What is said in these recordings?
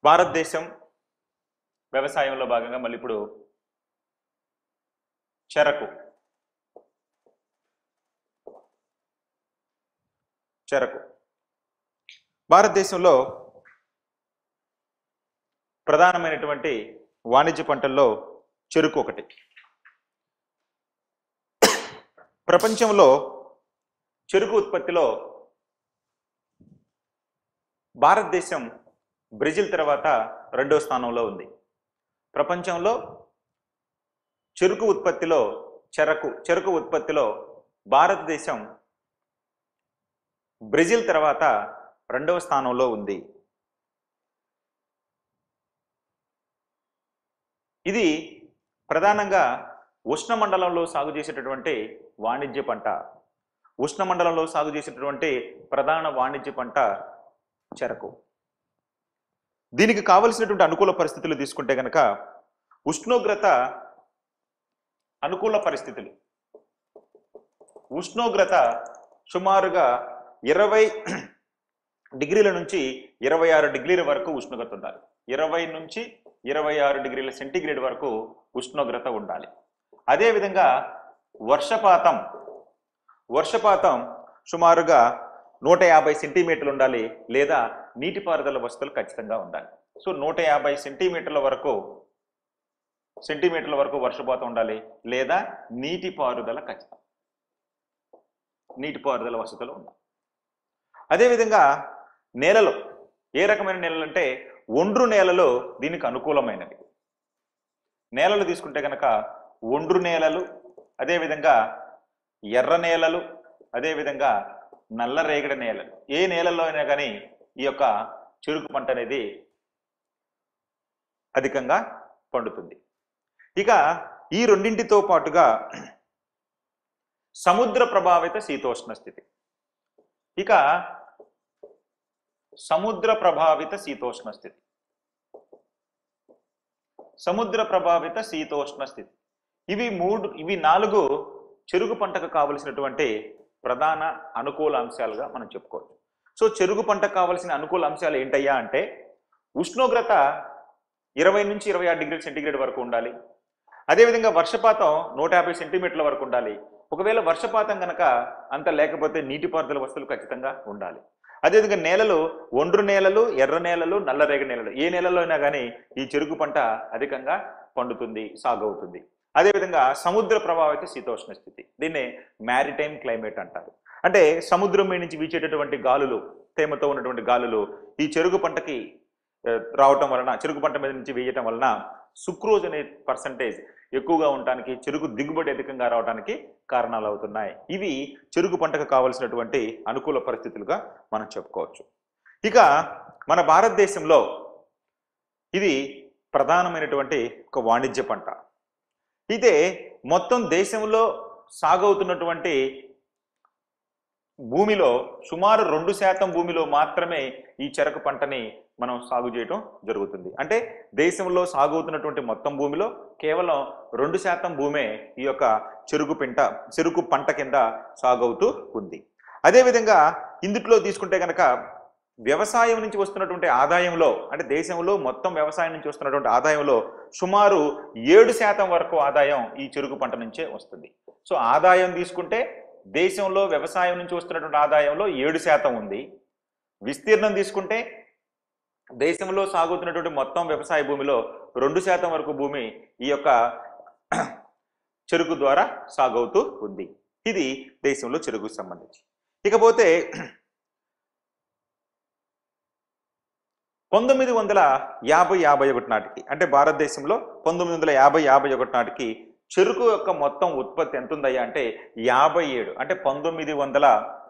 భారతదేశం వ్యవసాయంలో భాగంగా మళ్ళీ ఇప్పుడు చెరకు చెరకు భారతదేశంలో ప్రధానమైనటువంటి వాణిజ్య పంటల్లో చెరుకు ఒకటి ప్రపంచంలో చెరుకు ఉత్పత్తిలో భారతదేశం బ్రెజిల్ తర్వాత రెండో స్థానంలో ఉంది ప్రపంచంలో చెరుకు ఉత్పత్తిలో చెరకు చెరుకు ఉత్పత్తిలో భారతదేశం బ్రెజిల్ తర్వాత రెండవ స్థానంలో ఉంది ఇది ప్రధానంగా ఉష్ణమండలంలో సాగు చేసేటటువంటి వాణిజ్య పంట ఉష్ణమండలంలో సాగు చేసేటటువంటి ప్రధాన వాణిజ్య పంట చెరకు దీనికి కావలసినటువంటి అనుకూల పరిస్థితులు తీసుకుంటే కనుక ఉష్ణోగ్రత అనుకూల పరిస్థితులు ఉష్ణోగ్రత సుమారుగా ఇరవై డిగ్రీల నుంచి ఇరవై ఆరు డిగ్రీల వరకు ఉష్ణోగ్రత ఉండాలి ఇరవై నుంచి ఇరవై ఆరు డిగ్రీల సెంటీగ్రేడ్ వరకు ఉష్ణోగ్రత ఉండాలి అదేవిధంగా వర్షపాతం వర్షపాతం సుమారుగా నూట యాభై సెంటీమీటర్లు ఉండాలి లేదా నీటిపారుదల వసతులు ఖచ్చితంగా ఉండాలి సో నూట యాభై సెంటీమీటర్ల వరకు సెంటీమీటర్ల వరకు వర్షపాతం ఉండాలి లేదా నీటిపారుదల ఖచ్చితం నీటిపారుదల వసతులు ఉండాలి అదేవిధంగా నేలలు ఏ రకమైన నేలలు అంటే ఒండ్రు నేలలు దీనికి అనుకూలమైనవి నేలలు తీసుకుంటే కనుక ఒండ్రు నేలలు అదేవిధంగా ఎర్ర నేలలు అదేవిధంగా నల్లరేగడి నేలలు ఏ నేలల్లో అయినా కానీ ఈ యొక్క చెరుకు పంట అనేది అధికంగా పండుతుంది ఇక ఈ రెండింటితో పాటుగా సముద్ర ప్రభావిత శీతోష్ణ స్థితి ఇక సముద్ర ప్రభావిత శీతోష్ణ స్థితి సముద్ర ప్రభావిత శీతోష్ణ స్థితి ఇవి మూడు ఇవి నాలుగు చెరుకు పంటకు కావలసినటువంటి ప్రధాన అనుకూల అంశాలుగా మనం చెప్పుకోవచ్చు సో చెరుకు పంటకు కావలసిన అనుకూల అంశాలు ఏంటయ్యా అంటే ఉష్ణోగ్రత ఇరవై నుంచి ఇరవై ఆరు డిగ్రీ సెంటీగ్రేడ్ వరకు ఉండాలి అదేవిధంగా వర్షపాతం నూట యాభై సెంటీమీటర్ల వరకు ఉండాలి ఒకవేళ వర్షపాతం కనుక అంత లేకపోతే నీటిపారుదల వస్తువులు ఖచ్చితంగా ఉండాలి అదేవిధంగా నేలలు ఒండ్రు నేలలు ఎర్ర నేలలు నల్లరేగడి నేలలు ఏ నేలలో అయినా కానీ ఈ చెరుకు పంట అధికంగా పండుతుంది సాగు అవుతుంది అదేవిధంగా సముద్ర ప్రభావిత శీతోష్ణ స్థితి దీన్నే మ్యారిటైమ్ క్లైమేట్ అంటారు అంటే సముద్రం మీద నుంచి వీచేటటువంటి గాలులు తేమతో ఉన్నటువంటి గాలులు ఈ చెరుకు పంటకి ఆ, రావటం వలన చెరుకు పంట మీద నుంచి వేయటం వలన సుక్రోజ్ అనే పర్సంటేజ్ ఎక్కువగా ఉండటానికి చెరుకు దిగుబడి అధికంగా రావడానికి కారణాలు అవుతున్నాయి ఇవి చెరుకు పంటకు కావలసినటువంటి అనుకూల పరిస్థితులుగా మనం చెప్పుకోవచ్చు ఇక మన భారతదేశంలో ఇది ప్రధానమైనటువంటి ఒక వాణిజ్య పంట ఇదే మొత్తం దేశంలో సాగవుతున్నటువంటి భూమిలో సుమారు రెండు శాతం భూమిలో మాత్రమే ఈ చెరకు పంటని మనం సాగు చేయటం జరుగుతుంది అంటే దేశంలో సాగు అవుతున్నటువంటి మొత్తం భూమిలో కేవలం రెండు శాతం భూమే ఈ యొక్క చెరుకు పంట చెరుకు పంట కింద సాగు అవుతూ ఉంది అదేవిధంగా ఇందుట్లో తీసుకుంటే కనుక వ్యవసాయం నుంచి వస్తున్నటువంటి ఆదాయంలో అంటే దేశంలో మొత్తం వ్యవసాయం నుంచి వస్తున్నటువంటి ఆదాయంలో సుమారు ఏడు శాతం వరకు ఆదాయం ఈ చెరుకు పంట నుంచే వస్తుంది సో ఆదాయం తీసుకుంటే దేశంలో వ్యవసాయం నుంచి వస్తున్నటువంటి ఆదాయంలో ఏడు శాతం ఉంది విస్తీర్ణం తీసుకుంటే దేశంలో సాగుతున్నటువంటి మొత్తం వ్యవసాయ భూమిలో రెండు శాతం వరకు భూమి ఈ యొక్క చెరుకు ద్వారా సాగవుతూ ఉంది ఇది దేశంలో చెరుకుకు సంబంధించి ఇకపోతే పంతొమ్మిది వందల యాభై యాభై ఒకటి నాటికి అంటే భారతదేశంలో పంతొమ్మిది వందల యాభై యాభై ఒకటి నాటికి చెరుకు యొక్క మొత్తం ఉత్పత్తి ఎంత ఉందయ్యా అంటే యాభై ఏడు అంటే పంతొమ్మిది వందల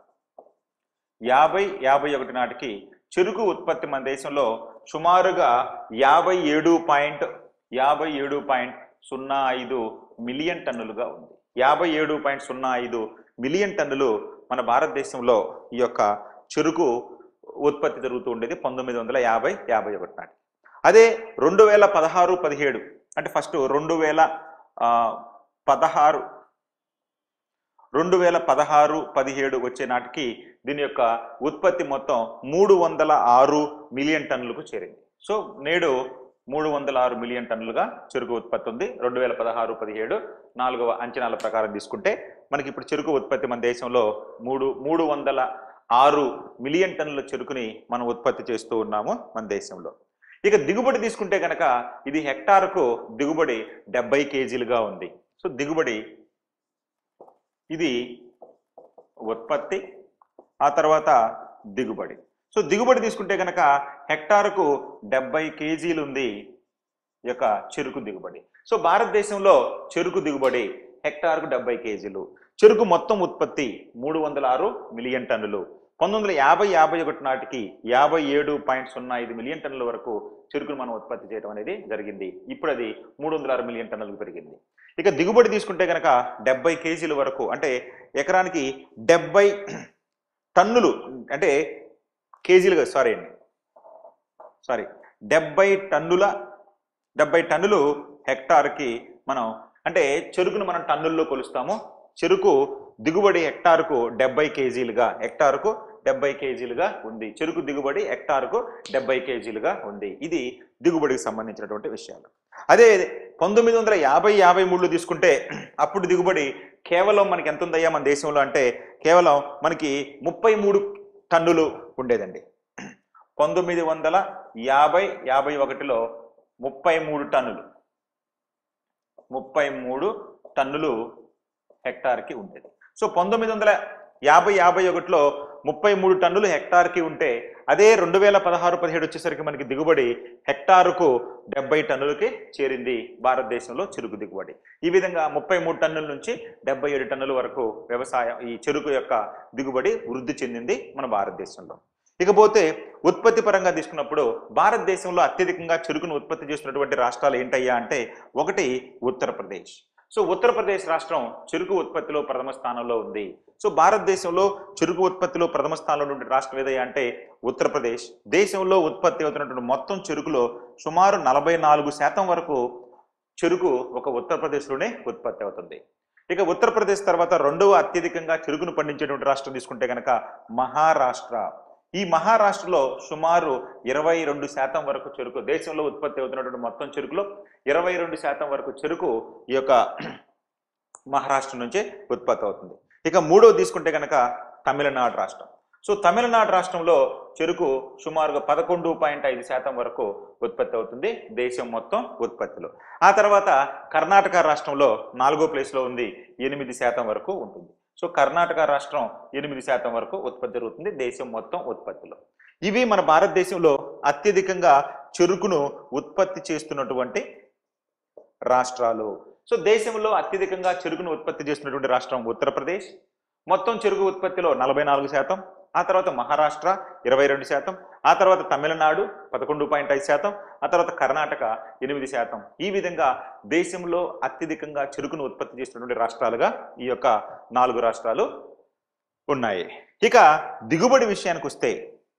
యాభై యాభై ఒకటి నాటికి చెరుకు ఉత్పత్తి మన దేశంలో సుమారుగా యాభై ఏడు పాయింట్ యాభై ఏడు పాయింట్ సున్నా ఐదు మిలియన్ టన్నులుగా ఉంది యాభై ఏడు పాయింట్ సున్నా ఐదు మిలియన్ టన్నులు మన భారతదేశంలో ఈ యొక్క చెరుకు ఉత్పత్తి జరుగుతూ ఉండేది పంతొమ్మిది వందల యాభై యాభై ఒకటి నాటి అదే రెండు వేల పదహారు పదిహేడు అంటే ఫస్ట్ రెండు వేల ఆ, పదహారు రెండు వేల పదహారు పదిహేడు వచ్చే నాటికి దీని యొక్క ఉత్పత్తి మొత్తం మూడు వందల ఆరు మిలియన్ టన్నులకు చేరింది సో నేడు మూడు వందల ఆరు మిలియన్ టన్నులుగా చెరుకు ఉత్పత్తి ఉంది రెండు వేల పదహారు పదిహేడు నాలుగవ అంచనాల ప్రకారం తీసుకుంటే మనకి ఇప్పుడు చెరుకు ఉత్పత్తి మన దేశంలో మూడు మూడు వందల ఆరు మిలియన్ టన్నుల చెరుకుని మనం ఉత్పత్తి చేస్తూ ఉన్నాము మన దేశంలో ఇక దిగుబడి తీసుకుంటే కనుక ఇది హెక్టార్కు దిగుబడి డెబ్బై కేజీలుగా ఉంది సో దిగుబడి ఇది ఉత్పత్తి ఆ తర్వాత దిగుబడి సో దిగుబడి తీసుకుంటే కనుక హెక్టార్కు డెబ్బై కేజీలు ఉంది ఈ యొక్క చెరుకు దిగుబడి సో భారతదేశంలో చెరుకు దిగుబడి హెక్టార్కు డెబ్బై కేజీలు చెరుకు మొత్తం ఉత్పత్తి మూడు వందల ఆరు మిలియన్ టన్నులు పంతొమ్మిది వందల యాభై యాభై ఒకటి నాటికి యాభై ఏడు పాయింట్ సున్నా ఐదు మిలియన్ టన్నుల వరకు చెరుకును మనం ఉత్పత్తి చేయడం అనేది జరిగింది ఇప్పుడు అది మూడు వందల ఆరు మిలియన్ టన్నులకు పెరిగింది ఇక దిగుబడి తీసుకుంటే కనుక డెబ్బై కేజీల వరకు అంటే ఎకరానికి డెబ్బై టన్నులు అంటే కేజీలుగా సారీ అండి సారీ డెబ్బై టన్నుల డెబ్బై టన్నులు హెక్టార్కి మనం అంటే చెరుకును మనం టన్నుల్లో కొలుస్తాము చెరుకు దిగుబడి హెక్టార్కు డెబ్బై కేజీలుగా హెక్టార్కు డెబ్బై కేజీలుగా ఉంది చెరుకు దిగుబడి హెక్టార్కు డెబ్బై కేజీలుగా ఉంది ఇది దిగుబడికి సంబంధించినటువంటి విషయాలు అదే పంతొమ్మిది వందల యాభై యాభై మూడులో తీసుకుంటే అప్పుడు దిగుబడి కేవలం మనకి ఎంత ఉందయ్యా మన దేశంలో అంటే కేవలం మనకి ముప్పై మూడు టన్నులు ఉండేదండి పంతొమ్మిది వందల యాభై యాభై ఒకటిలో ముప్పై మూడు టన్నులు ముప్పై మూడు టన్నులు హెక్టార్కి ఉండేది సో పంతొమ్మిది వందల యాభై యాభై ఒకటిలో ముప్పై మూడు టన్నులు హెక్టార్కి ఉంటే అదే రెండు వేల పదహారు పదిహేడు వచ్చేసరికి మనకి దిగుబడి హెక్టారుకు డెబ్బై టన్నులకి చేరింది భారతదేశంలో చెరుకు దిగుబడి ఈ విధంగా ముప్పై మూడు టన్నుల నుంచి డెబ్బై ఏడు టన్నుల వరకు వ్యవసాయం ఈ చెరుకు యొక్క దిగుబడి వృద్ధి చెందింది మన భారతదేశంలో ఇకపోతే ఉత్పత్తి పరంగా తీసుకున్నప్పుడు భారతదేశంలో అత్యధికంగా చెరుకును ఉత్పత్తి చేస్తున్నటువంటి రాష్ట్రాలు ఏంటయ్యా అంటే ఒకటి ఉత్తరప్రదేశ్ సో ఉత్తరప్రదేశ్ రాష్ట్రం చెరుకు ఉత్పత్తిలో ప్రథమ స్థానంలో ఉంది సో భారతదేశంలో చెరుకు ఉత్పత్తిలో ప్రథమ స్థానంలో ఉన్నటువంటి రాష్ట్రం ఏదయ్యా అంటే ఉత్తరప్రదేశ్ దేశంలో ఉత్పత్తి అవుతున్నటువంటి మొత్తం చెరుకులో సుమారు నలభై నాలుగు శాతం వరకు చెరుకు ఒక ఉత్తరప్రదేశ్లోనే ఉత్పత్తి అవుతుంది ఇక ఉత్తరప్రదేశ్ తర్వాత రెండవ అత్యధికంగా చెరుకును పండించేటువంటి రాష్ట్రం తీసుకుంటే కనుక మహారాష్ట్ర ఈ మహారాష్ట్రలో సుమారు ఇరవై రెండు శాతం వరకు చెరుకు దేశంలో ఉత్పత్తి అవుతున్నటువంటి మొత్తం చెరుకులో ఇరవై రెండు శాతం వరకు చెరుకు ఈ యొక్క మహారాష్ట్ర నుంచే ఉత్పత్తి అవుతుంది ఇక మూడవ తీసుకుంటే కనుక తమిళనాడు రాష్ట్రం సో తమిళనాడు రాష్ట్రంలో చెరుకు సుమారుగా పదకొండు పాయింట్ ఐదు శాతం వరకు ఉత్పత్తి అవుతుంది దేశం మొత్తం ఉత్పత్తిలో ఆ తర్వాత కర్ణాటక రాష్ట్రంలో నాలుగో ప్లేస్లో ఉంది ఎనిమిది శాతం వరకు ఉంటుంది సో కర్ణాటక రాష్ట్రం ఎనిమిది శాతం వరకు ఉత్పత్తి జరుగుతుంది దేశం మొత్తం ఉత్పత్తిలో ఇవి మన భారతదేశంలో అత్యధికంగా చెరుకును ఉత్పత్తి చేస్తున్నటువంటి రాష్ట్రాలు సో దేశంలో అత్యధికంగా చెరుకును ఉత్పత్తి చేస్తున్నటువంటి రాష్ట్రం ఉత్తరప్రదేశ్ మొత్తం చెరుకు ఉత్పత్తిలో నలభై నాలుగు శాతం ఆ తర్వాత మహారాష్ట్ర ఇరవై రెండు శాతం ఆ తర్వాత తమిళనాడు పదకొండు పాయింట్ ఐదు శాతం ఆ తర్వాత కర్ణాటక ఎనిమిది శాతం ఈ విధంగా దేశంలో అత్యధికంగా చెరుకును ఉత్పత్తి చేస్తున్నటువంటి రాష్ట్రాలుగా ఈ యొక్క నాలుగు రాష్ట్రాలు ఉన్నాయి ఇక దిగుబడి విషయానికి వస్తే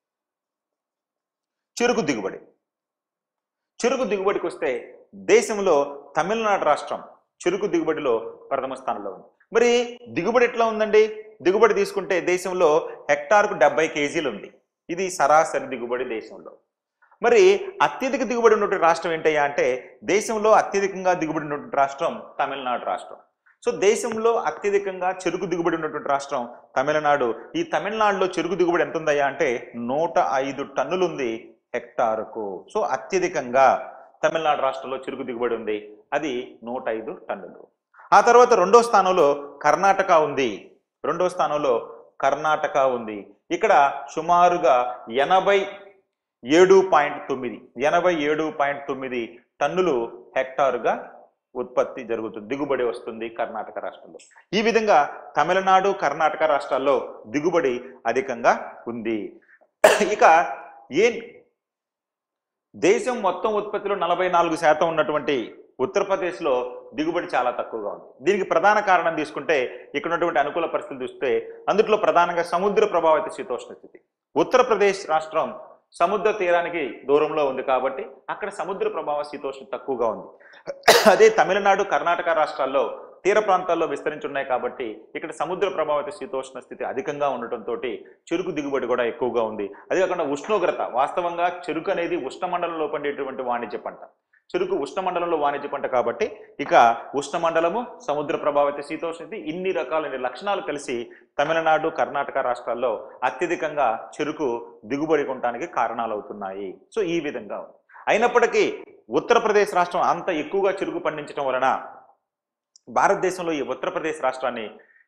చెరుకు దిగుబడి చెరుకు దిగుబడికి వస్తే దేశంలో తమిళనాడు రాష్ట్రం చెరుకు దిగుబడిలో ప్రథమ స్థానంలో ఉంది మరి దిగుబడి ఎట్లా ఉందండి దిగుబడి తీసుకుంటే దేశంలో హెక్టార్కు డెబ్బై కేజీలు ఉంది ఇది సరాసరి దిగుబడి దేశంలో మరి అత్యధిక దిగుబడి ఉన్నటువంటి రాష్ట్రం ఏంటయ్యా అంటే దేశంలో అత్యధికంగా దిగుబడి ఉన్నటువంటి రాష్ట్రం తమిళనాడు రాష్ట్రం సో దేశంలో అత్యధికంగా చెరుకు దిగుబడి ఉన్నటువంటి రాష్ట్రం తమిళనాడు ఈ తమిళనాడులో చెరుకు దిగుబడి ఎంత ఉందయ్యా అంటే నూట ఐదు టన్నులు ఉంది హెక్టారుకు సో అత్యధికంగా తమిళనాడు రాష్ట్రంలో చెరుకు దిగుబడి ఉంది అది నూట ఐదు టన్నులు ఆ తర్వాత రెండో స్థానంలో కర్ణాటక ఉంది రెండో స్థానంలో కర్ణాటక ఉంది ఇక్కడ సుమారుగా ఎనభై ఏడు పాయింట్ తొమ్మిది ఎనభై ఏడు పాయింట్ తొమ్మిది టన్నులు హెక్టారుగా ఉత్పత్తి జరుగుతుంది దిగుబడి వస్తుంది కర్ణాటక రాష్ట్రంలో ఈ విధంగా తమిళనాడు కర్ణాటక రాష్ట్రాల్లో దిగుబడి అధికంగా ఉంది ఇక ఏం దేశం మొత్తం ఉత్పత్తిలో నలభై నాలుగు శాతం ఉన్నటువంటి ఉత్తరప్రదేశ్లో దిగుబడి చాలా తక్కువగా ఉంది దీనికి ప్రధాన కారణం తీసుకుంటే ఇక్కడ ఉన్నటువంటి అనుకూల పరిస్థితులు చూస్తే అందుట్లో ప్రధానంగా సముద్ర ప్రభావిత శీతోష్ణ స్థితి ఉత్తరప్రదేశ్ రాష్ట్రం సముద్ర తీరానికి దూరంలో ఉంది కాబట్టి అక్కడ సముద్ర ప్రభావ శీతోష్ణ తక్కువగా ఉంది అదే తమిళనాడు కర్ణాటక రాష్ట్రాల్లో తీర ప్రాంతాల్లో విస్తరించి ఉన్నాయి కాబట్టి ఇక్కడ సముద్ర ప్రభావిత శీతోష్ణ స్థితి అధికంగా ఉండటంతో చెరుకు దిగుబడి కూడా ఎక్కువగా ఉంది అదే కాకుండా ఉష్ణోగ్రత వాస్తవంగా చెరుకు అనేది ఉష్ణమండలంలో పండేటువంటి వాణిజ్య పంట చెరుకు ఉష్ణమండలంలో వాణిజ్య పంట కాబట్టి ఇక ఉష్ణమండలము సముద్ర ప్రభావిత శీతోష్ణస్థితి ఇన్ని రకాలైన లక్షణాలు కలిసి తమిళనాడు కర్ణాటక రాష్ట్రాల్లో అత్యధికంగా చెరుకు దిగుబడి కొనడానికి కారణాలు అవుతున్నాయి సో ఈ విధంగా ఉంది అయినప్పటికీ ఉత్తరప్రదేశ్ రాష్ట్రం అంత ఎక్కువగా చెరుకు పండించడం వలన భారతదేశంలో ఈ ఉత్తరప్రదేశ్ రాష్ట్రాన్ని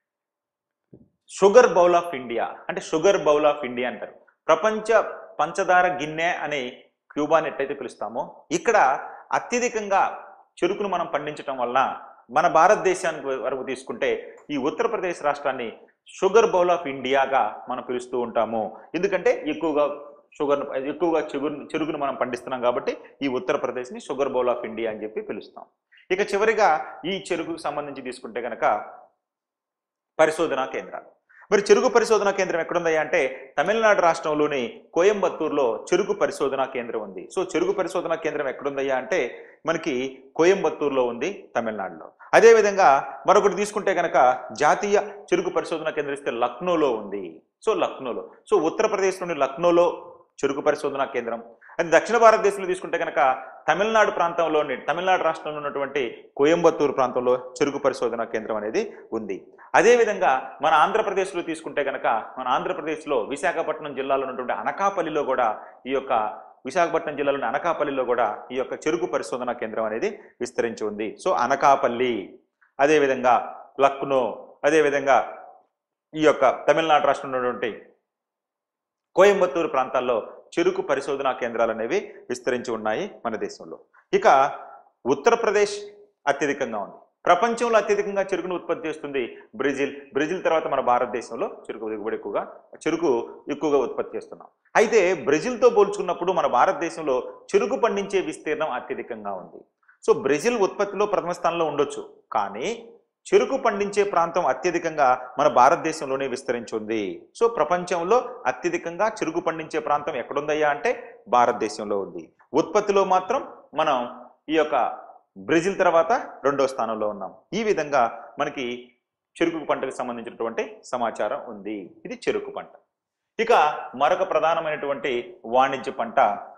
షుగర్ బౌల్ ఆఫ్ ఇండియా అంటే షుగర్ బౌల్ ఆఫ్ ఇండియా అంటారు ప్రపంచ పంచదార గిన్నె అని క్యూబాని ఎట్టయితే పిలుస్తామో ఇక్కడ అత్యధికంగా చెరుకును మనం పండించడం వలన మన భారతదేశానికి వరకు తీసుకుంటే ఈ ఉత్తరప్రదేశ్ రాష్ట్రాన్ని షుగర్ బౌల్ ఆఫ్ ఇండియాగా మనం పిలుస్తూ ఉంటాము ఎందుకంటే ఎక్కువగా షుగర్ ఎక్కువగా చెగురు చెరుకును మనం పండిస్తున్నాం కాబట్టి ఈ ఉత్తరప్రదేశ్ని షుగర్ బౌల్ ఆఫ్ ఇండియా అని చెప్పి పిలుస్తాం ఇక చివరిగా ఈ చెరుకుకు సంబంధించి తీసుకుంటే కనుక పరిశోధనా కేంద్రాలు మరి చెరుకు పరిశోధనా కేంద్రం ఎక్కడుందయ్యా అంటే తమిళనాడు రాష్ట్రంలోని కోయంబత్తూరులో చెరుకు పరిశోధనా కేంద్రం ఉంది సో చెరుకు పరిశోధనా కేంద్రం ఎక్కడుందయ్యా అంటే మనకి కోయంబత్తూరులో ఉంది తమిళనాడులో అదేవిధంగా మరొకటి తీసుకుంటే కనుక జాతీయ చెరుకు పరిశోధనా కేంద్రం ఇస్తే లక్నోలో ఉంది సో లక్నోలో సో ఉత్తరప్రదేశ్లోని లక్నోలో చెరుకు పరిశోధనా కేంద్రం అది దక్షిణ భారతదేశంలో తీసుకుంటే కనుక తమిళనాడు ప్రాంతంలోని తమిళనాడు రాష్ట్రంలో ఉన్నటువంటి కోయంబత్తూరు ప్రాంతంలో చెరుకు పరిశోధనా కేంద్రం అనేది ఉంది అదేవిధంగా మన ఆంధ్రప్రదేశ్లో తీసుకుంటే కనుక మన ఆంధ్రప్రదేశ్లో విశాఖపట్నం జిల్లాలో ఉన్నటువంటి అనకాపల్లిలో కూడా ఈ యొక్క విశాఖపట్నం జిల్లాలోని అనకాపల్లిలో కూడా ఈ యొక్క చెరుకు పరిశోధనా కేంద్రం అనేది విస్తరించి ఉంది సో అనకాపల్లి అదేవిధంగా లక్నో అదేవిధంగా ఈ యొక్క తమిళనాడు రాష్ట్రంలో ఉన్నటువంటి కోయంబత్తూరు ప్రాంతాల్లో చెరుకు పరిశోధనా కేంద్రాలు అనేవి విస్తరించి ఉన్నాయి మన దేశంలో ఇక ఉత్తరప్రదేశ్ అత్యధికంగా ఉంది ప్రపంచంలో అత్యధికంగా చెరుకును ఉత్పత్తి చేస్తుంది బ్రెజిల్ బ్రెజిల్ తర్వాత మన భారతదేశంలో చెరుకు దిగుబడి ఎక్కువగా చెరుకు ఎక్కువగా ఉత్పత్తి చేస్తున్నాం అయితే బ్రెజిల్తో పోల్చుకున్నప్పుడు మన భారతదేశంలో చెరుకు పండించే విస్తీర్ణం అత్యధికంగా ఉంది సో బ్రెజిల్ ఉత్పత్తిలో ప్రథమ స్థానంలో ఉండొచ్చు కానీ చెరుకు పండించే ప్రాంతం అత్యధికంగా మన భారతదేశంలోనే విస్తరించి ఉంది సో ప్రపంచంలో అత్యధికంగా చెరుకు పండించే ప్రాంతం ఎక్కడుందయ్యా అంటే భారతదేశంలో ఉంది ఉత్పత్తిలో మాత్రం మనం ఈ యొక్క బ్రెజిల్ తర్వాత రెండో స్థానంలో ఉన్నాం ఈ విధంగా మనకి చెరుకు పంటకు సంబంధించినటువంటి సమాచారం ఉంది ఇది చెరుకు పంట ఇక మరొక ప్రధానమైనటువంటి వాణిజ్య పంట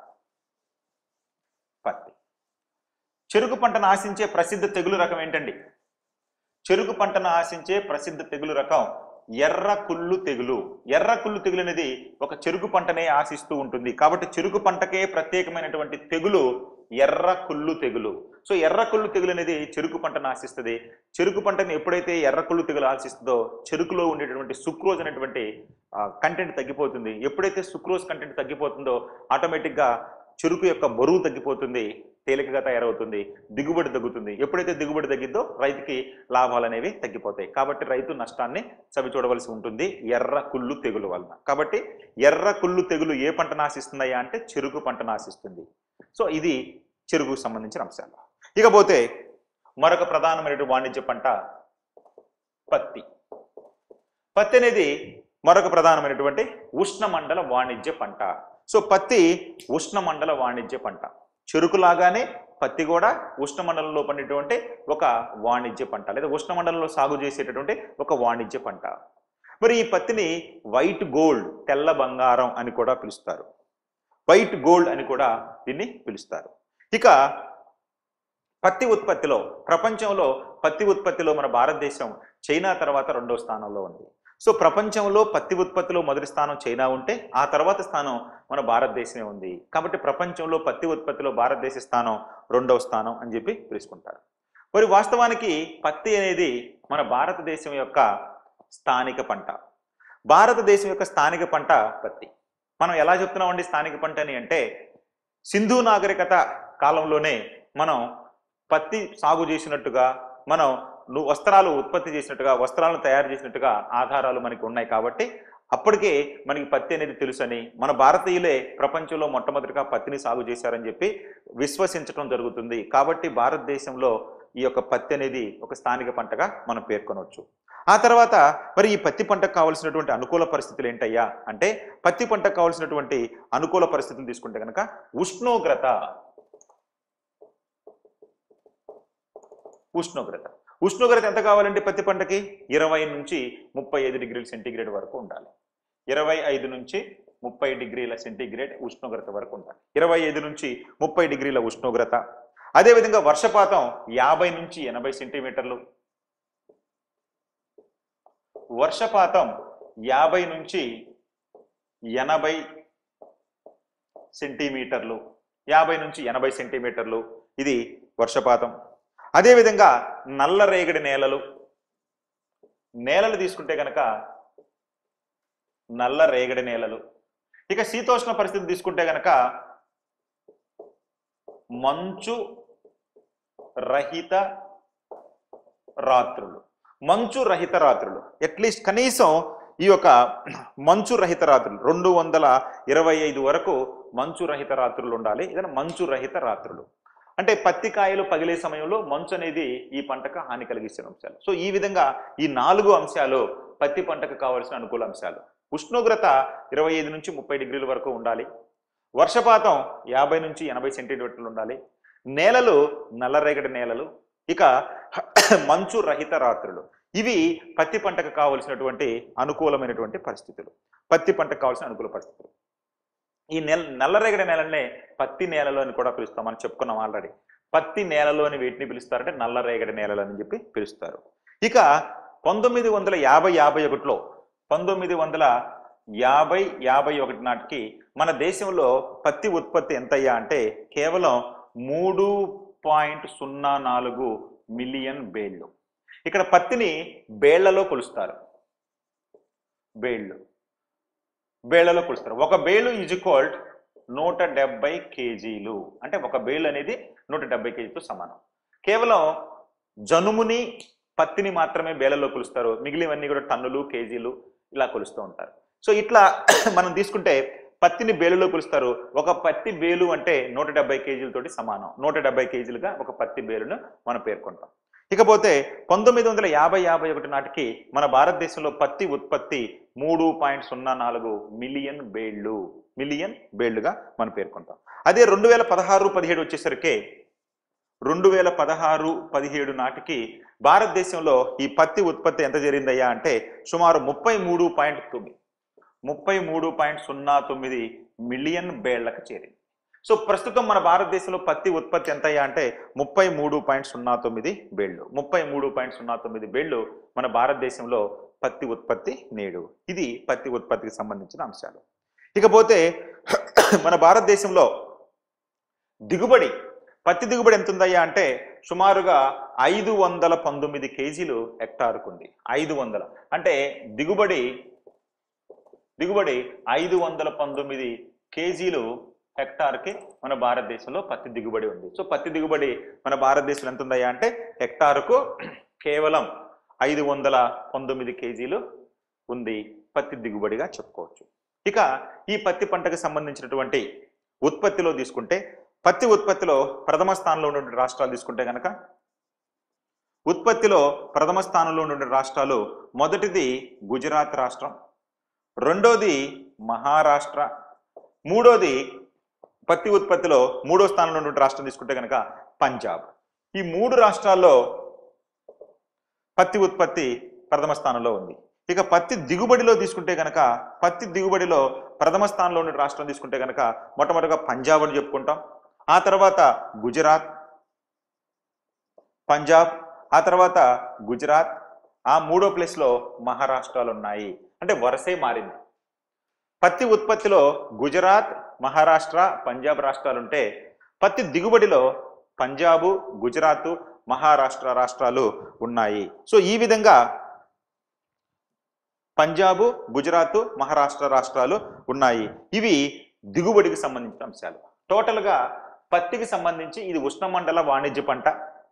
పత్తి చెరుకు పంటను ఆశించే ప్రసిద్ధ తెగులు రకం ఏంటండి చెరుకు పంటను ఆశించే ప్రసిద్ధ తెగులు రకం ఎర్ర కుళ్ళు తెగులు ఎర్ర కుళ్ళు తెగులు అనేది ఒక చెరుకు పంటనే ఆశిస్తూ ఉంటుంది కాబట్టి చెరుకు పంటకే ప్రత్యేకమైనటువంటి తెగులు ఎర్ర కుళ్ళు తెగులు సో ఎర్ర కుళ్ళు తెగులు అనేది చెరుకు పంటను ఆశిస్తుంది చెరుకు పంటని ఎప్పుడైతే ఎర్ర కుళ్ళు తెగులు ఆశిస్తుందో చెరుకులో ఉండేటటువంటి సుక్రోజ్ అనేటువంటి కంటెంట్ తగ్గిపోతుంది ఎప్పుడైతే సుక్రోజ్ కంటెంట్ తగ్గిపోతుందో ఆటోమేటిక్గా చెరుకు యొక్క బరువు తగ్గిపోతుంది తేలికగా తయారవుతుంది దిగుబడి తగ్గుతుంది ఎప్పుడైతే దిగుబడి తగ్గిద్దో రైతుకి లాభాలు అనేవి తగ్గిపోతాయి కాబట్టి రైతు నష్టాన్ని చవి చూడవలసి ఉంటుంది ఎర్ర కుళ్ళు తెగులు వలన కాబట్టి ఎర్ర కుళ్ళు తెగులు ఏ పంటను ఆశిస్తుందయ్యా అంటే చెరుకు పంటను ఆశిస్తుంది సో ఇది చెరుకుకు సంబంధించిన అంశాలు ఇకపోతే మరొక ప్రధానమైనటువంటి వాణిజ్య పంట పత్తి పత్తి అనేది మరొక ప్రధానమైనటువంటి ఉష్ణమండల వాణిజ్య పంట సో పత్తి ఉష్ణమండల వాణిజ్య పంట చెరుకు లాగానే పత్తి కూడా ఉష్ణమండలంలో పండేటువంటి ఒక వాణిజ్య పంట లేదా ఉష్ణమండలంలో సాగు చేసేటటువంటి ఒక వాణిజ్య పంట మరి ఈ పత్తిని వైట్ గోల్డ్ తెల్ల బంగారం అని కూడా పిలుస్తారు వైట్ గోల్డ్ అని కూడా దీన్ని పిలుస్తారు ఇక పత్తి ఉత్పత్తిలో ప్రపంచంలో పత్తి ఉత్పత్తిలో మన భారతదేశం చైనా తర్వాత రెండో స్థానంలో ఉంది సో ప్రపంచంలో పత్తి ఉత్పత్తిలో మొదటి స్థానం చైనా ఉంటే ఆ తర్వాత స్థానం మన భారతదేశమే ఉంది కాబట్టి ప్రపంచంలో పత్తి ఉత్పత్తిలో భారతదేశ స్థానం రెండవ స్థానం అని చెప్పి పిలుచుకుంటారు మరి వాస్తవానికి పత్తి అనేది మన భారతదేశం యొక్క స్థానిక పంట భారతదేశం యొక్క స్థానిక పంట పత్తి మనం ఎలా చెప్తున్నామండి స్థానిక పంట అని అంటే సింధు నాగరికత కాలంలోనే మనం పత్తి సాగు చేసినట్టుగా మనం ను- వస్త్రాలు ఉత్పత్తి చేసినట్టుగా వస్త్రాలను తయారు చేసినట్టుగా ఆధారాలు మనకి ఉన్నాయి కాబట్టి అప్పటికే మనకి పత్తి అనేది తెలుసని మన భారతీయులే ప్రపంచంలో మొట్టమొదటిగా పత్తిని సాగు చేశారని చెప్పి విశ్వసించడం జరుగుతుంది కాబట్టి భారతదేశంలో ఈ యొక్క పత్తి అనేది ఒక స్థానిక పంటగా మనం పేర్కొనవచ్చు ఆ తర్వాత మరి ఈ పత్తి పంటకు కావాల్సినటువంటి అనుకూల పరిస్థితులు ఏంటయ్యా అంటే పత్తి పంటకు కావాల్సినటువంటి అనుకూల పరిస్థితులు తీసుకుంటే కనుక ఉష్ణోగ్రత ఉష్ణోగ్రత ఉష్ణోగ్రత ఎంత కావాలంటే పత్తి పంటకి ఇరవై నుంచి ముప్పై ఐదు డిగ్రీల సెంటీగ్రేడ్ వరకు ఉండాలి ఇరవై ఐదు నుంచి ముప్పై డిగ్రీల సెంటీగ్రేడ్ ఉష్ణోగ్రత వరకు ఉండాలి ఇరవై ఐదు నుంచి ముప్పై డిగ్రీల ఉష్ణోగ్రత అదేవిధంగా వర్షపాతం యాభై నుంచి ఎనభై సెంటీమీటర్లు వర్షపాతం యాభై నుంచి ఎనభై సెంటీమీటర్లు యాభై నుంచి ఎనభై సెంటీమీటర్లు ఇది వర్షపాతం అదేవిధంగా నల్ల రేగడి నేలలు నేలలు తీసుకుంటే కనుక నల్ల రేగడి నేలలు ఇక శీతోష్ణ పరిస్థితి తీసుకుంటే కనుక మంచు రహిత రాత్రులు మంచు రహిత రాత్రులు అట్లీస్ట్ కనీసం ఈ యొక్క మంచు రహిత రాత్రులు రెండు వందల ఇరవై ఐదు వరకు మంచు రహిత రాత్రులు ఉండాలి ఏదైనా మంచు రహిత రాత్రులు అంటే పత్తి కాయలు పగిలే సమయంలో మంచు అనేది ఈ పంటకు హాని కలిగించే అంశాలు సో ఈ విధంగా ఈ నాలుగు అంశాలు పత్తి పంటకు కావాల్సిన అనుకూల అంశాలు ఉష్ణోగ్రత ఇరవై ఐదు నుంచి ముప్పై డిగ్రీల వరకు ఉండాలి వర్షపాతం యాభై నుంచి ఎనభై సెంటీమీటర్లు ఉండాలి నేలలు నల్లరేగడి నేలలు ఇక మంచు రహిత రాత్రులు ఇవి పత్తి పంటకు కావలసినటువంటి అనుకూలమైనటువంటి పరిస్థితులు పత్తి పంటకు కావాల్సిన అనుకూల పరిస్థితులు ఈ నెల నల్లరేగడి నేలనే పత్తి నేలలు అని కూడా పిలుస్తాం మనం చెప్పుకున్నాం ఆల్రెడీ పత్తి నేలలోని వీటిని పిలుస్తారంటే నల్లరేగడి నేలలు అని చెప్పి పిలుస్తారు ఇక పంతొమ్మిది వందల యాభై యాభై ఒకటిలో పంతొమ్మిది వందల యాభై యాభై ఒకటి నాటికి మన దేశంలో పత్తి ఉత్పత్తి ఎంతయ్యా అంటే కేవలం మూడు పాయింట్ సున్నా నాలుగు మిలియన్ బేళ్లు ఇక్కడ పత్తిని బేళ్లలో కొలుస్తారు బేళ్లు బేళ్లలో కొలుస్తారు ఒక బేలు ఈజ్ ఈక్వల్డ్ నూట డెబ్బై కేజీలు అంటే ఒక బేలు అనేది నూట డెబ్బై కేజీతో సమానం కేవలం జనుముని పత్తిని మాత్రమే బేలలో కొలుస్తారు మిగిలినవన్నీ కూడా టన్నులు కేజీలు ఇలా కొలుస్తూ ఉంటారు సో ఇట్లా మనం తీసుకుంటే పత్తిని బేలులో కొలుస్తారు ఒక పత్తి బేలు అంటే నూట డెబ్బై కేజీలతోటి సమానం నూట డెబ్బై కేజీలుగా ఒక పత్తి బేలును మనం పేర్కొంటాం ఇకపోతే పంతొమ్మిది వందల యాభై యాభై ఒకటి నాటికి మన భారతదేశంలో పత్తి ఉత్పత్తి మూడు పాయింట్ సున్నా నాలుగు మిలియన్ బేళ్లు మిలియన్ బేళ్లుగా మనం పేర్కొంటాం అదే రెండు వేల పదహారు పదిహేడు వచ్చేసరికి రెండు వేల పదహారు పదిహేడు నాటికి భారతదేశంలో ఈ పత్తి ఉత్పత్తి ఎంత జరిగిందయ్యా అంటే సుమారు ముప్పై మూడు పాయింట్ తొమ్మిది ముప్పై మూడు పాయింట్ సున్నా తొమ్మిది మిలియన్ బేళ్లకు చేరింది సో ప్రస్తుతం మన భారతదేశంలో పత్తి ఉత్పత్తి ఎంతయ్యా అంటే ముప్పై మూడు పాయింట్ సున్నా తొమ్మిది బేళ్లు ముప్పై మూడు పాయింట్ సున్నా తొమ్మిది బేళ్లు మన భారతదేశంలో పత్తి ఉత్పత్తి నేడు ఇది పత్తి ఉత్పత్తికి సంబంధించిన అంశాలు ఇకపోతే మన భారతదేశంలో దిగుబడి పత్తి దిగుబడి ఎంత ఉందయ్యా అంటే సుమారుగా ఐదు వందల పంతొమ్మిది కేజీలు హెక్టార్కు ఉంది ఐదు వందల అంటే దిగుబడి దిగుబడి ఐదు వందల పంతొమ్మిది కేజీలు హెక్టార్కి మన భారతదేశంలో పత్తి దిగుబడి ఉంది సో పత్తి దిగుబడి మన భారతదేశంలో ఎంత ఉందయ్యా అంటే హెక్టార్కు కేవలం ఐదు వందల పంతొమ్మిది కేజీలు ఉంది పత్తి దిగుబడిగా చెప్పుకోవచ్చు ఇక ఈ పత్తి పంటకు సంబంధించినటువంటి ఉత్పత్తిలో తీసుకుంటే పత్తి ఉత్పత్తిలో ప్రథమ స్థానంలో ఉన్నటువంటి రాష్ట్రాలు తీసుకుంటే కనుక ఉత్పత్తిలో ప్రథమ స్థానంలో ఉన్న రాష్ట్రాలు మొదటిది గుజరాత్ రాష్ట్రం రెండోది మహారాష్ట్ర మూడోది పత్తి ఉత్పత్తిలో మూడో స్థానంలో ఉన్న రాష్ట్రం తీసుకుంటే కనుక పంజాబ్ ఈ మూడు రాష్ట్రాల్లో పత్తి ఉత్పత్తి ప్రథమ స్థానంలో ఉంది ఇక పత్తి దిగుబడిలో తీసుకుంటే కనుక పత్తి దిగుబడిలో ప్రథమ స్థానంలో ఉన్న రాష్ట్రం తీసుకుంటే కనుక మొట్టమొదటిగా పంజాబ్ అని చెప్పుకుంటాం ఆ తర్వాత గుజరాత్ పంజాబ్ ఆ తర్వాత గుజరాత్ ఆ మూడో ప్లేస్లో మహారాష్ట్రాలు ఉన్నాయి అంటే వరుసే మారింది పత్తి ఉత్పత్తిలో గుజరాత్ మహారాష్ట్ర పంజాబ్ రాష్ట్రాలు ఉంటే పత్తి దిగుబడిలో పంజాబు గుజరాత్ మహారాష్ట్ర రాష్ట్రాలు ఉన్నాయి సో ఈ విధంగా పంజాబు గుజరాత్ మహారాష్ట్ర రాష్ట్రాలు ఉన్నాయి ఇవి దిగుబడికి సంబంధించిన అంశాలు టోటల్గా పత్తికి సంబంధించి ఇది ఉష్ణమండల వాణిజ్య పంట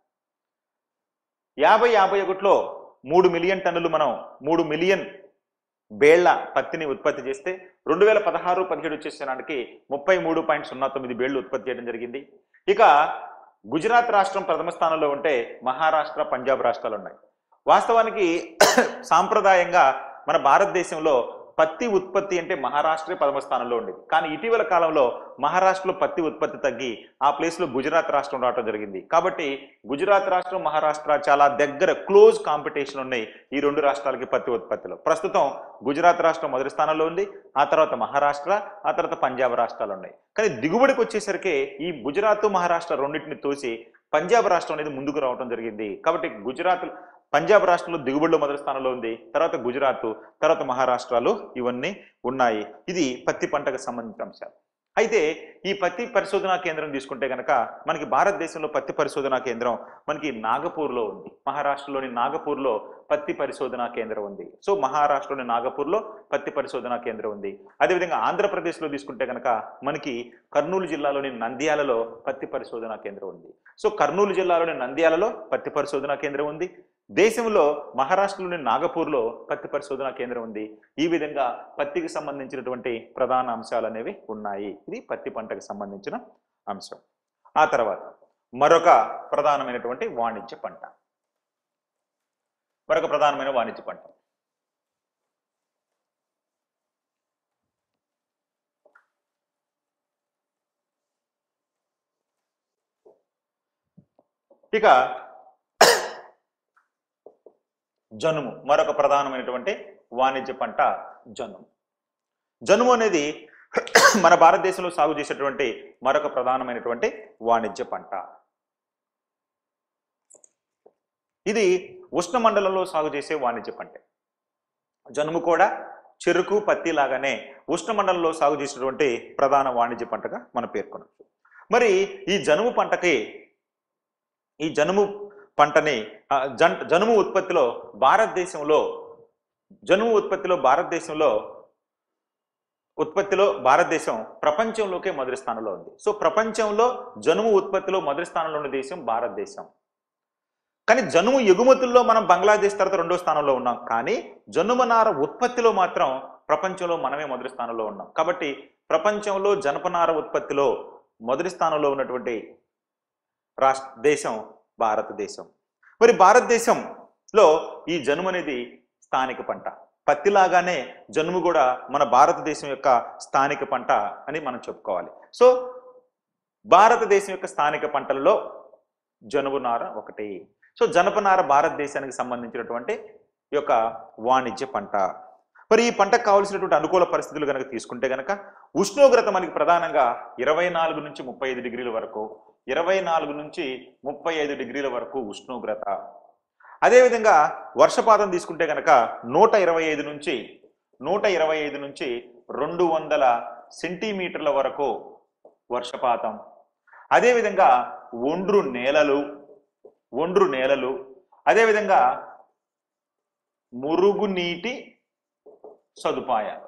యాభై యాభై ఒకటిలో మూడు మిలియన్ టన్నులు మనం మూడు మిలియన్ బేళ్ల పత్తిని ఉత్పత్తి చేస్తే రెండు వేల పదహారు పదిహేడు వచ్చేసరికి ముప్పై మూడు పాయింట్ సున్నా తొమ్మిది బేళ్లు ఉత్పత్తి చేయడం జరిగింది ఇక గుజరాత్ రాష్ట్రం ప్రథమ స్థానంలో ఉంటే మహారాష్ట్ర పంజాబ్ రాష్ట్రాలు ఉన్నాయి వాస్తవానికి సాంప్రదాయంగా మన భారతదేశంలో పత్తి ఉత్పత్తి అంటే మహారాష్ట్రే ప్రథమ స్థానంలో ఉండేది కానీ ఇటీవల కాలంలో మహారాష్ట్రలో పత్తి ఉత్పత్తి తగ్గి ఆ ప్లేస్లో గుజరాత్ రాష్ట్రం రావడం జరిగింది కాబట్టి గుజరాత్ రాష్ట్రం మహారాష్ట్ర చాలా దగ్గర క్లోజ్ కాంపిటీషన్ ఉన్నాయి ఈ రెండు రాష్ట్రాలకి పత్తి ఉత్పత్తిలో ప్రస్తుతం గుజరాత్ రాష్ట్రం మొదటి స్థానంలో ఉంది ఆ తర్వాత మహారాష్ట్ర ఆ తర్వాత పంజాబ్ రాష్ట్రాలు ఉన్నాయి కానీ దిగుబడికి వచ్చేసరికి ఈ గుజరాత్ మహారాష్ట్ర రెండింటిని తోసి పంజాబ్ రాష్ట్రం అనేది ముందుకు రావడం జరిగింది కాబట్టి గుజరాత్ పంజాబ్ రాష్ట్రంలో దిగుబడిలో మొదటి స్థానంలో ఉంది తర్వాత గుజరాత్ తర్వాత మహారాష్ట్రాలు ఇవన్నీ ఉన్నాయి ఇది పత్తి పంటకు సంబంధించిన అంశాలు అయితే ఈ పత్తి పరిశోధనా కేంద్రం తీసుకుంటే కనుక మనకి భారతదేశంలో పత్తి పరిశోధనా కేంద్రం మనకి నాగపూర్లో ఉంది మహారాష్ట్రలోని నాగపూర్లో పత్తి పరిశోధనా కేంద్రం ఉంది సో మహారాష్ట్రలోని నాగపూర్లో పత్తి పరిశోధనా కేంద్రం ఉంది అదేవిధంగా ఆంధ్రప్రదేశ్లో తీసుకుంటే కనుక మనకి కర్నూలు జిల్లాలోని నంద్యాలలో పత్తి పరిశోధనా కేంద్రం ఉంది సో కర్నూలు జిల్లాలోని నంద్యాలలో పత్తి పరిశోధనా కేంద్రం ఉంది దేశంలో మహారాష్ట్రలోని నాగపూర్లో పత్తి పరిశోధనా కేంద్రం ఉంది ఈ విధంగా పత్తికి సంబంధించినటువంటి ప్రధాన అంశాలు అనేవి ఉన్నాయి ఇది పత్తి పంటకు సంబంధించిన అంశం ఆ తర్వాత మరొక ప్రధానమైనటువంటి వాణిజ్య పంట మరొక ప్రధానమైన వాణిజ్య పంట ఇక జనుము మరొక ప్రధానమైనటువంటి వాణిజ్య పంట జనుము జనుము అనేది మన భారతదేశంలో సాగు చేసేటువంటి మరొక ప్రధానమైనటువంటి వాణిజ్య పంట ఇది ఉష్ణమండలంలో సాగు చేసే వాణిజ్య పంట జనుము కూడా చెరుకు పత్తి లాగానే ఉష్ణమండలంలో సాగు చేసేటువంటి ప్రధాన వాణిజ్య పంటగా మనం పేర్కొనవచ్చు మరి ఈ జనుము పంటకి ఈ జనుము పంటని ఆ, జన్ జనుము ఉత్పత్తిలో భారతదేశంలో జనుము ఉత్పత్తిలో భారతదేశంలో ఉత్పత్తిలో భారతదేశం ప్రపంచంలోకే మొదటి స్థానంలో ఉంది సో ప్రపంచంలో జనుము ఉత్పత్తిలో మొదటి స్థానంలో ఉన్న దేశం భారతదేశం కానీ జనుము ఎగుమతుల్లో మనం బంగ్లాదేశ్ తర్వాత రెండో స్థానంలో ఉన్నాం కానీ జనుము నార ఉత్పత్తిలో మాత్రం ప్రపంచంలో మనమే మొదటి స్థానంలో ఉన్నాం కాబట్టి ప్రపంచంలో జనపనార ఉత్పత్తిలో మొదటి స్థానంలో ఉన్నటువంటి రాష్ట్ర దేశం భారతదేశం మరి భారతదేశంలో ఈ జనుము అనేది స్థానిక పంట పత్తిలాగానే జనుము కూడా మన భారతదేశం యొక్క స్థానిక పంట అని మనం చెప్పుకోవాలి సో భారతదేశం యొక్క స్థానిక పంటల్లో జనుము నార ఒకటి సో జనపనార భారతదేశానికి సంబంధించినటువంటి ఈ యొక్క వాణిజ్య పంట మరి ఈ పంటకు కావాల్సినటువంటి అనుకూల పరిస్థితులు కనుక తీసుకుంటే కనుక ఉష్ణోగ్రత మనకి ప్రధానంగా ఇరవై నాలుగు నుంచి ముప్పై ఐదు డిగ్రీల వరకు ఇరవై నాలుగు నుంచి ముప్పై ఐదు డిగ్రీల వరకు ఉష్ణోగ్రత అదేవిధంగా వర్షపాతం తీసుకుంటే కనుక నూట ఇరవై ఐదు నుంచి నూట ఇరవై ఐదు నుంచి రెండు వందల సెంటీమీటర్ల వరకు వర్షపాతం అదేవిధంగా ఒండ్రు నేలలు ఒండ్రు నేలలు అదేవిధంగా మురుగునీటి సదుపాయాలు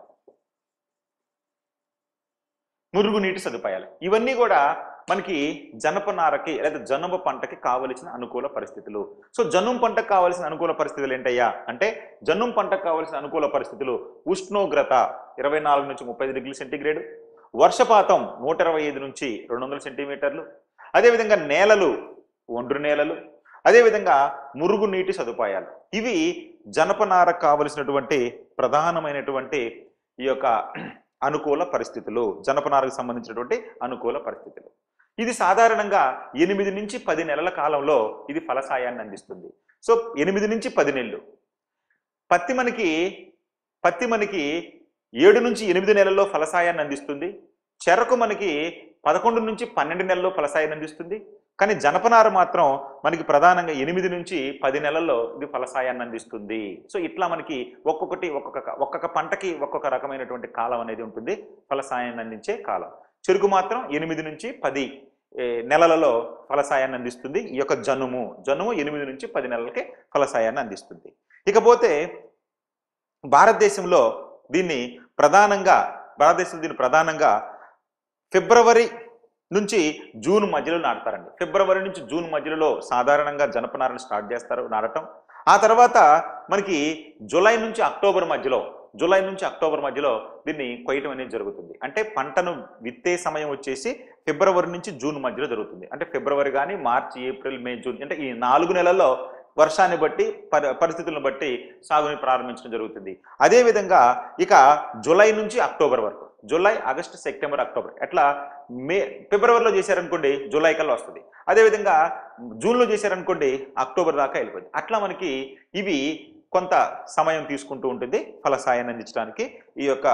మురుగునీటి సదుపాయాలు ఇవన్నీ కూడా మనకి జనపనారకి లేదా జనుమ పంటకి కావలసిన అనుకూల పరిస్థితులు సో జనుం పంటకు కావలసిన అనుకూల పరిస్థితులు ఏంటయ్యా అంటే జనుం పంటకు కావలసిన అనుకూల పరిస్థితులు ఉష్ణోగ్రత ఇరవై నాలుగు నుంచి ముప్పై డిగ్రీ సెంటీగ్రేడ్ వర్షపాతం నూట ఇరవై ఐదు నుంచి రెండు వందల సెంటీమీటర్లు అదేవిధంగా నేలలు ఒండ్రు నేలలు అదేవిధంగా మురుగునీటి సదుపాయాలు ఇవి జనపనారకు కావలసినటువంటి ప్రధానమైనటువంటి ఈ యొక్క అనుకూల పరిస్థితులు జనపనారకు సంబంధించినటువంటి అనుకూల పరిస్థితులు ఇది సాధారణంగా ఎనిమిది నుంచి పది నెలల కాలంలో ఇది ఫలసాయాన్ని అందిస్తుంది సో ఎనిమిది నుంచి పది నెలలు పత్తి మనకి పత్తి మనకి ఏడు నుంచి ఎనిమిది నెలల్లో ఫలసాయాన్ని అందిస్తుంది చెరకు మనకి పదకొండు నుంచి పన్నెండు నెలల్లో ఫలసాయాన్ని అందిస్తుంది కానీ జనపనార మాత్రం మనకి ప్రధానంగా ఎనిమిది నుంచి పది నెలల్లో ఇది ఫలసాయాన్ని అందిస్తుంది సో ఇట్లా మనకి ఒక్కొక్కటి ఒక్కొక్క ఒక్కొక్క పంటకి ఒక్కొక్క రకమైనటువంటి కాలం అనేది ఉంటుంది ఫలసాయాన్ని అందించే కాలం చెరుకు మాత్రం ఎనిమిది నుంచి పది ఏ, నెలలలో ఫలసాయాన్ని అందిస్తుంది ఈ యొక్క జనుము జనుము ఎనిమిది నుంచి పది నెలలకి ఫలసాయాన్ని అందిస్తుంది ఇకపోతే భారతదేశంలో దీన్ని ప్రధానంగా భారతదేశంలో దీన్ని ప్రధానంగా ఫిబ్రవరి నుంచి జూన్ మధ్యలో నాటుతారండి ఫిబ్రవరి నుంచి జూన్ మధ్యలో సాధారణంగా జనపనారని స్టార్ట్ చేస్తారు నాటటం ఆ తర్వాత మనకి జూలై నుంచి అక్టోబర్ మధ్యలో జూలై నుంచి అక్టోబర్ మధ్యలో దీన్ని కొయ్యటం అనేది జరుగుతుంది అంటే పంటను విత్తే సమయం వచ్చేసి ఫిబ్రవరి నుంచి జూన్ మధ్యలో జరుగుతుంది అంటే ఫిబ్రవరి కానీ మార్చి ఏప్రిల్ మే జూన్ అంటే ఈ నాలుగు నెలల్లో వర్షాన్ని బట్టి పరి పరిస్థితులను బట్టి సాగుని ప్రారంభించడం జరుగుతుంది అదేవిధంగా ఇక జూలై నుంచి అక్టోబర్ వరకు జూలై ఆగస్టు సెప్టెంబర్ అక్టోబర్ ఎట్లా మే ఫిబ్రవరిలో చేశారనుకోండి జూలై కల్లా వస్తుంది అదేవిధంగా జూన్లో చేశారనుకోండి అక్టోబర్ దాకా వెళ్ళిపోతుంది అట్లా మనకి ఇవి కొంత సమయం తీసుకుంటూ ఉంటుంది ఫలసాయాన్ని అందించడానికి ఈ యొక్క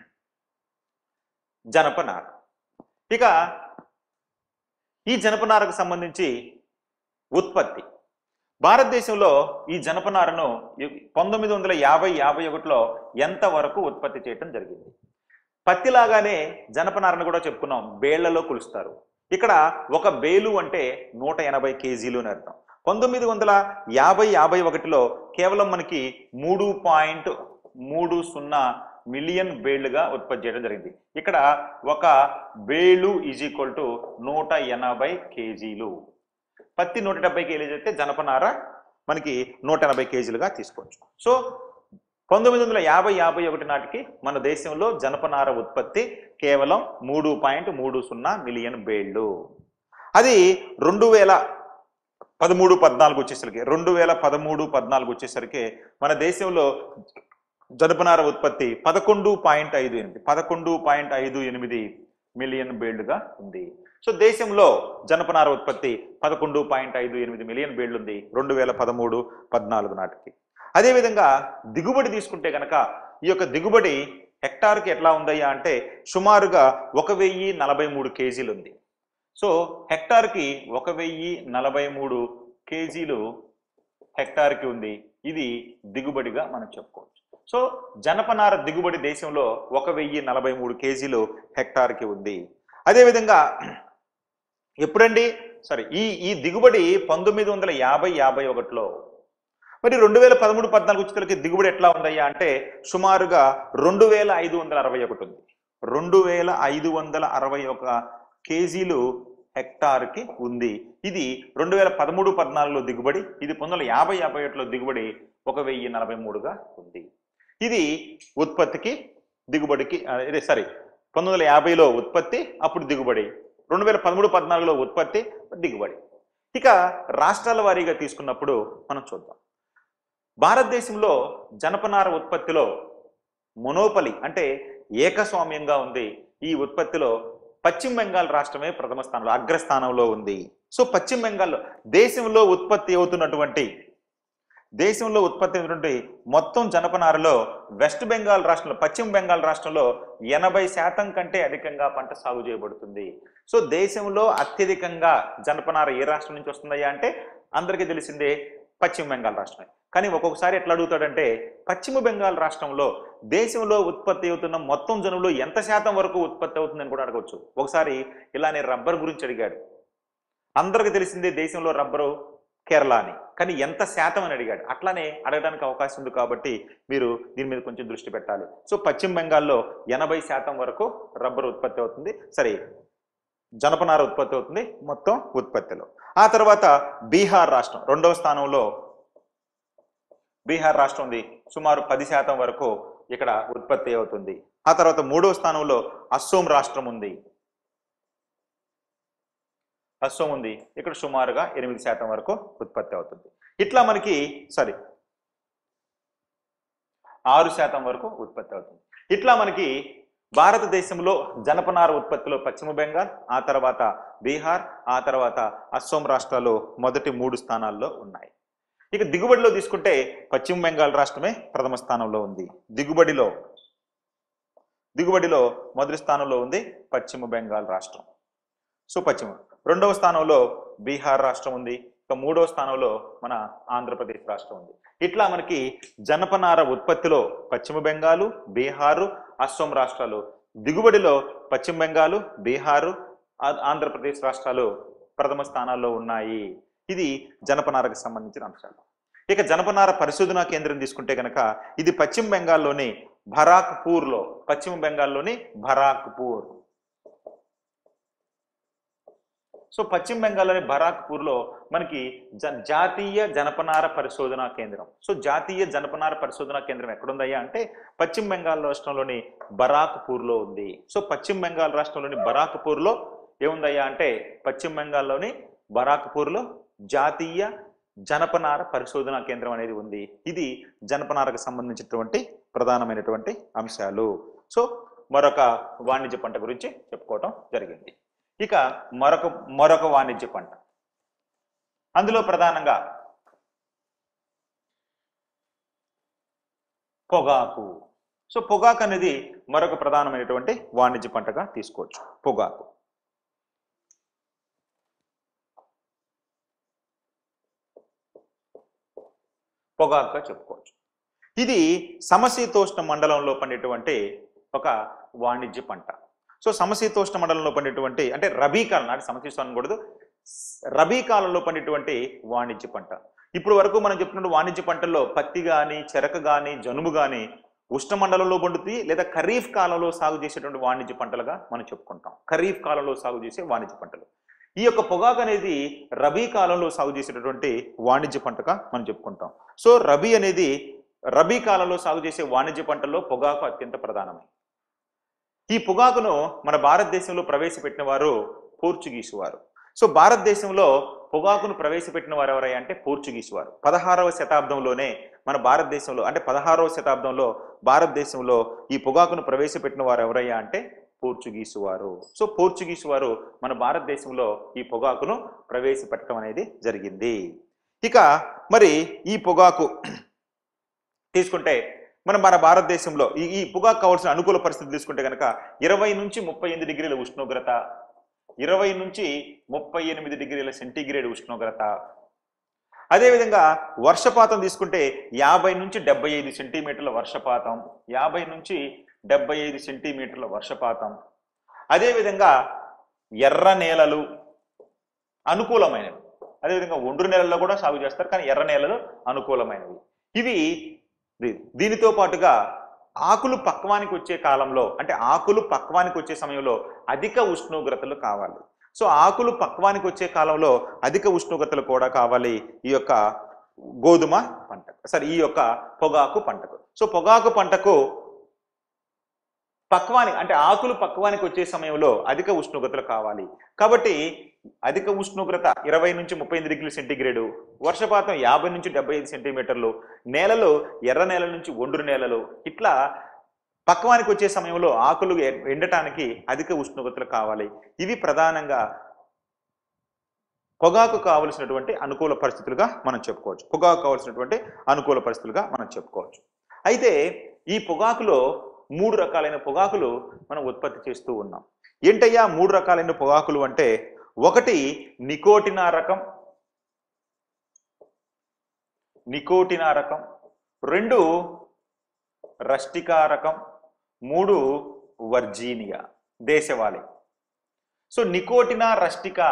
జనపనార ఇక ఈ జనపనారకు సంబంధించి ఉత్పత్తి భారతదేశంలో ఈ జనపనారను పంతొమ్మిది వందల యాభై యాభై ఒకటిలో ఎంతవరకు ఉత్పత్తి చేయటం జరిగింది పత్తిలాగానే జనపనారను కూడా చెప్పుకున్నాం బేళ్లలో కొలుస్తారు ఇక్కడ ఒక బేలు అంటే నూట ఎనభై కేజీలు అని అర్థం పంతొమ్మిది వందల యాభై యాభై ఒకటిలో కేవలం మనకి మూడు పాయింట్ మూడు సున్నా మిలియన్ బేళ్లుగా ఉత్పత్తి చేయడం జరిగింది ఇక్కడ ఒక బేలు ఈజ్ ఈక్వల్ టు నూట ఎనభై కేజీలు పత్తి నూట డెబ్బై కేజీలు అయితే జనపనార మనకి నూట ఎనభై కేజీలుగా తీసుకోవచ్చు సో పంతొమ్మిది వందల యాభై యాభై ఒకటి నాటికి మన దేశంలో జనపనార ఉత్పత్తి కేవలం మూడు పాయింట్ మూడు సున్నా మిలియన్ బేళ్లు అది రెండు వేల పదమూడు పద్నాలుగు వచ్చేసరికి రెండు వేల పదమూడు పద్నాలుగు వచ్చేసరికి మన దేశంలో జనపనార ఉత్పత్తి పదకొండు పాయింట్ ఐదు ఎనిమిది పదకొండు పాయింట్ ఐదు ఎనిమిది మిలియన్ బేళ్లుగా ఉంది సో దేశంలో జనపనార ఉత్పత్తి పదకొండు పాయింట్ ఐదు ఎనిమిది మిలియన్ బేళ్లు ఉంది రెండు వేల పదమూడు పద్నాలుగు నాటికి అదేవిధంగా దిగుబడి తీసుకుంటే కనుక ఈ యొక్క దిగుబడి హెక్టార్కి ఎట్లా ఉందయ్యా అంటే సుమారుగా ఒక వెయ్యి నలభై మూడు కేజీలు ఉంది సో హెక్టార్కి ఒక వెయ్యి నలభై మూడు కేజీలు హెక్టార్కి ఉంది ఇది దిగుబడిగా మనం చెప్పుకోవచ్చు సో జనపనార దిగుబడి దేశంలో ఒక వెయ్యి నలభై మూడు కేజీలు హెక్టార్కి ఉంది అదేవిధంగా ఎప్పుడండి సారీ ఈ ఈ దిగుబడి పంతొమ్మిది వందల యాభై యాభై ఒకటిలో మరి రెండు వేల పదమూడు పద్నాలుగు ఉచితలకి దిగుబడి ఎట్లా ఉందయ్యా అంటే సుమారుగా రెండు వేల ఐదు వందల అరవై ఒకటి ఉంది రెండు వేల ఐదు వందల అరవై ఒక కేజీలు హెక్టార్కి ఉంది ఇది రెండు వేల పదమూడు పద్నాలుగులో దిగుబడి ఇది పంతొమ్మిది వందల యాభై యాభై ఒకటిలో దిగుబడి ఒక వెయ్యి నలభై మూడుగా ఉంది ఇది ఉత్పత్తికి దిగుబడికి ఆ, ఇదే సారీ పంతొమ్మిది వందల యాభైలో ఉత్పత్తి అప్పుడు దిగుబడి రెండు వేల పదమూడు పద్నాలుగులో ఉత్పత్తి దిగుబడి ఇక రాష్ట్రాల వారీగా తీసుకున్నప్పుడు మనం చూద్దాం భారతదేశంలో జనపనార ఉత్పత్తిలో మొనోపలి అంటే ఏకస్వామ్యంగా ఉంది ఈ ఉత్పత్తిలో పశ్చిమ బెంగాల్ రాష్ట్రమే ప్రథమ స్థానంలో అగ్రస్థానంలో ఉంది సో పశ్చిమ బెంగాల్లో దేశంలో ఉత్పత్తి అవుతున్నటువంటి దేశంలో ఉత్పత్తి అయినటువంటి మొత్తం జనపనారలో వెస్ట్ బెంగాల్ రాష్ట్రంలో పశ్చిమ బెంగాల్ రాష్ట్రంలో ఎనభై శాతం కంటే అధికంగా పంట సాగు చేయబడుతుంది సో దేశంలో అత్యధికంగా జనపనార ఏ రాష్ట్రం నుంచి వస్తుందయ్యా అంటే అందరికీ తెలిసిందే పశ్చిమ బెంగాల్ రాష్ట్రమే కానీ ఒక్కొక్కసారి ఎట్లా అడుగుతాడంటే పశ్చిమ బెంగాల్ రాష్ట్రంలో దేశంలో ఉత్పత్తి అవుతున్న మొత్తం జనులు ఎంత శాతం వరకు ఉత్పత్తి అవుతుందని కూడా అడగవచ్చు ఒకసారి ఇలానే రబ్బర్ గురించి అడిగాడు అందరికీ తెలిసిందే దేశంలో రబ్బరు కేరళ అని కానీ ఎంత శాతం అని అడిగాడు అట్లానే అడగడానికి అవకాశం ఉంది కాబట్టి మీరు దీని మీద కొంచెం దృష్టి పెట్టాలి సో పశ్చిమ బెంగాల్లో ఎనభై శాతం వరకు రబ్బర్ ఉత్పత్తి అవుతుంది సరే జనపనార ఉత్పత్తి అవుతుంది మొత్తం ఉత్పత్తిలో ఆ తర్వాత బీహార్ రాష్ట్రం రెండవ స్థానంలో బీహార్ రాష్ట్రం ఉంది సుమారు పది శాతం వరకు ఇక్కడ ఉత్పత్తి అవుతుంది ఆ తర్వాత మూడవ స్థానంలో అస్సోం రాష్ట్రం ఉంది అస్సోం ఉంది ఇక్కడ సుమారుగా ఎనిమిది శాతం వరకు ఉత్పత్తి అవుతుంది ఇట్లా మనకి సారీ ఆరు శాతం వరకు ఉత్పత్తి అవుతుంది ఇట్లా మనకి భారతదేశంలో జనపనార ఉత్పత్తిలో పశ్చిమ బెంగాల్ ఆ తర్వాత బీహార్ ఆ తర్వాత అస్సోం రాష్ట్రాలు మొదటి మూడు స్థానాల్లో ఉన్నాయి ఇక దిగుబడిలో తీసుకుంటే పశ్చిమ బెంగాల్ రాష్ట్రమే ప్రథమ స్థానంలో ఉంది దిగుబడిలో దిగుబడిలో మొదటి స్థానంలో ఉంది పశ్చిమ బెంగాల్ రాష్ట్రం సో పశ్చిమ రెండవ స్థానంలో బీహార్ రాష్ట్రం ఉంది ఇక మూడవ స్థానంలో మన ఆంధ్రప్రదేశ్ రాష్ట్రం ఉంది ఇట్లా మనకి జనపనార ఉత్పత్తిలో పశ్చిమ బెంగాలు బీహారు అస్సోం రాష్ట్రాలు దిగుబడిలో పశ్చిమ బెంగాలు బీహారు ఆ- ఆంధ్రప్రదేశ్ రాష్ట్రాలు ప్రథమ స్థానాల్లో ఉన్నాయి ఇది జనపనారకు సంబంధించిన అంశాలు ఇక జనపనార పరిశోధనా కేంద్రం తీసుకుంటే కనుక ఇది పశ్చిమ బెంగాల్లోని భరాక్పూర్లో పశ్చిమ బెంగాల్లోని భరాక్పూర్ సో పశ్చిమ బెంగాల్లోని బరాక్పూర్లో మనకి జ జాతీయ జనపనార పరిశోధనా కేంద్రం సో జాతీయ జనపనార పరిశోధనా కేంద్రం ఎక్కడుందయ్యా అంటే పశ్చిమ బెంగాల్ రాష్ట్రంలోని బరాక్పూర్లో ఉంది సో పశ్చిమ బెంగాల్ రాష్ట్రంలోని బరాక్పూర్లో ఏముందయ్యా అంటే పశ్చిమ బెంగాల్లోని బరాక్పూర్లో జాతీయ జనపనార పరిశోధనా కేంద్రం అనేది ఉంది ఇది జనపనారకు సంబంధించినటువంటి ప్రధానమైనటువంటి అంశాలు సో మరొక వాణిజ్య పంట గురించి చెప్పుకోవటం జరిగింది ఇక మరొక మరొక వాణిజ్య పంట అందులో ప్రధానంగా పొగాకు సో పొగాకు అనేది మరొక ప్రధానమైనటువంటి వాణిజ్య పంటగా తీసుకోవచ్చు పొగాకు పొగాకుగా చెప్పుకోవచ్చు ఇది సమశీతోష్ణ మండలంలో పండేటువంటి ఒక వాణిజ్య పంట సో సమశీతోష్ణ మండలంలో పండేటువంటి అంటే రబీ కాలం నాటి సమశీతోష్ణ అనకూడదు రబీ కాలంలో పండేటువంటి వాణిజ్య పంట ఇప్పుడు వరకు మనం చెప్తున్న వాణిజ్య పంటల్లో పత్తి కానీ చెరక కానీ జనుము కానీ ఉష్ణమండలంలో పండుతాయి లేదా ఖరీఫ్ కాలంలో సాగు చేసేటువంటి వాణిజ్య పంటలుగా మనం చెప్పుకుంటాం ఖరీఫ్ కాలంలో సాగు చేసే వాణిజ్య పంటలు ఈ యొక్క పొగాకు అనేది రబీ కాలంలో సాగు చేసేటటువంటి వాణిజ్య పంటగా మనం చెప్పుకుంటాం సో రబీ అనేది రబీ కాలంలో సాగు చేసే వాణిజ్య పంటల్లో పొగాకు అత్యంత ప్రధానమే ఈ పొగాకును మన భారతదేశంలో ప్రవేశపెట్టిన వారు పోర్చుగీసు వారు సో భారతదేశంలో పొగాకును ప్రవేశపెట్టిన వారు ఎవరయ్యా అంటే పోర్చుగీసు వారు పదహారవ శతాబ్దంలోనే మన భారతదేశంలో అంటే పదహారవ శతాబ్దంలో భారతదేశంలో ఈ పొగాకును ప్రవేశపెట్టిన వారు ఎవరయ్యా అంటే పోర్చుగీసు వారు సో పోర్చుగీసు వారు మన భారతదేశంలో ఈ పొగాకును ప్రవేశపెట్టడం అనేది జరిగింది ఇక మరి ఈ పొగాకు తీసుకుంటే మనం మన భారతదేశంలో ఈ ఈ పొగాకు కావాల్సిన అనుకూల పరిస్థితి తీసుకుంటే కనుక ఇరవై నుంచి ముప్పై ఎనిమిది డిగ్రీల ఉష్ణోగ్రత ఇరవై నుంచి ముప్పై ఎనిమిది డిగ్రీల సెంటీగ్రేడ్ ఉష్ణోగ్రత అదేవిధంగా వర్షపాతం తీసుకుంటే యాభై నుంచి డెబ్బై ఐదు సెంటీమీటర్ల వర్షపాతం యాభై నుంచి డెబ్బై ఐదు సెంటీమీటర్ల వర్షపాతం అదేవిధంగా ఎర్ర నేలలు అనుకూలమైనవి అదేవిధంగా ఒండ్రు నేలల్లో కూడా సాగు చేస్తారు కానీ ఎర్ర నేలలు అనుకూలమైనవి ఇవి దీ- దీనితో పాటుగా ఆకులు పక్వానికి వచ్చే కాలంలో అంటే ఆకులు పక్వానికి వచ్చే సమయంలో అధిక ఉష్ణోగ్రతలు కావాలి సో ఆకులు పక్వానికి వచ్చే కాలంలో అధిక ఉష్ణోగ్రతలు కూడా కావాలి ఈ యొక్క గోధుమ పంటకు సరే ఈ యొక్క పొగాకు పంటకు సో పొగాకు పంటకు పక్వానికి అంటే ఆకులు పక్వానికి వచ్చే సమయంలో అధిక ఉష్ణోగ్రతలు కావాలి కాబట్టి అధిక ఉష్ణోగ్రత ఇరవై నుంచి ముప్పై ఎనిమిది డిగ్రీల సెంటీగ్రేడు వర్షపాతం యాభై నుంచి డెబ్బై ఐదు సెంటీమీటర్లు నేలలు ఎర్ర నేల నుంచి ఒండ్రు నేలలు ఇట్లా పక్వానికి వచ్చే సమయంలో ఆకులు ఎ- ఎండటానికి అధిక ఉష్ణోగ్రతలు కావాలి ఇవి ప్రధానంగా పొగాకు కావలసినటువంటి అనుకూల పరిస్థితులుగా మనం చెప్పుకోవచ్చు పొగాకు కావలసినటువంటి అనుకూల పరిస్థితులుగా మనం చెప్పుకోవచ్చు అయితే ఈ పొగాకులో మూడు రకాలైన పొగాకులు మనం ఉత్పత్తి చేస్తూ ఉన్నాం ఏంటయ్యా మూడు రకాలైన పొగాకులు అంటే ఒకటి నికోటినా రకం నికోటినా రకం రెండు రస్టికా రకం మూడు వర్జీనియా దేశవాళి సో నికోటినా రస్టికా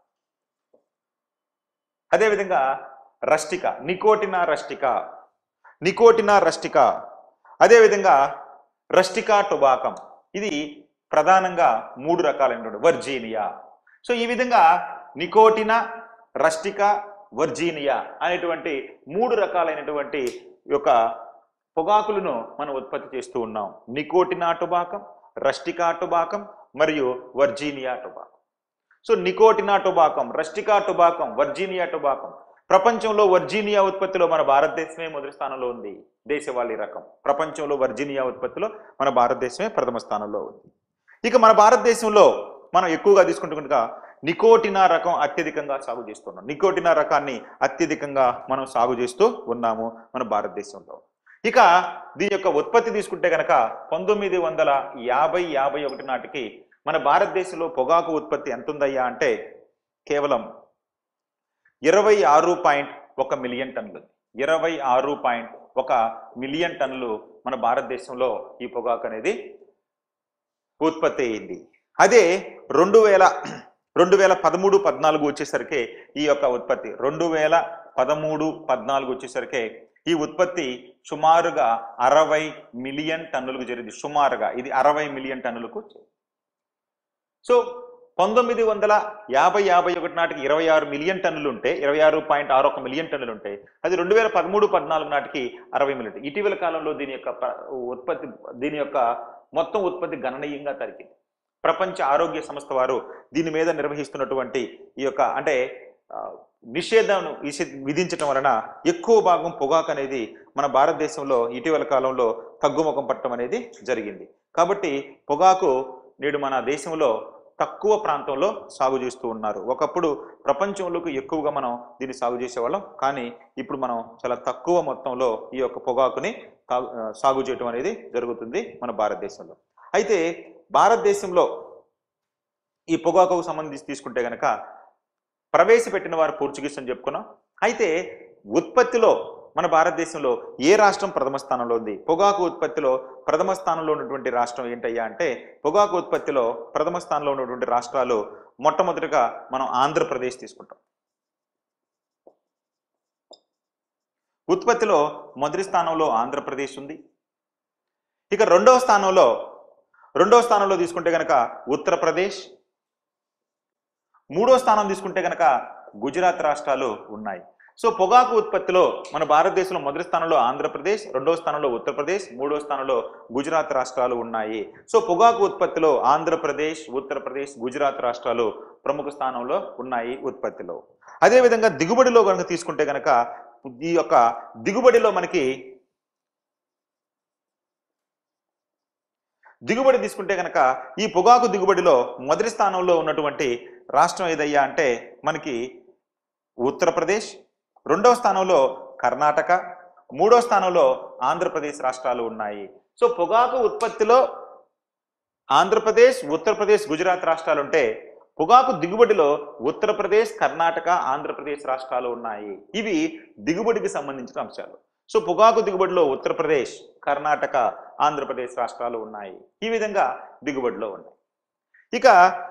అదేవిధంగా rustica nicotiana rustica nicotiana rustica అదేవిధంగా రస్టికా టొబాకం ఇది ప్రధానంగా మూడు రకాలైనటువంటి వర్జీనియా సో ఈ విధంగా నికోటినా రస్టికా వర్జీనియా అనేటువంటి మూడు రకాలైనటువంటి యొక్క పొగాకులను మనం ఉత్పత్తి చేస్తూ ఉన్నాం నికోటినా టొబాకం రస్టికా టొబాకం మరియు Virginia tabacum so nicotiana tabacum rustica tabacum Virginia tabacum ప్రపంచంలో వర్జీనియా ఉత్పత్తిలో మన భారతదేశమే మొదటి స్థానంలో ఉంది దేశవాళీ రకం ప్రపంచంలో వర్జీనియా ఉత్పత్తిలో మన భారతదేశమే ప్రథమ స్థానంలో ఉంది ఇక మన భారతదేశంలో మనం ఎక్కువగా తీసుకుంటున్నట్టుగా నికోటినా రకం అత్యధికంగా సాగు చేస్తున్నాం నికోటినా రకాన్ని అత్యధికంగా మనం సాగు చేస్తూ ఉన్నాము మన భారతదేశంలో ఇక దీని యొక్క ఉత్పత్తి తీసుకుంటే కనుక పంతొమ్మిది వందల యాభై యాభై ఒకటి నాటికి మన భారతదేశంలో పొగాకు ఉత్పత్తి ఎంత ఉందయ్యా అంటే కేవలం ఇరవై ఆరు పాయింట్ ఒక మిలియన్ టన్నులు ఇరవై ఆరు పాయింట్ ఒక మిలియన్ టన్నులు మన భారతదేశంలో ఈ పొగాకు అనేది ఉత్పత్తి అయింది అదే రెండు వేల రెండు వేల పదమూడు పద్నాలుగు వచ్చేసరికి ఈ యొక్క ఉత్పత్తి రెండు వేల పదమూడు పద్నాలుగు వచ్చేసరికి ఈ ఉత్పత్తి సుమారుగా అరవై మిలియన్ టన్నులకు జరిగింది సుమారుగా ఇది అరవై మిలియన్ టన్నులకు చేరింది. సో పంతొమ్మిది వందల యాభై యాభై ఒకటి నాటికి ఇరవై ఆరు మిలియన్ టన్నులు ఉంటే ఇరవై ఆరు పాయింట్ ఆరు ఒక మిలియన్ టన్నులు ఉంటాయి అది రెండు వేల పదమూడు పద్నాలుగు నాటికి అరవై మిలియన్ ఇటీవల కాలంలో దీని యొక్క ప్ర- ఉత్పత్తి దీని యొక్క మొత్తం ఉత్పత్తి గణనీయంగా తరిగింది ప్రపంచ ఆరోగ్య సంస్థ వారు దీని మీద నిర్వహిస్తున్నటువంటి ఈ యొక్క అంటే ఆ, నిషేధం విసి- విధించటం వలన ఎక్కువ భాగం పొగాకు అనేది మన భారతదేశంలో ఇటీవల కాలంలో తగ్గుముఖం పట్టడం అనేది జరిగింది కాబట్టి పొగాకు నేడు మన దేశంలో తక్కువ ప్రాంతంలో సాగు చేస్తూ ఉన్నారు ఒకప్పుడు ప్రపంచంలోకి ఎక్కువగా మనం దీన్ని సాగు చేసేవాళ్ళం కానీ ఇప్పుడు మనం చాలా తక్కువ మొత్తంలో ఈ యొక్క పొగాకుని తా- ఆ, సాగు చేయటం అనేది జరుగుతుంది మన భారతదేశంలో అయితే భారతదేశంలో ఈ పొగాకుకు సంబంధించి తీసుకుంటే కనుక ప్రవేశపెట్టిన వారు పోర్చుగీస్ అని చెప్పుకున్నాం అయితే ఉత్పత్తిలో మన భారతదేశంలో ఏ రాష్ట్రం ప్రథమ స్థానంలో ఉంది పొగాకు ఉత్పత్తిలో ప్రథమ స్థానంలో ఉన్నటువంటి రాష్ట్రం ఏంటయ్యా అంటే పొగాకు ఉత్పత్తిలో ప్రథమ స్థానంలో ఉన్నటువంటి రాష్ట్రాలు మొట్టమొదటిగా మనం ఆంధ్రప్రదేశ్ తీసుకుంటాం ఉత్పత్తిలో మొదటి స్థానంలో ఆంధ్రప్రదేశ్ ఉంది ఇక రెండవ స్థానంలో రెండవ స్థానంలో తీసుకుంటే కనుక ఉత్తరప్రదేశ్ మూడో స్థానం తీసుకుంటే కనుక గుజరాత్ రాష్ట్రాలు ఉన్నాయి సో పొగాకు ఉత్పత్తిలో మన భారతదేశంలో మొదటి స్థానంలో ఆంధ్రప్రదేశ్ రెండో స్థానంలో ఉత్తరప్రదేశ్ మూడో స్థానంలో గుజరాత్ రాష్ట్రాలు ఉన్నాయి సో పొగాకు ఉత్పత్తిలో ఆంధ్రప్రదేశ్ ఉత్తరప్రదేశ్ గుజరాత్ రాష్ట్రాలు ప్రముఖ స్థానంలో ఉన్నాయి ఉత్పత్తిలో అదేవిధంగా దిగుబడిలో కనుక తీసుకుంటే కనుక ఈ యొక్క దిగుబడిలో మనకి దిగుబడి తీసుకుంటే కనుక ఈ పొగాకు దిగుబడిలో మొదటి స్థానంలో ఉన్నటువంటి రాష్ట్రం ఏదయ్యా అంటే మనకి ఉత్తరప్రదేశ్ రెండవ స్థానంలో కర్ణాటక మూడో స్థానంలో ఆంధ్రప్రదేశ్ రాష్ట్రాలు ఉన్నాయి సో పొగాకు ఉత్పత్తిలో ఆంధ్రప్రదేశ్ ఉత్తరప్రదేశ్ గుజరాత్ రాష్ట్రాలు ఉంటే పొగాకు దిగుబడిలో ఉత్తరప్రదేశ్ కర్ణాటక ఆంధ్రప్రదేశ్ రాష్ట్రాలు ఉన్నాయి ఇవి దిగుబడికి సంబంధించిన అంశాలు సో పొగాకు దిగుబడిలో ఉత్తరప్రదేశ్ కర్ణాటక ఆంధ్రప్రదేశ్ రాష్ట్రాలు ఉన్నాయి ఈ విధంగా దిగుబడిలో ఉన్నాయి ఇక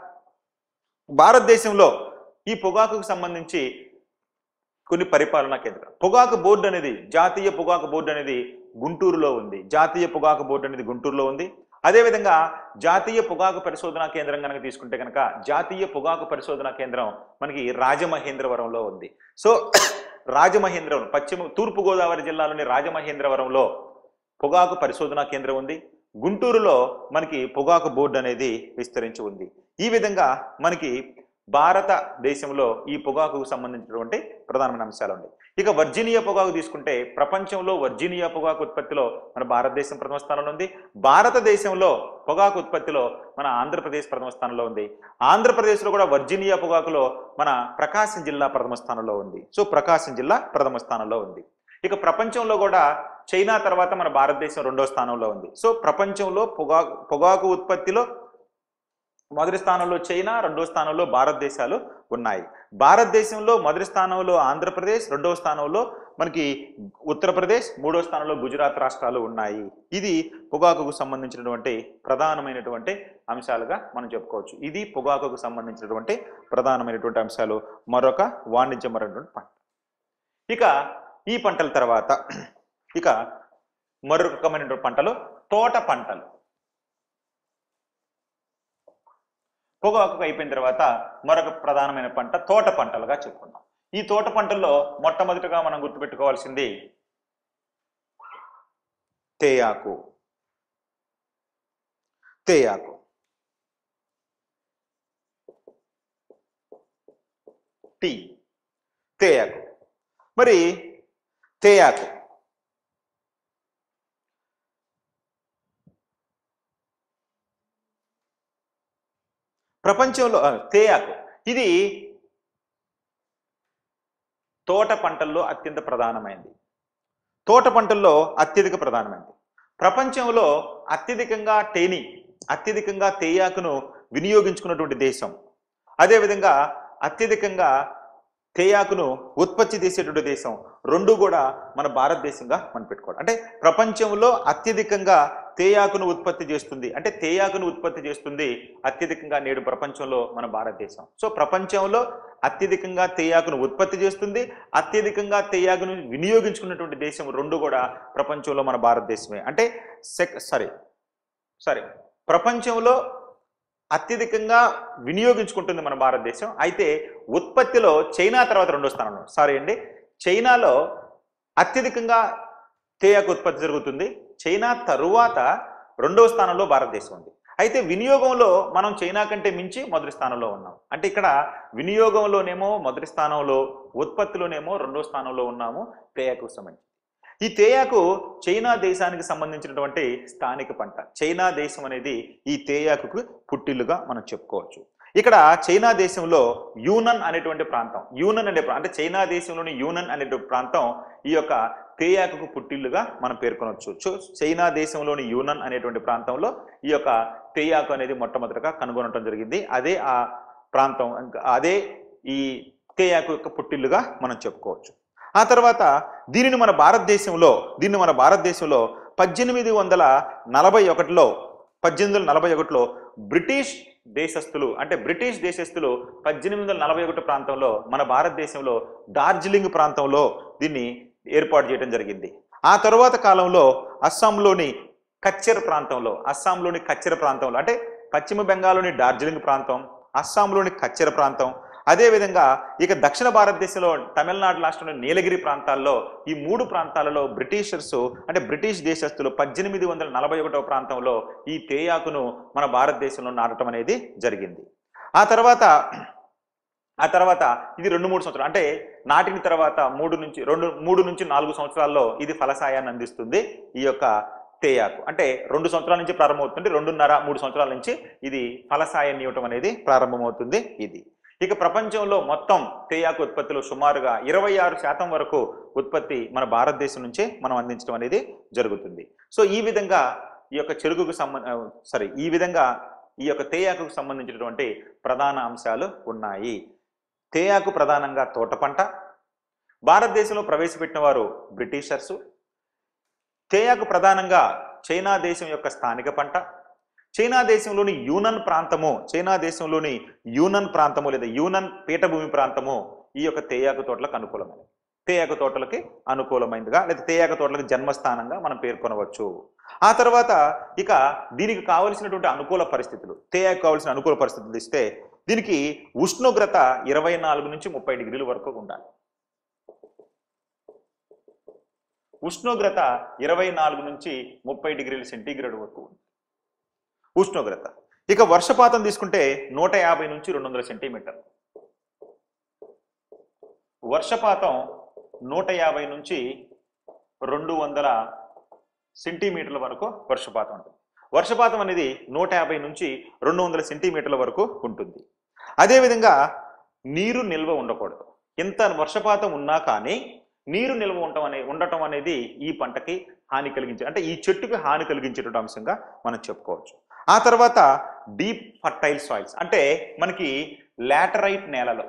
భారతదేశంలో ఈ పొగాకుకు సంబంధించి కొన్ని పరిపాలనా కేంద్రాలు పొగాకు బోర్డు అనేది జాతీయ పొగాకు బోర్డు అనేది గుంటూరులో ఉంది జాతీయ పొగాకు బోర్డు అనేది గుంటూరులో ఉంది అదేవిధంగా జాతీయ పొగాకు పరిశోధనా కేంద్రం కనుక తీసుకుంటే కనుక జాతీయ పొగాకు పరిశోధనా కేంద్రం మనకి రాజమహేంద్రవరంలో ఉంది సో రాజమహేంద్రవరం పశ్చిమ తూర్పు గోదావరి జిల్లాలోని రాజమహేంద్రవరంలో పొగాకు పరిశోధనా కేంద్రం ఉంది గుంటూరులో మనకి పొగాకు బోర్డు అనేది విస్తరించి ఉంది ఈ విధంగా మనకి భారతదేశంలో ఈ పొగాకుకు సంబంధించినటువంటి ప్రధానమైన అంశాలు ఉన్నాయి ఇక వర్జీనియా పొగాకు తీసుకుంటే ప్రపంచంలో వర్జీనియా పొగాకు ఉత్పత్తిలో మన భారతదేశం ప్రథమ స్థానంలో ఉంది భారతదేశంలో పొగాకు ఉత్పత్తిలో మన ఆంధ్రప్రదేశ్ ప్రథమ స్థానంలో ఉంది ఆంధ్రప్రదేశ్లో కూడా వర్జీనియా పొగాకులో మన ప్రకాశం జిల్లా ప్రథమ స్థానంలో ఉంది సో ప్రకాశం జిల్లా ప్రథమ స్థానంలో ఉంది ఇక ప్రపంచంలో కూడా చైనా తర్వాత మన భారతదేశం రెండో స్థానంలో ఉంది సో ప్రపంచంలో పొగాకు పొగాకు ఉత్పత్తిలో మొదటి స్థానంలో చైనా రెండో స్థానంలో భారతదేశాలు ఉన్నాయి భారతదేశంలో మొదటి స్థానంలో ఆంధ్రప్రదేశ్ రెండవ స్థానంలో మనకి ఉత్తరప్రదేశ్ మూడో స్థానంలో గుజరాత్ రాష్ట్రాలు ఉన్నాయి ఇది పొగాకుకు సంబంధించినటువంటి ప్రధానమైనటువంటి అంశాలుగా మనం చెప్పుకోవచ్చు ఇది పొగాకుకు సంబంధించినటువంటి ప్రధానమైనటువంటి అంశాలు మరొక వాణిజ్యమైనటువంటి పంట ఇక ఈ పంటల తర్వాత ఇక మరొక రకమైనటువంటి పంటలు తోట పంటలు పొగాకు అయిపోయిన తర్వాత మరొక ప్రధానమైన పంట తోట పంటలుగా చెప్పుకుందాం ఈ తోట పంటల్లో మొట్టమొదటిగా మనం గుర్తుపెట్టుకోవాల్సింది తేయాకు తేయాకు టీ తేయాకు మరి తేయాకు ప్రపంచంలో ఆ, తేయాకు ఇది తోట పంటల్లో అత్యంత ప్రధానమైనది తోట పంటల్లో అత్యధిక ప్రధానమైనది ప్రపంచంలో అత్యధికంగా తేనె అత్యధికంగా తేయాకును వినియోగించుకున్నటువంటి దేశం అదేవిధంగా అత్యధికంగా తేయాకును ఉత్పత్తి చేసేటువంటి దేశం రెండు కూడా మన భారతదేశంగా మనం పెట్టుకోవాలి అంటే ప్రపంచంలో అత్యధికంగా తేయాకును ఉత్పత్తి చేస్తుంది అంటే తేయాకును ఉత్పత్తి చేస్తుంది అత్యధికంగా నేడు ప్రపంచంలో మన భారతదేశం సో ప్రపంచంలో అత్యధికంగా తేయాకును ఉత్పత్తి చేస్తుంది అత్యధికంగా తేయాకును వినియోగించుకున్నటువంటి దేశం రెండు కూడా ప్రపంచంలో మన భారతదేశమే అంటే సెక్ సారీ సారీ ప్రపంచంలో అత్యధికంగా వినియోగించుకుంటుంది మన భారతదేశం అయితే ఉత్పత్తిలో చైనా తర్వాత రెండో స్థానంలో సారీ అండి చైనాలో అత్యధికంగా తేయాకు ఉత్పత్తి జరుగుతుంది చైనా తరువాత రెండవ స్థానంలో భారతదేశం ఉంది అయితే వినియోగంలో మనం చైనా కంటే మించి మొదటి స్థానంలో ఉన్నాం అంటే ఇక్కడ వినియోగంలోనేమో మొదటి స్థానంలో ఉత్పత్తిలోనేమో రెండో స్థానంలో ఉన్నాము తేయాకు సంబంధించి ఈ తేయాకు చైనా దేశానికి సంబంధించినటువంటి స్థానిక పంట చైనా దేశం అనేది ఈ తేయాకుకు పుట్టిల్లుగా మనం చెప్పుకోవచ్చు ఇక్కడ చైనా దేశంలో యూనన్ అనేటువంటి ప్రాంతం యూనన్ అనే ప్రా- అంటే చైనా దేశంలోని యూనన్ అనేటువంటి ప్రాంతం ఈ యొక్క తేయాకుకు పుట్టిల్లుగా మనం పేర్కొనవచ్చు సో చైనా దేశంలోని యూనన్ అనేటువంటి ప్రాంతంలో ఈ యొక్క తేయాకు అనేది మొట్టమొదటిగా కనుగొనడం జరిగింది అదే ఆ ప్రాంతం ఇంకా అదే ఈ తేయాకు యొక్క పుట్టిల్లుగా మనం చెప్పుకోవచ్చు ఆ తర్వాత దీనిని మన భారతదేశంలో దీన్ని మన భారతదేశంలో పద్దెనిమిది వందల నలభై ఒకటిలో పద్దెనిమిది వందల నలభై ఒకటిలో బ్రిటిష్ దేశస్థులు అంటే బ్రిటిష్ దేశస్థులు పద్దెనిమిది వందల నలభై ఒకటి ప్రాంతంలో మన భారతదేశంలో డార్జిలింగ్ ప్రాంతంలో దీన్ని ఏర్పాటు చేయడం జరిగింది ఆ తరువాత కాలంలో అస్సాంలోని కచ్చెర్ ప్రాంతంలో అస్సాంలోని కచ్చెర ప్రాంతంలో అంటే పశ్చిమ బెంగాల్లోని డార్జిలింగ్ ప్రాంతం అస్సాంలోని కచ్చెర ప్రాంతం అదేవిధంగా ఇక దక్షిణ భారతదేశంలో తమిళనాడు రాష్ట్రంలోని నీలగిరి ప్రాంతాల్లో ఈ మూడు ప్రాంతాలలో బ్రిటిషర్స్ అంటే బ్రిటిష్ దేశస్తులు పద్దెనిమిది వందల నలభై ఒకటవ ప్రాంతంలో ఈ తేయాకును మన భారతదేశంలో నాటడం అనేది జరిగింది ఆ తర్వాత ఆ తర్వాత ఇది రెండు మూడు సంవత్సరాలు అంటే నాటిన తర్వాత మూడు నుంచి రెండు మూడు నుంచి నాలుగు సంవత్సరాల్లో ఇది ఫలసాయాన్ని అందిస్తుంది ఈ యొక్క తేయాకు అంటే రెండు సంవత్సరాల నుంచి ప్రారంభమవుతుంది రెండున్నర మూడు సంవత్సరాల నుంచి ఇది ఫలసాయాన్ని ఇవ్వటం అనేది ప్రారంభమవుతుంది ఇది ఇక ప్రపంచంలో మొత్తం తేయాకు ఉత్పత్తిలో సుమారుగా ఇరవై ఆరు శాతం వరకు ఉత్పత్తి మన భారతదేశం నుంచే మనం అందించడం అనేది జరుగుతుంది సో ఈ విధంగా ఈ యొక్క చెరుకుకు సంబంధ సారీ ఈ విధంగా ఈ యొక్క తేయాకుకు సంబంధించినటువంటి ప్రధాన అంశాలు ఉన్నాయి తేయాకు ప్రధానంగా తోట పంట భారతదేశంలో ప్రవేశపెట్టిన వారు బ్రిటిషర్సు తేయాకు ప్రధానంగా చైనా దేశం యొక్క స్థానిక పంట చైనా దేశంలోని యూనన్ ప్రాంతము చైనా దేశంలోని యూనన్ ప్రాంతము లేదా యూనన్ పీఠభూమి ప్రాంతము ఈ యొక్క తేయాకు తోటలకు అనుకూలమైనది తేయాకు తోటలకి అనుకూలమైనదిగా లేదా తేయాకు తోటలకు జన్మస్థానంగా మనం పేర్కొనవచ్చు ఆ తర్వాత ఇక దీనికి కావలసినటువంటి అనుకూల పరిస్థితులు తేయాకు కావలసిన అనుకూల పరిస్థితులు ఇస్తే దీనికి ఉష్ణోగ్రత ఇరవై నాలుగు నుంచి ముప్పై డిగ్రీల వరకు ఉండాలి ఉష్ణోగ్రత ఇరవై నాలుగు నుంచి ముప్పై డిగ్రీల సెంటీగ్రేడ్ వరకు ఉంది ఉష్ణోగ్రత ఇక వర్షపాతం తీసుకుంటే నూట యాభై నుంచి రెండు వందల సెంటీమీటర్ వర్షపాతం నూట యాభై నుంచి రెండు వందల సెంటీమీటర్ల వరకు వర్షపాతం ఉంటుంది వర్షపాతం అనేది నూట యాభై నుంచి రెండు వందల సెంటీమీటర్ల వరకు ఉంటుంది అదేవిధంగా నీరు నిల్వ ఉండకూడదు ఇంత వర్షపాతం ఉన్నా కానీ నీరు నిల్వ ఉండటం అనే ఉండటం అనేది ఈ పంటకి హాని కలిగించే అంటే ఈ చెట్టుకి హాని కలిగించేటువంటి అంశంగా మనం చెప్పుకోవచ్చు ఆ తర్వాత డీప్ ఫర్టైల్ సాయిల్స్ అంటే మనకి లాటరైట్ నేలలో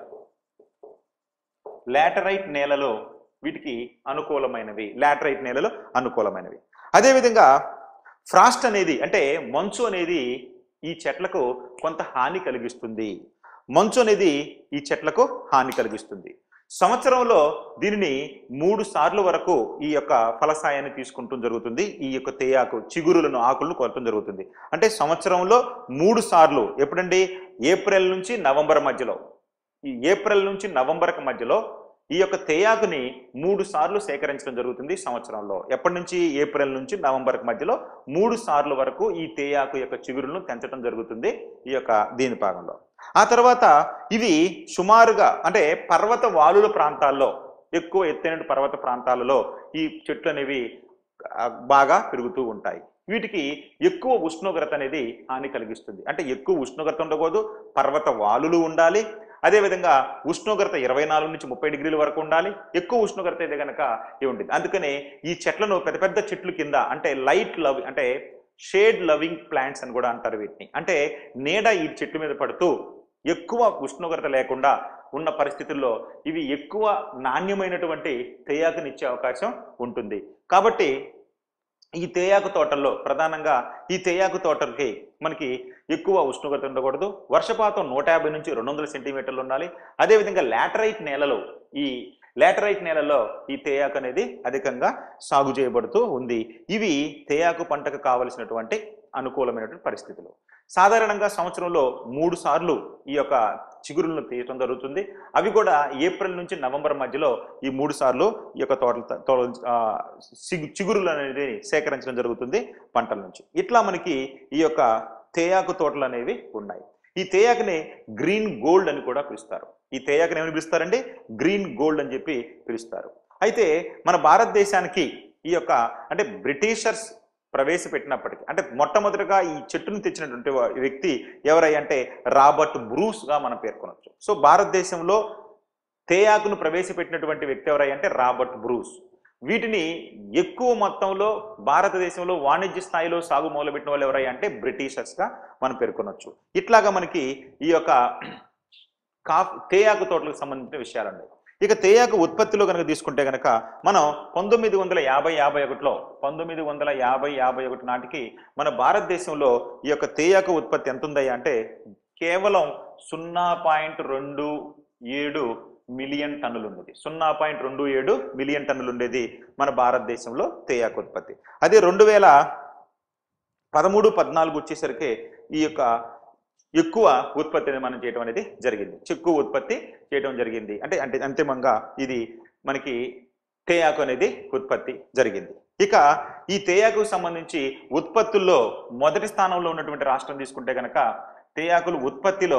లాటరైట్ నేలలో వీటికి అనుకూలమైనవి లాటరైట్ నేలలో అనుకూలమైనవి అదేవిధంగా ఫ్రాస్ట్ అనేది అంటే మంచు అనేది ఈ చెట్లకు కొంత హాని కలిగిస్తుంది మంచు అనేది ఈ చెట్లకు హాని కలిగిస్తుంది సంవత్సరంలో దీనిని మూడు సార్లు వరకు ఈ యొక్క ఫలసాయాన్ని తీసుకుంటూ జరుగుతుంది ఈ యొక్క తేయాకు చిగురులను ఆకులను కొలటం జరుగుతుంది అంటే సంవత్సరంలో మూడు సార్లు ఎప్పుడండి ఏప్రిల్ నుంచి నవంబర్ మధ్యలో ఈ ఏప్రిల్ నుంచి నవంబర్కి మధ్యలో ఈ యొక్క తేయాకుని మూడు సార్లు సేకరించడం జరుగుతుంది సంవత్సరంలో ఎప్పటి నుంచి ఏప్రిల్ నుంచి నవంబర్ మధ్యలో మూడు సార్లు వరకు ఈ తేయాకు యొక్క చిగురులను తెంచడం జరుగుతుంది ఈ యొక్క దీని భాగంలో ఆ తర్వాత ఇవి సుమారుగా అంటే పర్వత వాలుల ప్రాంతాల్లో ఎక్కువ ఎత్తైన పర్వత ప్రాంతాలలో ఈ చెట్లు అనేవి ఆ, బాగా పెరుగుతూ ఉంటాయి వీటికి ఎక్కువ ఉష్ణోగ్రత అనేది హాని కలిగిస్తుంది అంటే ఎక్కువ ఉష్ణోగ్రత ఉండకూడదు పర్వత వాలులు ఉండాలి అదేవిధంగా ఉష్ణోగ్రత ఇరవై నాలుగు నుంచి ముప్పై డిగ్రీల వరకు ఉండాలి ఎక్కువ ఉష్ణోగ్రత అయితే కనుక ఇవి ఉంటుంది అందుకనే ఈ చెట్లను పెద్ద పెద్ద చెట్లు కింద అంటే లైట్ లవ్ అంటే షేడ్ లవింగ్ ప్లాంట్స్ అని కూడా అంటారు వీటిని అంటే నీడ ఈ చెట్ల మీద పడుతూ ఎక్కువ ఉష్ణోగ్రత లేకుండా ఉన్న పరిస్థితుల్లో ఇవి ఎక్కువ నాణ్యమైనటువంటి తేయాకునిచ్చే అవకాశం ఉంటుంది కాబట్టి ఈ తేయాకు తోటల్లో ప్రధానంగా ఈ తేయాకు తోటలకి మనకి ఎక్కువ ఉష్ణోగ్రత ఉండకూడదు వర్షపాతం నూట యాభై నుంచి రెండు వందల సెంటీమీటర్లు ఉండాలి అదేవిధంగా లాటరైట్ నేలలో ఈ లాటరైట్ నేలలో ఈ తేయాకు అనేది అధికంగా సాగు చేయబడుతూ ఉంది ఇవి తేయాకు పంటకు కావలసినటువంటి అనుకూలమైనటువంటి పరిస్థితులు సాధారణంగా సంవత్సరంలో మూడు సార్లు ఈ యొక్క చిగురులను తీయటం జరుగుతుంది అవి కూడా ఏప్రిల్ నుంచి నవంబర్ మధ్యలో ఈ మూడు సార్లు ఈ యొక్క తోటల తోట ఆ, సిగు- చిగురులు అనేది సేకరించడం జరుగుతుంది పంటల నుంచి ఇట్లా మనకి ఈ యొక్క తేయాకు తోటలు అనేవి ఉన్నాయి ఈ తేయాకుని గ్రీన్ గోల్డ్ అని కూడా పిలుస్తారు ఈ తేయాకుని ఏమని పిలుస్తారండి గ్రీన్ గోల్డ్ అని చెప్పి పిలుస్తారు అయితే మన భారతదేశానికి ఈ యొక్క అంటే బ్రిటిషర్స్ ప్రవేశపెట్టినప్పటికీ అంటే మొట్టమొదటిగా ఈ చెట్టును తెచ్చినటువంటి వా- వ్యక్తి ఎవరై అంటే రాబర్ట్ బ్రూస్గా మనం పేర్కొనవచ్చు సో భారతదేశంలో తేయాకును ప్రవేశపెట్టినటువంటి వ్యక్తి ఎవరై అంటే రాబర్ట్ బ్రూస్ వీటిని ఎక్కువ మొత్తంలో భారతదేశంలో వాణిజ్య స్థాయిలో సాగు మొదలుపెట్టిన వాళ్ళు ఎవరై అంటే బ్రిటిషర్స్గా మనం పేర్కొనవచ్చు ఇట్లాగా మనకి ఈ యొక్క కాఫీ తేయాకు తోటలకు సంబంధించిన విషయాలండి ఇక తేయాకు ఉత్పత్తిలో కనుక తీసుకుంటే కనుక మనం పంతొమ్మిది వందల యాభై యాభై ఒకటిలో పంతొమ్మిది వందల యాభై యాభై ఒకటి నాటికి మన భారతదేశంలో ఈ యొక్క తేయాకు ఉత్పత్తి ఎంత ఉందయ్యా అంటే కేవలం సున్నా పాయింట్ రెండు ఏడు మిలియన్ టన్నులు ఉన్నది సున్నా పాయింట్ రెండు ఏడు మిలియన్ టన్నులు ఉండేది మన భారతదేశంలో తేయాకు ఉత్పత్తి అదే రెండు వేల పదమూడు పద్నాలుగు వచ్చేసరికి ఈ యొక్క ఎక్కువ ఉత్పత్తిని మనం చేయడం అనేది జరిగింది ఎక్కువ ఉత్పత్తి చేయడం జరిగింది అంటే అంటే అంతిమంగా ఇది మనకి తేయాకు అనేది ఉత్పత్తి జరిగింది ఇక ఈ తేయాకు సంబంధించి ఉత్పత్తుల్లో మొదటి స్థానంలో ఉన్నటువంటి రాష్ట్రం తీసుకుంటే కనుక తేయాకులు ఉత్పత్తిలో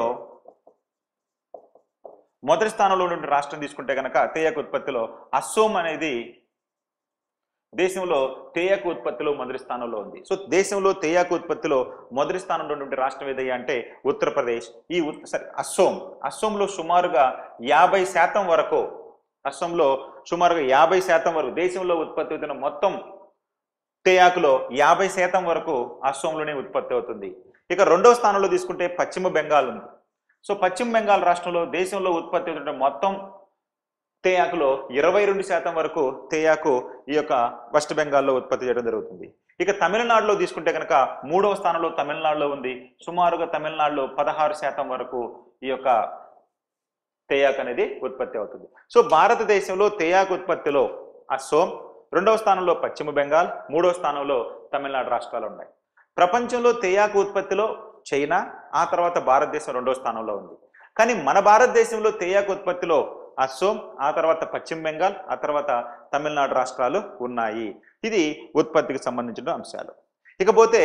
మొదటి స్థానంలో ఉన్నటువంటి రాష్ట్రం తీసుకుంటే కనుక తేయాకు ఉత్పత్తిలో అస్సోం అనేది దేశంలో తేయాకు ఉత్పత్తిలో మొదటి స్థానంలో ఉంది సో దేశంలో తేయాకు ఉత్పత్తిలో మొదటి స్థానంలో ఉన్నటువంటి రాష్ట్రం ఏదయ్యా అంటే ఉత్తరప్రదేశ్ ఈ ఉత్ సారీ అస్సోం అస్సోంలో సుమారుగా యాభై శాతం వరకు అస్సోంలో సుమారుగా యాభై శాతం వరకు దేశంలో ఉత్పత్తి అవుతున్న మొత్తం తేయాకులో యాభై శాతం వరకు అస్సోంలోనే ఉత్పత్తి అవుతుంది ఇక రెండవ స్థానంలో తీసుకుంటే పశ్చిమ బెంగాల్ ఉంది సో పశ్చిమ బెంగాల్ రాష్ట్రంలో దేశంలో ఉత్పత్తి అవుతున్న మొత్తం తేయాకులో ఇరవై రెండు శాతం వరకు తేయాకు ఈ యొక్క వెస్ట్ బెంగాల్లో ఉత్పత్తి చేయడం జరుగుతుంది ఇక తమిళనాడులో తీసుకుంటే కనుక మూడవ స్థానంలో తమిళనాడులో ఉంది సుమారుగా తమిళనాడులో పదహారు శాతం వరకు ఈ యొక్క తేయాకు అనేది ఉత్పత్తి అవుతుంది సో భారతదేశంలో తేయాకు ఉత్పత్తిలో అస్సోం రెండవ స్థానంలో పశ్చిమ బెంగాల్ మూడవ స్థానంలో తమిళనాడు రాష్ట్రాలు ఉన్నాయి ప్రపంచంలో తేయాకు ఉత్పత్తిలో చైనా ఆ తర్వాత భారతదేశం రెండవ స్థానంలో ఉంది కానీ మన భారతదేశంలో తేయాకు ఉత్పత్తిలో అస్సోం ఆ తర్వాత పశ్చిమ బెంగాల్ ఆ తర్వాత తమిళనాడు రాష్ట్రాలు ఉన్నాయి ఇది ఉత్పత్తికి సంబంధించిన అంశాలు ఇకపోతే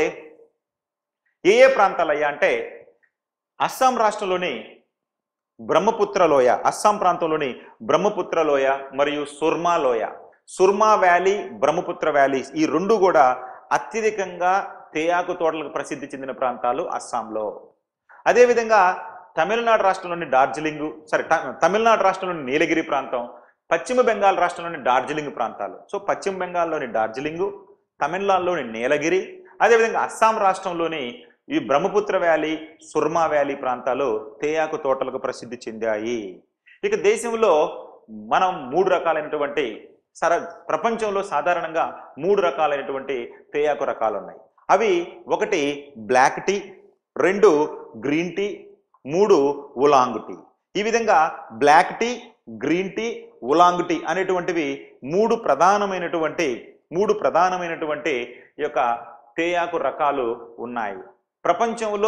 ఏ ఏ ప్రాంతాలు అయ్యా అంటే అస్సాం రాష్ట్రంలోని బ్రహ్మపుత్ర లోయ అస్సాం ప్రాంతంలోని బ్రహ్మపుత్ర లోయ మరియు సుర్మా లోయ సుర్మా వ్యాలీ బ్రహ్మపుత్ర వ్యాలీస్ ఈ రెండు కూడా అత్యధికంగా తేయాకు తోటలకు ప్రసిద్ధి చెందిన ప్రాంతాలు అస్సాంలో అదేవిధంగా తమిళనాడు రాష్ట్రంలోని డార్జిలింగ్ సరే ట- తమిళనాడు రాష్ట్రంలోని నీలగిరి ప్రాంతం పశ్చిమ బెంగాల్ రాష్ట్రంలోని డార్జిలింగ్ ప్రాంతాలు సో పశ్చిమ బెంగాల్లోని డార్జిలింగు తమిళనాడులోని నీలగిరి అదేవిధంగా అస్సాం రాష్ట్రంలోని ఈ బ్రహ్మపుత్ర వ్యాలీ సుర్మా వ్యాలీ ప్రాంతాలు తేయాకు తోటలకు ప్రసిద్ధి చెందాయి ఇక దేశంలో మనం మూడు రకాలైనటువంటి సర ప్రపంచంలో సాధారణంగా మూడు రకాలైనటువంటి తేయాకు రకాలు ఉన్నాయి అవి ఒకటి బ్లాక్ టీ రెండు గ్రీన్ టీ మూడు ఉలాంగ్ టీ ఈ విధంగా black tea green tea oolong tea అనేటువంటివి మూడు ప్రధానమైనటువంటి మూడు ప్రధానమైనటువంటి ఈ యొక్క తేయాకు రకాలు ఉన్నాయి ప్రపంచంలో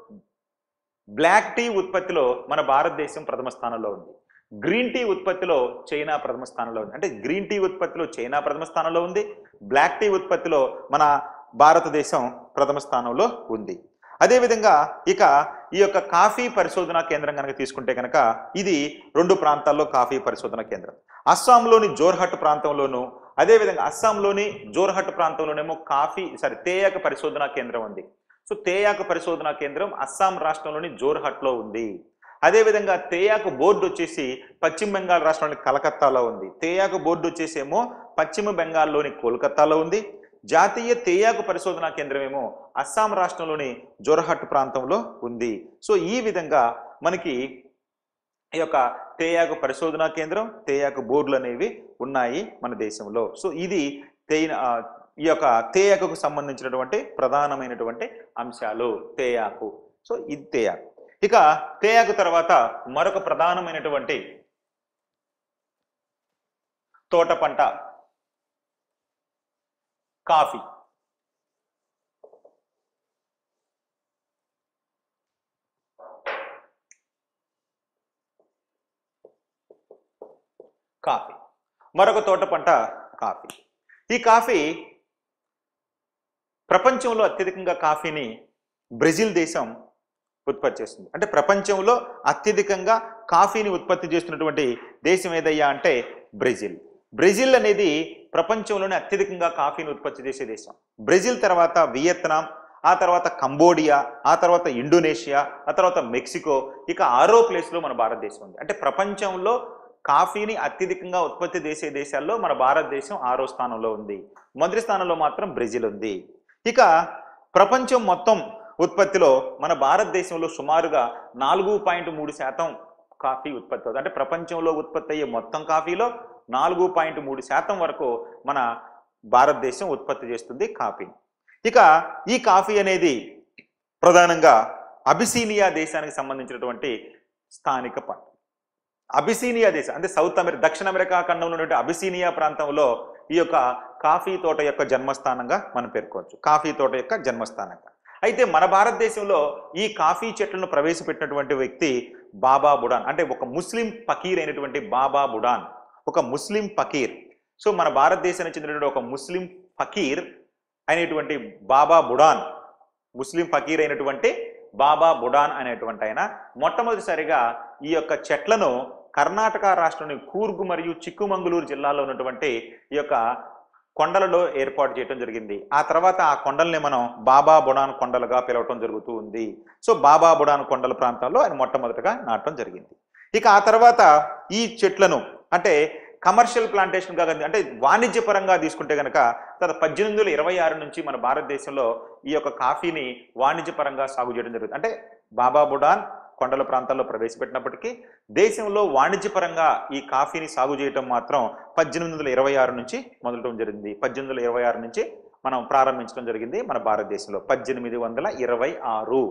బ్లాక్ టీ ఉత్పత్తిలో మన భారతదేశం ప్రథమ స్థానంలో ఉంది గ్రీన్ టీ ఉత్పత్తిలో చైనా ప్రథమ స్థానంలో ఉంది అంటే గ్రీన్ టీ ఉత్పత్తిలో చైనా ప్రథమ స్థానంలో ఉంది బ్లాక్ టీ ఉత్పత్తిలో మన భారతదేశం ప్రథమ స్థానంలో ఉంది అదేవిధంగా ఇక ఈ యొక్క కాఫీ పరిశోధనా కేంద్రం కనుక తీసుకుంటే కనుక ఇది రెండు ప్రాంతాల్లో కాఫీ పరిశోధన కేంద్రం అస్సాంలోని జోర్హట్ ప్రాంతంలోను అదేవిధంగా అస్సాంలోని జోర్హట్ ప్రాంతంలోనేమో కాఫీ సారీ తేయాక పరిశోధనా కేంద్రం ఉంది సో తేయాకు పరిశోధనా కేంద్రం అస్సాం రాష్ట్రంలోని జోర్హట్లో ఉంది అదేవిధంగా తేయాకు బోర్డు వచ్చేసి పశ్చిమ బెంగాల్ రాష్ట్రంలోని కలకత్తాలో ఉంది తేయాకు బోర్డు వచ్చేసేమో పశ్చిమ బెంగాల్లోని కోల్కతాలో ఉంది జాతీయ తేయాకు పరిశోధనా కేంద్రం ఏమో అస్సాం రాష్ట్రంలోని జోర్హట్ ప్రాంతంలో ఉంది సో ఈ విధంగా మనకి ఈ యొక్క తేయాకు పరిశోధనా కేంద్రం తేయాకు బోర్డులు అనేవి ఉన్నాయి మన దేశంలో సో ఇది తేయిన ఆ, ఈ యొక్క తేయాకుకు సంబంధించినటువంటి ప్రధానమైనటువంటి అంశాలు తేయాకు సో ఇది తేయాకు ఇక తేయాకు తర్వాత మరొక ప్రధానమైనటువంటి తోట పంట కాఫీ కాఫీ మరొక తోట పంట కాఫీ ఈ కాఫీ ప్రపంచంలో అత్యధికంగా కాఫీని బ్రెజిల్ దేశం ఉత్పత్తి చేస్తుంది అంటే ప్రపంచంలో అత్యధికంగా కాఫీని ఉత్పత్తి చేస్తున్నటువంటి దేశం ఏదయ్యా అంటే బ్రెజిల్ బ్రెజిల్ అనేది ప్రపంచంలోనే అత్యధికంగా కాఫీని ఉత్పత్తి చేసే దేశం బ్రెజిల్ తర్వాత వియత్నాం ఆ తర్వాత కంబోడియా ఆ తర్వాత ఇండోనేషియా ఆ తర్వాత మెక్సికో ఇక ఆరో ప్లేస్లో మన భారతదేశం ఉంది అంటే ప్రపంచంలో కాఫీని అత్యధికంగా ఉత్పత్తి చేసే దేశాల్లో మన భారతదేశం ఆరో స్థానంలో ఉంది మొదటి స్థానంలో మాత్రం బ్రెజిల్ ఉంది ఇక ప్రపంచం మొత్తం ఉత్పత్తిలో మన భారతదేశంలో సుమారుగా నాలుగు పాయింట్ మూడు శాతం కాఫీ ఉత్పత్తి అవుతుంది అంటే ప్రపంచంలో ఉత్పత్తి అయ్యే మొత్తం కాఫీలో నాలుగు పాయింట్ మూడు శాతం వరకు మన భారతదేశం ఉత్పత్తి చేస్తుంది కాఫీని ఇక ఈ కాఫీ అనేది ప్రధానంగా అబిసీనియా దేశానికి సంబంధించినటువంటి స్థానిక పంట అబిసీనియా దేశం అంటే సౌత్ అమెరికా దక్షిణ అమెరికా ఖండంలో ఉన్నటువంటి అబిసీనియా ప్రాంతంలో ఈ యొక్క కాఫీ తోట యొక్క జన్మస్థానంగా మనం పేర్కోవచ్చు కాఫీ తోట యొక్క జన్మస్థానంగా అయితే మన భారతదేశంలో ఈ కాఫీ చెట్లను ప్రవేశపెట్టినటువంటి వ్యక్తి బాబా బుడాన్ అంటే ఒక ముస్లిం ఫకీర్ అయినటువంటి బాబా బుడాన్ ఒక ముస్లిం ఫకీర్ సో మన భారతదేశానికి చెందినటువంటి ఒక ముస్లిం ఫకీర్ అయినటువంటి బాబా బుడాన్ ముస్లిం ఫకీర్ అయినటువంటి బాబా బుడాన్ అనేటువంటి ఆయన మొట్టమొదటిసారిగా ఈ యొక్క చెట్లను కర్ణాటక రాష్ట్రంలోని కూర్గు మరియు చిక్కుమంగళూరు జిల్లాలో ఉన్నటువంటి ఈ యొక్క కొండలలో ఏర్పాటు చేయడం జరిగింది ఆ తర్వాత ఆ కొండల్ని మనం బాబా బుడాన్ కొండలుగా పిలవటం జరుగుతూ ఉంది సో బాబా బుడాన్ కొండల ప్రాంతాల్లో ఆయన మొట్టమొదటిగా నాటడం జరిగింది ఇక ఆ తర్వాత ఈ చెట్లను అంటే కమర్షియల్ ప్లాంటేషన్ గా అంటే వాణిజ్యపరంగా తీసుకుంటే కనుక తర్వాత పద్దెనిమిది వందల ఇరవై ఆరు నుంచి మన భారతదేశంలో ఈ యొక్క కాఫీని వాణిజ్యపరంగా సాగు చేయడం జరుగుతుంది అంటే బాబా బుడాన్ కొండల ప్రాంతాల్లో ప్రవేశపెట్టినప్పటికీ దేశంలో వాణిజ్యపరంగా ఈ కాఫీని సాగు చేయటం మాత్రం పద్దెనిమిది వందల ఇరవై ఆరు నుంచి మొదలటం జరిగింది పద్దెనిమిది వందల ఇరవై ఆరు నుంచి మనం ప్రారంభించడం జరిగింది మన భారతదేశంలో పద్దెనిమిది వందల ఇరవై ఆరు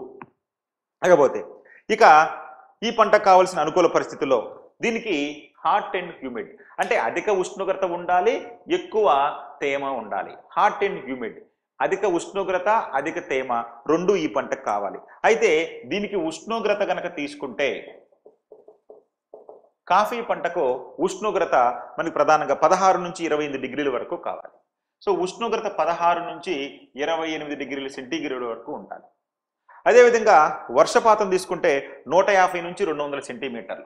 అకపోతే ఇక ఈ పంటకు కావాల్సిన అనుకూల పరిస్థితుల్లో దీనికి హాట్ అండ్ హ్యూమిడ్ అంటే అధిక ఉష్ణోగ్రత ఉండాలి ఎక్కువ తేమ ఉండాలి హాట్ అండ్ హ్యూమిడ్ అధిక ఉష్ణోగ్రత అధిక తేమ రెండు ఈ పంటకు కావాలి అయితే దీనికి ఉష్ణోగ్రత గనక తీసుకుంటే కాఫీ పంటకు ఉష్ణోగ్రత మనకి ప్రధానంగా పదహారు నుంచి ఇరవై ఎనిమిది డిగ్రీల వరకు కావాలి సో ఉష్ణోగ్రత పదహారు నుంచి ఇరవై ఎనిమిది డిగ్రీల సెంటీగ్రేడ్ వరకు ఉండాలి అదేవిధంగా వర్షపాతం తీసుకుంటే నూట యాభై నుంచి రెండు వందల సెంటీమీటర్లు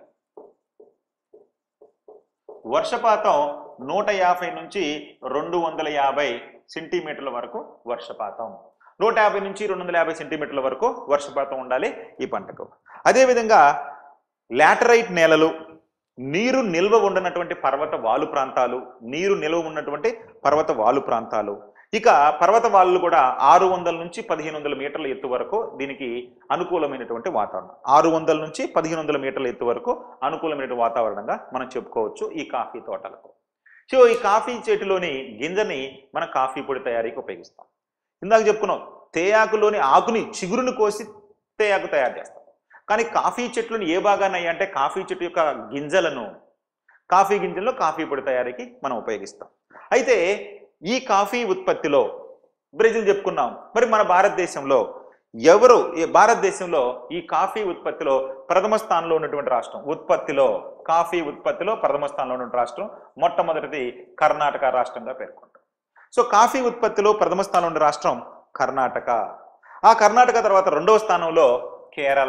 వర్షపాతం నూట యాభై నుంచి రెండు వందల యాభై సెంటీమీటర్ల వరకు వర్షపాతం నూట యాభై నుంచి రెండు వందల యాభై సెంటీమీటర్ల వరకు వర్షపాతం ఉండాలి ఈ పంటకు అదేవిధంగా లాటరైట్ నేలలు నీరు నిల్వ ఉండనటువంటి పర్వత వాలు ప్రాంతాలు నీరు నిల్వ ఉన్నటువంటి పర్వత వాలు ప్రాంతాలు ఇక పర్వత వాళ్ళు కూడా ఆరు వందల నుంచి పదిహేను వందల మీటర్ల ఎత్తు వరకు దీనికి అనుకూలమైనటువంటి వాతావరణం ఆరు వందల నుంచి పదిహేను వందల మీటర్ల ఎత్తు వరకు అనుకూలమైన వాతావరణంగా మనం చెప్పుకోవచ్చు ఈ కాఫీ తోటలకు సో ఈ కాఫీ చెట్టులోని గింజని మన కాఫీ పొడి తయారీకి ఉపయోగిస్తాం ఇందాక చెప్పుకున్నాం తేయాకులోని ఆకుని చిగురుని కోసి తేయాకు తయారు చేస్తాం కానీ కాఫీ చెట్లను ఏ భాగాన్ని అంటే కాఫీ చెట్టు యొక్క గింజలను కాఫీ గింజల్లో కాఫీ పొడి తయారీకి మనం ఉపయోగిస్తాం అయితే ఈ కాఫీ ఉత్పత్తిలో బ్రెజిల్ చెప్పుకున్నాం మరి మన భారతదేశంలో ఎవరు ఈ భారతదేశంలో ఈ కాఫీ ఉత్పత్తిలో ప్రథమ స్థానంలో ఉన్నటువంటి రాష్ట్రం ఉత్పత్తిలో కాఫీ ఉత్పత్తిలో ప్రథమ స్థానంలో ఉన్న రాష్ట్రం మొట్టమొదటిది కర్ణాటక రాష్ట్రంగా పేర్కొంటాం సో కాఫీ ఉత్పత్తిలో ప్రథమ స్థానంలో ఉన్న రాష్ట్రం కర్ణాటక ఆ కర్ణాటక తర్వాత రెండవ స్థానంలో కేరళ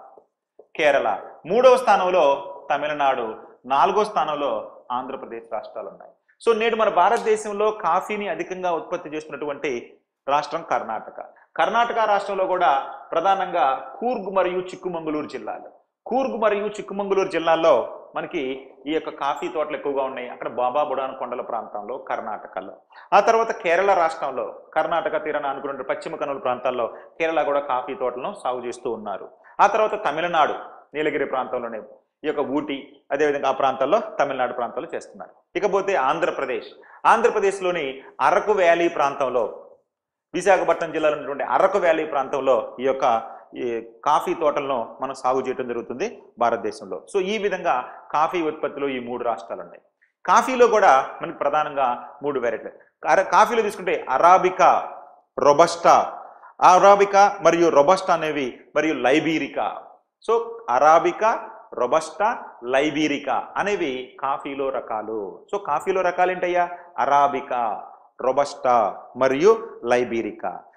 కేరళ మూడవ స్థానంలో తమిళనాడు నాలుగో స్థానంలో ఆంధ్రప్రదేశ్ రాష్ట్రాలు ఉన్నాయి సో నేడు మన భారతదేశంలో కాఫీని అధికంగా ఉత్పత్తి చేస్తున్నటువంటి రాష్ట్రం కర్ణాటక కర్ణాటక రాష్ట్రంలో కూడా ప్రధానంగా కూర్గ్ మరియు చిక్కుమంగళూరు జిల్లాలు కూర్గ్ మరియు చిక్కుమంగళూరు జిల్లాల్లో మనకి ఈ యొక్క కాఫీ తోటలు ఎక్కువగా ఉన్నాయి అక్కడ బాబా బుడాన్ కొండల ప్రాంతంలో కర్ణాటకలో ఆ తర్వాత కేరళ రాష్ట్రంలో కర్ణాటక తీరాన అనుకున్న పశ్చిమ కనుల ప్రాంతాల్లో కేరళ కూడా కాఫీ తోటలను సాగు చేస్తూ ఉన్నారు ఆ తర్వాత తమిళనాడు నీలగిరి ప్రాంతంలోనే ఈ యొక్క ఊటీ అదేవిధంగా ఆ ప్రాంతాల్లో తమిళనాడు ప్రాంతాల్లో చేస్తున్నారు ఇకపోతే ఆంధ్రప్రదేశ్ ఆంధ్రప్రదేశ్లోని అరకు వ్యాలీ ప్రాంతంలో విశాఖపట్నం జిల్లాలో ఉన్నటువంటి అరకు వ్యాలీ ప్రాంతంలో ఈ యొక్క ఈ కాఫీ తోటలను మనం సాగు చేయడం జరుగుతుంది భారతదేశంలో సో ఈ విధంగా కాఫీ ఉత్పత్తిలో ఈ మూడు రాష్ట్రాలు ఉన్నాయి కాఫీలో కూడా మనకి ప్రధానంగా మూడు వెరైటీలు అర- కాఫీలో తీసుకుంటే అరాబికా రొబస్టా అరాబికా మరియు రొబస్టా అనేవి మరియు లైబీరికా సో అరాబికా రొబస్టా లైబీరికా అనేవి కాఫీలో రకాలు సో కాఫీలో రకాలు ఏంటయ్యా అరాబికా రొబస్టా మరియు లైబీరికా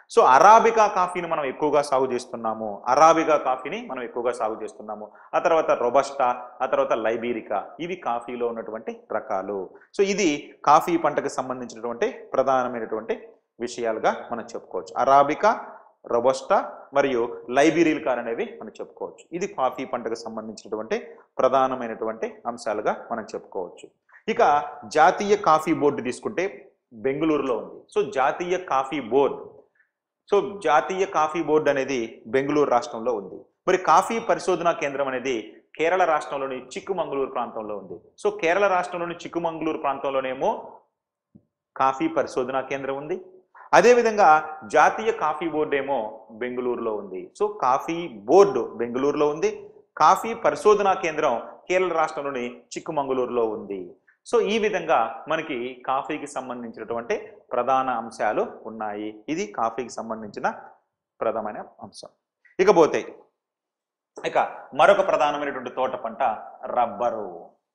సో అరాబికా కాఫీని మనం ఎక్కువగా సాగు చేస్తున్నాము అరాబికా కాఫీని మనం ఎక్కువగా సాగు చేస్తున్నాము ఆ తర్వాత రొబస్టా ఆ తర్వాత లైబీరికా ఇవి కాఫీలో ఉన్నటువంటి రకాలు సో ఇది కాఫీ పంటకు సంబంధించినటువంటి ప్రధానమైనటువంటి విషయాలుగా మనం చెప్పుకోవచ్చు అరాబికా రొబస్టా మరియు లైబీరిల్కార్ అనేవి మనం చెప్పుకోవచ్చు ఇది కాఫీ పంటకు సంబంధించినటువంటి ప్రధానమైనటువంటి అంశాలుగా మనం చెప్పుకోవచ్చు ఇక జాతీయ కాఫీ బోర్డు తీసుకుంటే బెంగళూరులో ఉంది సో జాతీయ కాఫీ బోర్డు సో జాతీయ కాఫీ బోర్డు అనేది బెంగళూరు రాష్ట్రంలో ఉంది మరి కాఫీ పరిశోధనా కేంద్రం అనేది కేరళ రాష్ట్రంలోని చిక్కుమంగళూరు ప్రాంతంలో ఉంది సో కేరళ రాష్ట్రంలోని చిక్కుమంగళూరు ప్రాంతంలోనేమో కాఫీ పరిశోధనా కేంద్రం ఉంది అదేవిధంగా జాతీయ కాఫీ బోర్డు ఏమో బెంగళూరులో ఉంది సో కాఫీ బోర్డు బెంగళూరులో ఉంది కాఫీ పరిశోధనా కేంద్రం కేరళ రాష్ట్రంలోని చిక్కుమంగళూరులో ఉంది సో ఈ విధంగా మనకి కాఫీకి సంబంధించినటువంటి ప్రధాన అంశాలు ఉన్నాయి ఇది కాఫీకి సంబంధించిన ప్రధానమైన అంశం ఇకపోతే ఇక మరొక ప్రధానమైనటువంటి తోట పంట రబ్బరు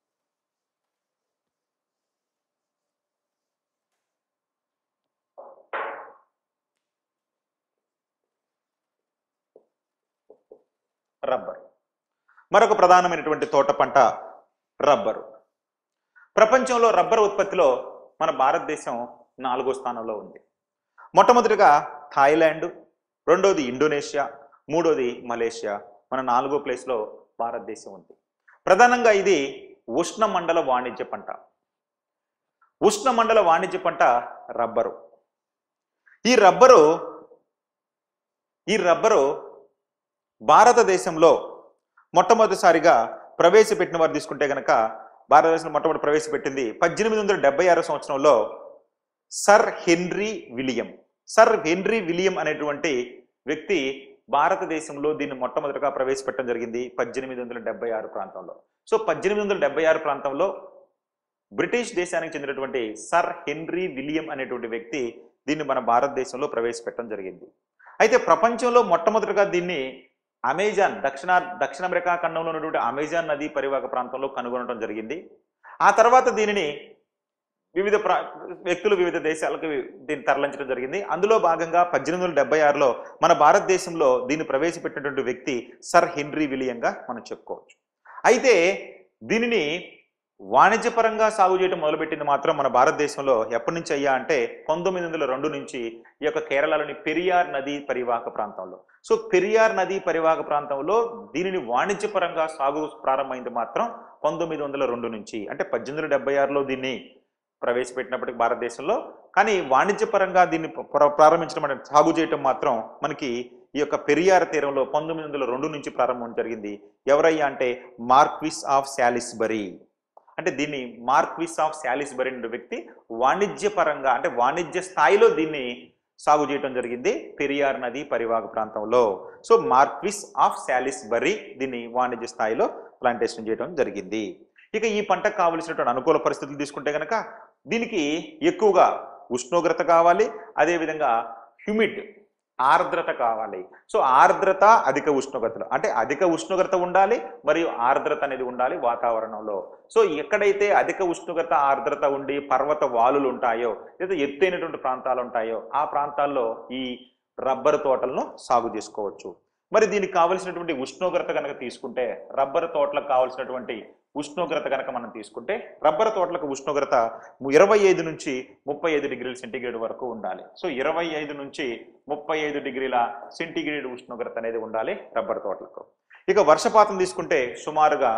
రబ్బర్ మరొక ప్రధానమైనటువంటి తోట పంట రబ్బరు ప్రపంచంలో రబ్బర్ ఉత్పత్తిలో మన భారతదేశం నాలుగో స్థానంలో ఉంది మొట్టమొదటిగా థాయిలాండ్ రెండోది ఇండోనేషియా మూడోది మలేషియా మన నాలుగో ప్లేస్లో భారతదేశం ఉంది ప్రధానంగా ఇది ఉష్ణమండల వాణిజ్య పంట ఉష్ణమండల వాణిజ్య పంట రబ్బరు ఈ రబ్బరు ఈ రబ్బరు భారతదేశంలో మొట్టమొదటిసారిగా ప్రవేశపెట్టిన వారు తీసుకుంటే కనుక భారతదేశంలో మొట్టమొదటి ప్రవేశపెట్టింది పద్దెనిమిది వందల డెబ్బై ఆరో సంవత్సరంలో sir Henry William sir Henry William అనేటువంటి వ్యక్తి భారతదేశంలో దీన్ని మొట్టమొదటిగా ప్రవేశపెట్టడం జరిగింది పద్దెనిమిది వందల డెబ్బై ఆరు ప్రాంతంలో సో పద్దెనిమిది వందల డెబ్బై ఆరు ప్రాంతంలో బ్రిటిష్ దేశానికి చెందినటువంటి సర్ హెన్రీ విలియం అనేటువంటి వ్యక్తి దీన్ని మన భారతదేశంలో ప్రవేశపెట్టడం జరిగింది అయితే ప్రపంచంలో మొట్టమొదటిగా దీన్ని అమెజాన్ దక్షిణ దక్షిణ అమెరికా ఖండంలో ఉన్నటువంటి అమెజాన్ నదీ పరివాహక ప్రాంతంలో కనుగొనడం జరిగింది ఆ తర్వాత దీనిని వివిధ ప్రా వ్యక్తులు వివిధ దేశాలకు దీన్ని తరలించడం జరిగింది అందులో భాగంగా పద్దెనిమిది వందల డెబ్బై ఆరులో మన భారతదేశంలో దీన్ని ప్రవేశపెట్టినటువంటి వ్యక్తి సర్ హెన్రీ విలియంగా మనం చెప్పుకోవచ్చు అయితే దీనిని వాణిజ్యపరంగా సాగు చేయడం మొదలుపెట్టింది మాత్రం మన భారతదేశంలో ఎప్పటి నుంచి అయ్యా అంటే పంతొమ్మిది వందల రెండు నుంచి ఈ యొక్క కేరళలోని పెరియార్ నదీ పరివాహక ప్రాంతంలో సో పెరియార్ నదీ పరివాహక ప్రాంతంలో దీనిని వాణిజ్యపరంగా సాగు ప్రారంభమైంది మాత్రం పంతొమ్మిది వందల రెండు నుంచి అంటే పద్దెనిమిది వందల డెబ్బై ఆరులో దీన్ని ప్రవేశపెట్టినప్పటికీ భారతదేశంలో కానీ వాణిజ్యపరంగా దీన్ని ప్ర- ప్రారంభించడం అంటే సాగు చేయటం మాత్రం మనకి ఈ యొక్క పెరియార్ తీరంలో పంతొమ్మిది వందల రెండు నుంచి ప్రారంభం జరిగింది ఎవరయ్యా అంటే మార్క్విస్ ఆఫ్ శాలిస్బరీ అంటే దీన్ని మార్క్విస్ ఆఫ్ శాలిస్బరీ అనే వ్యక్తి వాణిజ్యపరంగా అంటే వాణిజ్య స్థాయిలో దీన్ని సాగు చేయడం జరిగింది పెరియార్ నది పరివాహక ప్రాంతంలో సో మార్క్విస్ ఆఫ్ శాలిస్బరీ దీన్ని వాణిజ్య స్థాయిలో ప్లాంటేషన్ చేయడం జరిగింది ఇక ఈ పంటకు కావలసినటువంటి అనుకూల పరిస్థితులు తీసుకుంటే కనుక దీనికి ఎక్కువగా ఉష్ణోగ్రత కావాలి అదేవిధంగా హ్యూమిడ్ ఆర్ద్రత కావాలి సో ఆర్ద్రత అధిక ఉష్ణోగ్రతలు అంటే అధిక ఉష్ణోగ్రత ఉండాలి మరియు ఆర్ద్రత అనేది ఉండాలి వాతావరణంలో సో ఎక్కడైతే అధిక ఉష్ణోగ్రత ఆర్ద్రత ఉండి పర్వత వాలులు ఉంటాయో లేదా ఎత్తైనటువంటి ప్రాంతాలు ఉంటాయో ఆ ప్రాంతాల్లో ఈ రబ్బరు తోటలను సాగు చేసుకోవచ్చు మరి దీనికి కావలసినటువంటి ఉష్ణోగ్రత కనుక తీసుకుంటే రబ్బరు తోటలకు కావలసినటువంటి ఉష్ణోగ్రత కనుక మనం తీసుకుంటే రబ్బరు తోటలకు ఉష్ణోగ్రత ఇరవై ఐదు నుంచి ముప్పై ఐదు డిగ్రీల సెంటీగ్రేడ్ వరకు ఉండాలి సో ఇరవై ఐదు నుంచి ముప్పై ఐదు డిగ్రీల సెంటీగ్రేడ్ ఉష్ణోగ్రత అనేది ఉండాలి రబ్బరు తోటలకు ఇక వర్షపాతం తీసుకుంటే సుమారుగా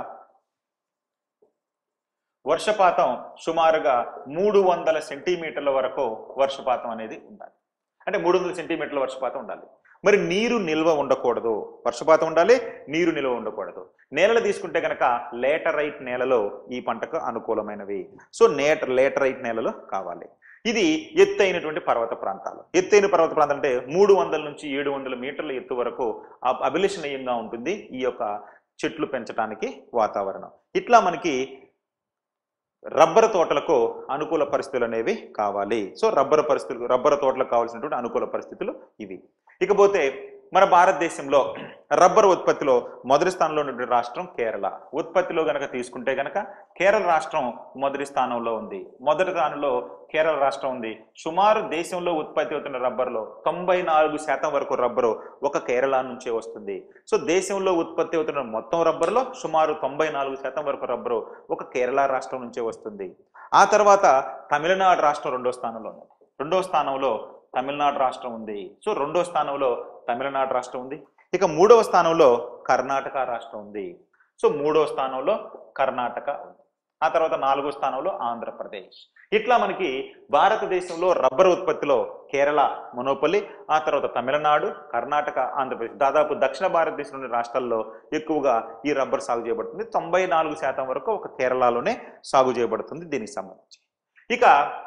వర్షపాతం సుమారుగా మూడు వందల సెంటీమీటర్ల వరకు వర్షపాతం అనేది ఉండాలి అంటే మూడు వందల సెంటీమీటర్ల వర్షపాతం ఉండాలి మరి నీరు నిల్వ ఉండకూడదు వర్షపాతం ఉండాలి నీరు నిల్వ ఉండకూడదు నేలలు తీసుకుంటే కనుక లేటరైట్ నేలలో ఈ పంటకు అనుకూలమైనవి సో నేట లేటరైట్ నేలలు కావాలి ఇది ఎత్తైనటువంటి పర్వత ప్రాంతాలు ఎత్తైన పర్వత ప్రాంతం అంటే మూడు వందల నుంచి ఏడు వందల మీటర్ల ఎత్తు వరకు అ- అభిలషణీయంగా ఉంటుంది ఈ యొక్క చెట్లు పెంచడానికి వాతావరణం ఇట్లా మనకి రబ్బరు తోటలకు అనుకూల పరిస్థితులు అనేవి కావాలి సో రబ్బరు పరిస్థితులు రబ్బరు తోటలకు కావాల్సినటువంటి అనుకూల పరిస్థితులు ఇవి ఇకపోతే మన భారతదేశంలో రబ్బర్ ఉత్పత్తిలో మొదటి స్థానంలో ఉన్నటువంటి రాష్ట్రం కేరళ ఉత్పత్తిలో గనక తీసుకుంటే గనక కేరళ రాష్ట్రం మొదటి స్థానంలో ఉంది మొదటి స్థానంలో కేరళ రాష్ట్రం ఉంది సుమారు దేశంలో ఉత్పత్తి అవుతున్న రబ్బర్లో తొంభై నాలుగు శాతం వరకు రబ్బరు ఒక కేరళ నుంచే వస్తుంది సో దేశంలో ఉత్పత్తి అవుతున్న మొత్తం రబ్బర్లో సుమారు తొంభై నాలుగు శాతం వరకు రబ్బరు ఒక కేరళ రాష్ట్రం నుంచే వస్తుంది ఆ తర్వాత తమిళనాడు రాష్ట్రం రెండో స్థానంలో ఉంది రెండో స్థానంలో తమిళనాడు రాష్ట్రం ఉంది సో రెండో స్థానంలో తమిళనాడు రాష్ట్రం ఉంది ఇక మూడవ స్థానంలో కర్ణాటక రాష్ట్రం ఉంది సో మూడవ స్థానంలో కర్ణాటక ఉంది ఆ తర్వాత నాలుగో స్థానంలో ఆంధ్రప్రదేశ్ ఇట్లా మనకి భారతదేశంలో రబ్బర్ ఉత్పత్తిలో కేరళ మొనోపల్లి ఆ తర్వాత తమిళనాడు కర్ణాటక ఆంధ్రప్రదేశ్ దాదాపు దక్షిణ భారతదేశంలోని రాష్ట్రాల్లో ఎక్కువగా ఈ రబ్బర్ సాగు చేయబడుతుంది తొంభై నాలుగు శాతం వరకు ఒక కేరళలోనే సాగు చేయబడుతుంది దీనికి సంబంధించి ఇక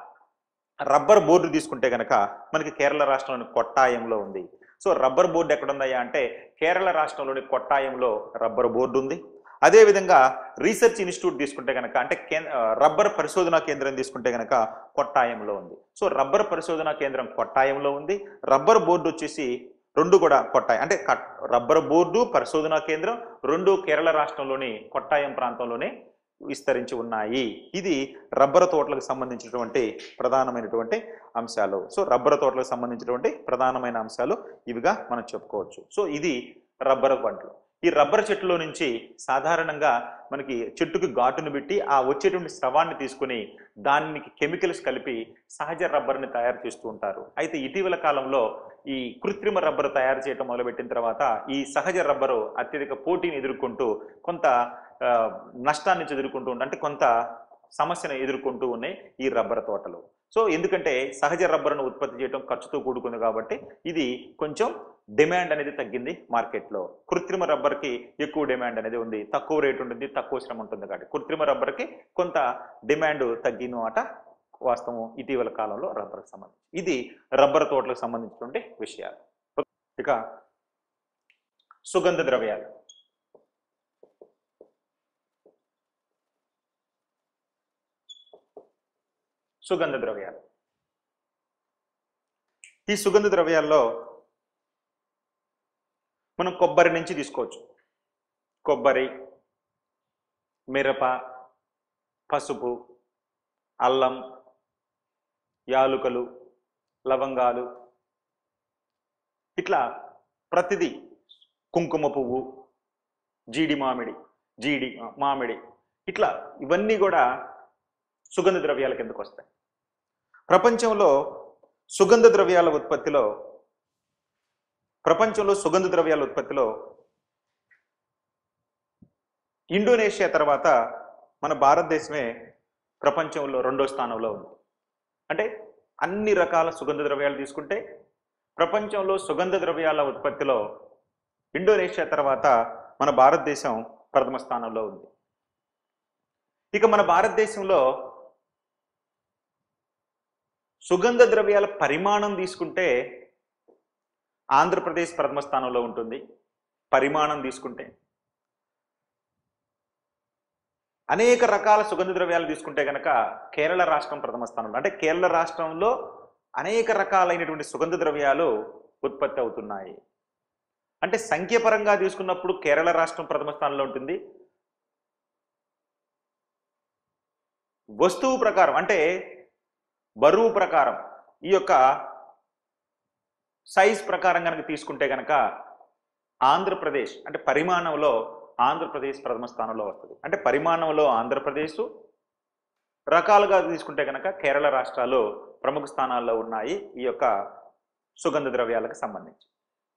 రబ్బర్ బోర్డు తీసుకుంటే కనుక మనకి కేరళ రాష్ట్రంలోని కొట్టాయంలో ఉంది సో రబ్బర్ బోర్డు ఎక్కడుందయ్యా అంటే కేరళ రాష్ట్రంలోని కొట్టాయంలో రబ్బర్ బోర్డు ఉంది అదేవిధంగా రీసెర్చ్ ఇన్స్టిట్యూట్ తీసుకుంటే కనుక అంటే కేం- ఆ, రబ్బర్ పరిశోధనా కేంద్రం తీసుకుంటే కనుక కొట్టాయంలో ఉంది సో రబ్బర్ పరిశోధనా కేంద్రం కొట్టాయంలో ఉంది రబ్బర్ బోర్డు వచ్చేసి రెండు కూడా కొట్టాయి అంటే కట్- రబ్బర్ బోర్డు పరిశోధనా కేంద్రం రెండు కేరళ రాష్ట్రంలోని కొట్టాయం ప్రాంతంలోనే విస్తరించి ఉన్నాయి ఇది రబ్బర్ తోటలకు సంబంధించినటువంటి ప్రధానమైనటువంటి అంశాలు సో రబ్బర్ తోటలకు సంబంధించినటువంటి ప్రధానమైన అంశాలు ఇవిగా మనం చెప్పుకోవచ్చు సో ఇది రబ్బర్ పంటలు ఈ రబ్బర్ చెట్టులో నుంచి సాధారణంగా మనకి చెట్టుకి ఘాటును పెట్టి ఆ వచ్చేటువంటి స్రవాన్ని తీసుకుని దానికి కెమికల్స్ కలిపి సహజ రబ్బర్ని తయారు చేస్తూ ఉంటారు అయితే ఇటీవల కాలంలో ఈ కృత్రిమ రబ్బరు తయారు చేయడం మొదలుపెట్టిన తర్వాత ఈ సహజ రబ్బరు అత్యధిక పోటీని ఎదుర్కొంటూ కొంత ఆ, నష్టాన్ని ఎదుర్కొంటూ ఉంటే అంటే కొంత సమస్యను ఎదుర్కొంటూ ఉన్నాయి ఈ రబ్బర్ తోటలు సో ఎందుకంటే సహజ రబ్బరును ఉత్పత్తి చేయడం ఖర్చుతో కూడుకుంది కాబట్టి ఇది కొంచెం డిమాండ్ అనేది తగ్గింది మార్కెట్లో కృత్రిమ రబ్బర్కి ఎక్కువ డిమాండ్ అనేది ఉంది తక్కువ రేట్ ఉంటుంది తక్కువ శ్రమ ఉంటుంది కాబట్టి కృత్రిమ రబ్బర్కి కొంత డిమాండ్ తగ్గిన మాట వాస్తవం ఇటీవల కాలంలో రబ్బర్కి సంబంధించి ఇది రబ్బర్ తోటలకు సంబంధించినటువంటి విషయాలు ఇక సుగంధ ద్రవ్యాలు సుగంధ ద్రవ్యాలు ఈ సుగంధ ద్రవ్యాల్లో మనం కొబ్బరి నుంచి తీసుకోవచ్చు కొబ్బరి మిరప పసుపు అల్లం యాలుకలు లవంగాలు ఇట్లా ప్రతిదీ కుంకుమ పువ్వు జీడి మామిడి జీడి ఆ, మామిడి ఇట్లా ఇవన్నీ కూడా సుగంధ ద్రవ్యాల కిందకు వస్తాయి ప్రపంచంలో సుగంధ ద్రవ్యాల ఉత్పత్తిలో ప్రపంచంలో సుగంధ ద్రవ్యాల ఉత్పత్తిలో ఇండోనేషియా తర్వాత మన భారతదేశమే ప్రపంచంలో రెండో స్థానంలో ఉంది అంటే అన్ని రకాల సుగంధ ద్రవ్యాలు తీసుకుంటే ప్రపంచంలో సుగంధ ద్రవ్యాల ఉత్పత్తిలో ఇండోనేషియా తర్వాత మన భారతదేశం ప్రథమ స్థానంలో ఉంది ఇక మన భారతదేశంలో సుగంధ ద్రవ్యాల పరిమాణం తీసుకుంటే ఆంధ్రప్రదేశ్ ప్రథమ స్థానంలో ఉంటుంది పరిమాణం తీసుకుంటే అనేక రకాల సుగంధ ద్రవ్యాలు తీసుకుంటే కనుక కేరళ రాష్ట్రం ప్రథమ స్థానంలో అంటే కేరళ రాష్ట్రంలో అనేక రకాలైనటువంటి సుగంధ ద్రవ్యాలు ఉత్పత్తి అవుతున్నాయి అంటే సంఖ్యపరంగా తీసుకున్నప్పుడు కేరళ రాష్ట్రం ప్రథమ స్థానంలో ఉంటుంది వస్తువు ప్రకారం అంటే బరువు ప్రకారం ఈ యొక్క సైజ్ ప్రకారం కనుక తీసుకుంటే కనుక ఆంధ్రప్రదేశ్ అంటే పరిమాణంలో ఆంధ్రప్రదేశ్ ప్రథమ స్థానంలో వస్తుంది అంటే పరిమాణంలో ఆంధ్రప్రదేశ్ రకాలుగా తీసుకుంటే కనుక కేరళ రాష్ట్రాలు ప్రముఖ స్థానాల్లో ఉన్నాయి ఈ యొక్క సుగంధ ద్రవ్యాలకు సంబంధించి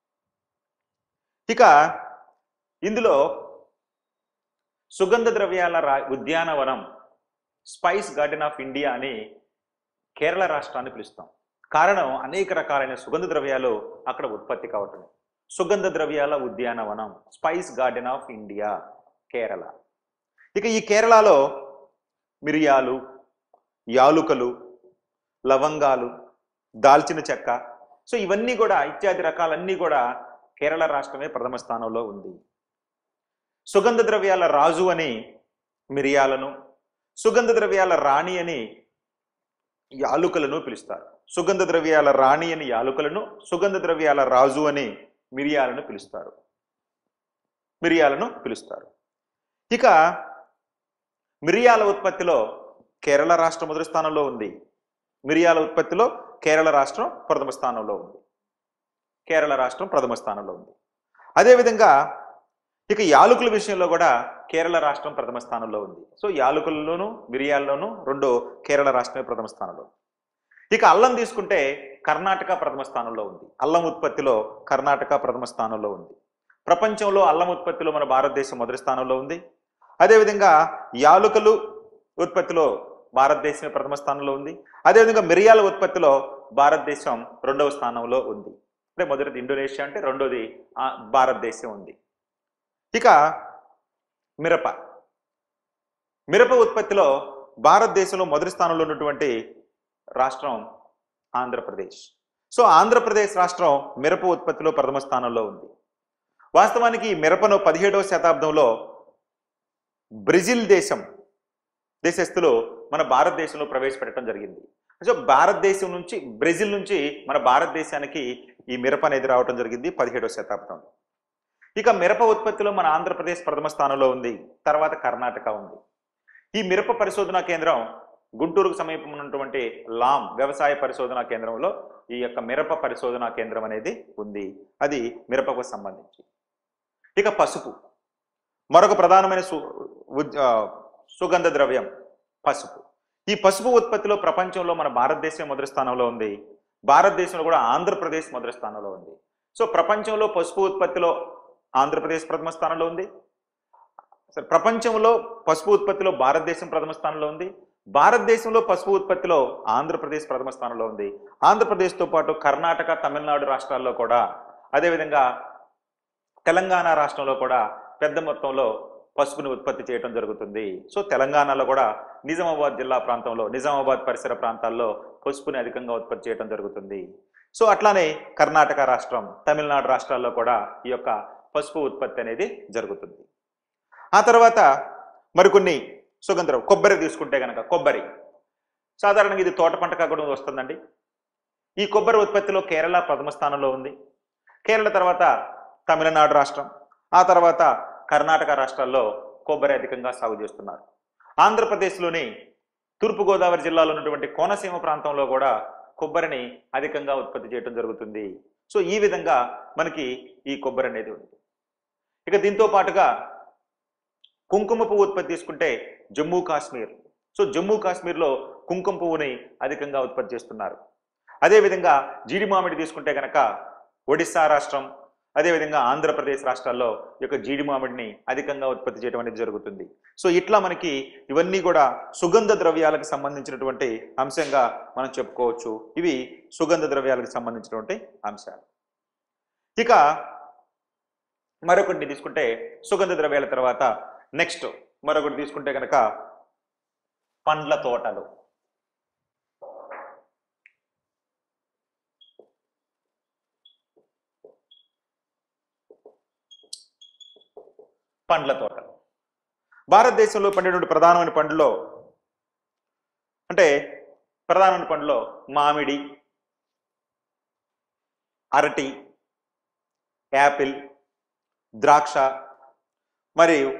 ఇక ఇందులో సుగంధ ద్రవ్యాల రా ఉద్యానవనం స్పైస్ గార్డెన్ ఆఫ్ ఇండియా అని కేరళ రాష్ట్రాన్ని పిలుస్తాం కారణం అనేక రకాలైన సుగంధ ద్రవ్యాలు అక్కడ ఉత్పత్తి కావటం సుగంధ ద్రవ్యాల ఉద్యానవనం spice garden of India Kerala ఇక ఈ కేరళలో మిరియాలు యాలుకలు లవంగాలు దాల్చిన చెక్క సో ఇవన్నీ కూడా ఇత్యాది రకాలన్నీ కూడా కేరళ రాష్ట్రమే ప్రథమ స్థానంలో ఉంది సుగంధ ద్రవ్యాల రాజు అని మిరియాలను సుగంధ ద్రవ్యాల రాణి అని యాలుకలను పిలుస్తారు సుగంధ ద్రవ్యాల రాణి అని యాలుకలను సుగంధ ద్రవ్యాల రాజు అని మిరియాలను పిలుస్తారు మిరియాలను పిలుస్తారు ఇక మిరియాల ఉత్పత్తిలో కేరళ రాష్ట్రం మొదటి స్థానంలో ఉంది మిరియాల ఉత్పత్తిలో కేరళ రాష్ట్రం ప్రథమ స్థానంలో ఉంది కేరళ రాష్ట్రం ప్రథమ స్థానంలో ఉంది అదేవిధంగా ఇక యాలకుల విషయంలో కూడా కేరళ రాష్ట్రం ప్రథమ స్థానంలో ఉంది సో యాలకుల్లోనూ మిరియాల్లోనూ రెండో కేరళ రాష్ట్రమే ప్రథమ స్థానంలో ఉంది. ఇక అల్లం తీసుకుంటే కర్ణాటక ప్రథమ స్థానంలో ఉంది అల్లం ఉత్పత్తిలో కర్ణాటక ప్రథమ స్థానంలో ఉంది ప్రపంచంలో అల్లం ఉత్పత్తిలో మన భారతదేశం మొదటి స్థానంలో ఉంది అదేవిధంగా యాలుకలు ఉత్పత్తిలో భారతదేశమే ప్రథమ స్థానంలో ఉంది అదేవిధంగా మిరియాల ఉత్పత్తిలో భారతదేశం రెండవ స్థానంలో ఉంది అంటే మొదటిది ఇండోనేషియా అంటే రెండోది ఆ, భారతదేశం ఉంది ఇక మిరప మిరప ఉత్పత్తిలో భారతదేశంలో మొదటి స్థానంలో ఉన్నటువంటి రాష్ట్రం ఆంధ్రప్రదేశ్ సో ఆంధ్రప్రదేశ్ రాష్ట్రం మిరప ఉత్పత్తిలో ప్రథమ స్థానంలో ఉంది వాస్తవానికి ఈ మిరపను పదిహేడవ శతాబ్దంలో బ్రెజిల్ దేశం దేశస్థులు మన భారతదేశంలో ప్రవేశపెట్టడం జరిగింది సో భారతదేశం నుంచి బ్రెజిల్ నుంచి మన భారతదేశానికి ఈ మిరప అనేది రావడం జరిగింది పదిహేడవ శతాబ్దంలో ఇక మిరప ఉత్పత్తిలో మన ఆంధ్రప్రదేశ్ ప్రథమ స్థానంలో ఉంది తర్వాత కర్ణాటక ఉంది ఈ మిరప పరిశోధనా కేంద్రం గుంటూరుకు సమీపం ఉన్నటువంటి లామ్ వ్యవసాయ పరిశోధనా కేంద్రంలో ఈ యొక్క మిరప పరిశోధనా కేంద్రం అనేది ఉంది అది మిరపకు సంబంధించి ఇక పసుపు మరొక ప్రధానమైన సు ఉద్- ఆ, సుగంధ ద్రవ్యం పసుపు ఈ పసుపు ఉత్పత్తిలో ప్రపంచంలో మన భారతదేశం మొదటి స్థానంలో ఉంది భారతదేశంలో కూడా ఆంధ్రప్రదేశ్ మొదటి స్థానంలో ఉంది సో ప్రపంచంలో పసుపు ఉత్పత్తిలో ఆంధ్రప్రదేశ్ ప్రథమ స్థానంలో ఉంది సరే, ప్రపంచంలో పసుపు ఉత్పత్తిలో భారతదేశం ప్రథమ స్థానంలో ఉంది భారతదేశంలో పసుపు ఉత్పత్తిలో ఆంధ్రప్రదేశ్ ప్రథమ స్థానంలో ఉంది ఆంధ్రప్రదేశ్తో పాటు కర్ణాటక తమిళనాడు రాష్ట్రాల్లో కూడా అదేవిధంగా తెలంగాణ రాష్ట్రంలో కూడా పెద్ద మొత్తంలో పసుపుని ఉత్పత్తి చేయడం జరుగుతుంది సో తెలంగాణలో కూడా నిజామాబాద్ జిల్లా ప్రాంతంలో నిజామాబాద్ పరిసర ప్రాంతాల్లో పసుపుని అధికంగా ఉత్పత్తి చేయడం జరుగుతుంది సో అట్లానే కర్ణాటక రాష్ట్రం తమిళనాడు రాష్ట్రాల్లో కూడా ఈ యొక్క పసుపు ఉత్పత్తి అనేది జరుగుతుంది ఆ తర్వాత మరికొన్ని సుగంధ కొబ్బరి తీసుకుంటే కనుక కొబ్బరి సాధారణంగా ఇది తోట పంట కాకుండా వస్తుందండి ఈ కొబ్బరి ఉత్పత్తిలో కేరళ ప్రథమ స్థానంలో ఉంది కేరళ తర్వాత తమిళనాడు రాష్ట్రం ఆ తర్వాత కర్ణాటక రాష్ట్రాల్లో కొబ్బరి అధికంగా సాగు చేస్తున్నారు ఆంధ్రప్రదేశ్లోని తూర్పుగోదావరి జిల్లాలో ఉన్నటువంటి కోనసీమ ప్రాంతంలో కూడా కొబ్బరిని అధికంగా ఉత్పత్తి చేయడం జరుగుతుంది సో ఈ విధంగా మనకి ఈ కొబ్బరి అనేది ఉంది ఇక దీంతో పాటుగా కుంకుమ పువ్వు ఉత్పత్తి తీసుకుంటే జమ్మూ కాశ్మీర్ సో జమ్మూ కాశ్మీర్లో కుంకుమ పువ్వుని అధికంగా ఉత్పత్తి చేస్తున్నారు అదేవిధంగా జీడి మామిడి తీసుకుంటే కనుక ఒడిస్సా రాష్ట్రం అదేవిధంగా ఆంధ్రప్రదేశ్ రాష్ట్రాల్లో ఈ యొక్క జీడి మామిడిని అధికంగా ఉత్పత్తి చేయడం అనేది జరుగుతుంది సో ఇట్లా మనకి ఇవన్నీ కూడా సుగంధ ద్రవ్యాలకు సంబంధించినటువంటి అంశంగా మనం చెప్పుకోవచ్చు ఇవి సుగంధ ద్రవ్యాలకు సంబంధించినటువంటి అంశాలు ఇక మరొకటి తీసుకుంటే సుగంధ ద్రవ్యాల తర్వాత నెక్స్ట్ మరొకటి తీసుకుంటే కనుక పండ్ల తోటలు పండ్ల తోటలు భారతదేశంలో పండేటువంటి ప్రధానమైన పండ్లలో అంటే ప్రధానమైన పండ్లలో మామిడి అరటి యాపిల్ ద్రాక్ష మరియు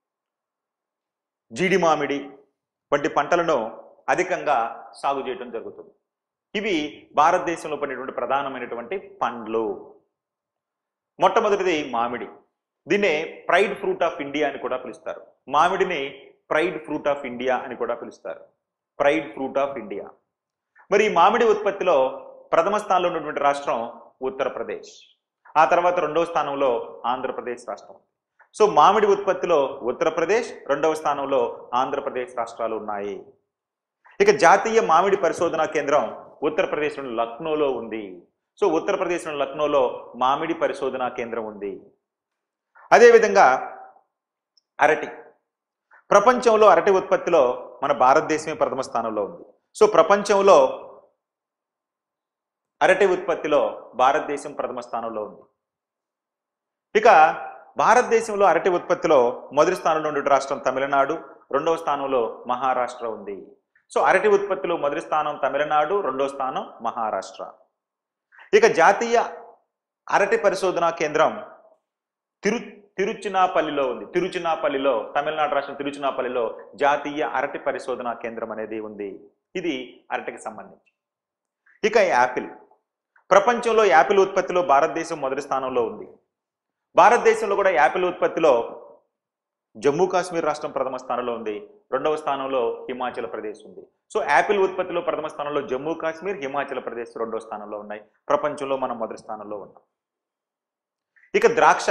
జీడి మామిడి వంటి పంటలను అధికంగా సాగు చేయడం జరుగుతుంది ఇవి భారతదేశంలో పండేటువంటి ప్రధానమైనటువంటి పండ్లు మొట్టమొదటిది మామిడి దీన్నే ప్రైడ్ ఫ్రూట్ ఆఫ్ ఇండియా అని కూడా పిలుస్తారు మామిడిని ప్రైడ్ ఫ్రూట్ ఆఫ్ ఇండియా అని కూడా పిలుస్తారు ప్రైడ్ ఫ్రూట్ ఆఫ్ ఇండియా మరి ఈ మామిడి ఉత్పత్తిలో ప్రథమ స్థానంలో ఉన్నటువంటి రాష్ట్రం ఉత్తరప్రదేశ్ ఆ తర్వాత రెండవ స్థానంలో ఆంధ్రప్రదేశ్ రాష్ట్రం సో మామిడి ఉత్పత్తిలో ఉత్తరప్రదేశ్ రెండవ స్థానంలో ఆంధ్రప్రదేశ్ రాష్ట్రాలు ఉన్నాయి ఇక జాతీయ మామిడి పరిశోధనా కేంద్రం ఉత్తరప్రదేశ్లోని లక్నోలో ఉంది సో ఉత్తరప్రదేశ్లోని లక్నోలో మామిడి పరిశోధనా కేంద్రం ఉంది అదేవిధంగా అరటి ప్రపంచంలో అరటి ఉత్పత్తిలో మన భారతదేశమే ప్రథమ స్థానంలో ఉంది సో ప్రపంచంలో అరటి ఉత్పత్తిలో భారతదేశం ప్రథమ స్థానంలో ఉంది ఇక భారతదేశంలో అరటి ఉత్పత్తిలో మొదటి స్థానంలో ఉండే రాష్ట్రం తమిళనాడు రెండవ స్థానంలో మహారాష్ట్ర ఉంది సో అరటి ఉత్పత్తిలో మొదటి స్థానం తమిళనాడు రెండవ స్థానం మహారాష్ట్ర ఇక జాతీయ అరటి పరిశోధనా కేంద్రం తిరు తిరుచినాపల్లిలో ఉంది తిరుచినాపల్లిలో తమిళనాడు రాష్ట్రం తిరుచినాపల్లిలో జాతీయ అరటి పరిశోధనా కేంద్రం అనేది ఉంది ఇది అరటికి సంబంధించి ఇక యాపిల్ ప్రపంచంలో యాపిల్ ఉత్పత్తిలో భారతదేశం మొదటి స్థానంలో ఉంది భారతదేశంలో కూడా యాపిల్ ఉత్పత్తిలో జమ్మూ కాశ్మీర్ రాష్ట్రం ప్రథమ స్థానంలో ఉంది రెండవ స్థానంలో హిమాచల్ ప్రదేశ్ ఉంది సో యాపిల్ ఉత్పత్తిలో ప్రథమ స్థానంలో జమ్మూ కాశ్మీర్ హిమాచల్ ప్రదేశ్ రెండవ స్థానంలో ఉన్నాయి ప్రపంచంలో మనం మొదటి స్థానంలో ఉన్నాం ఇక ద్రాక్ష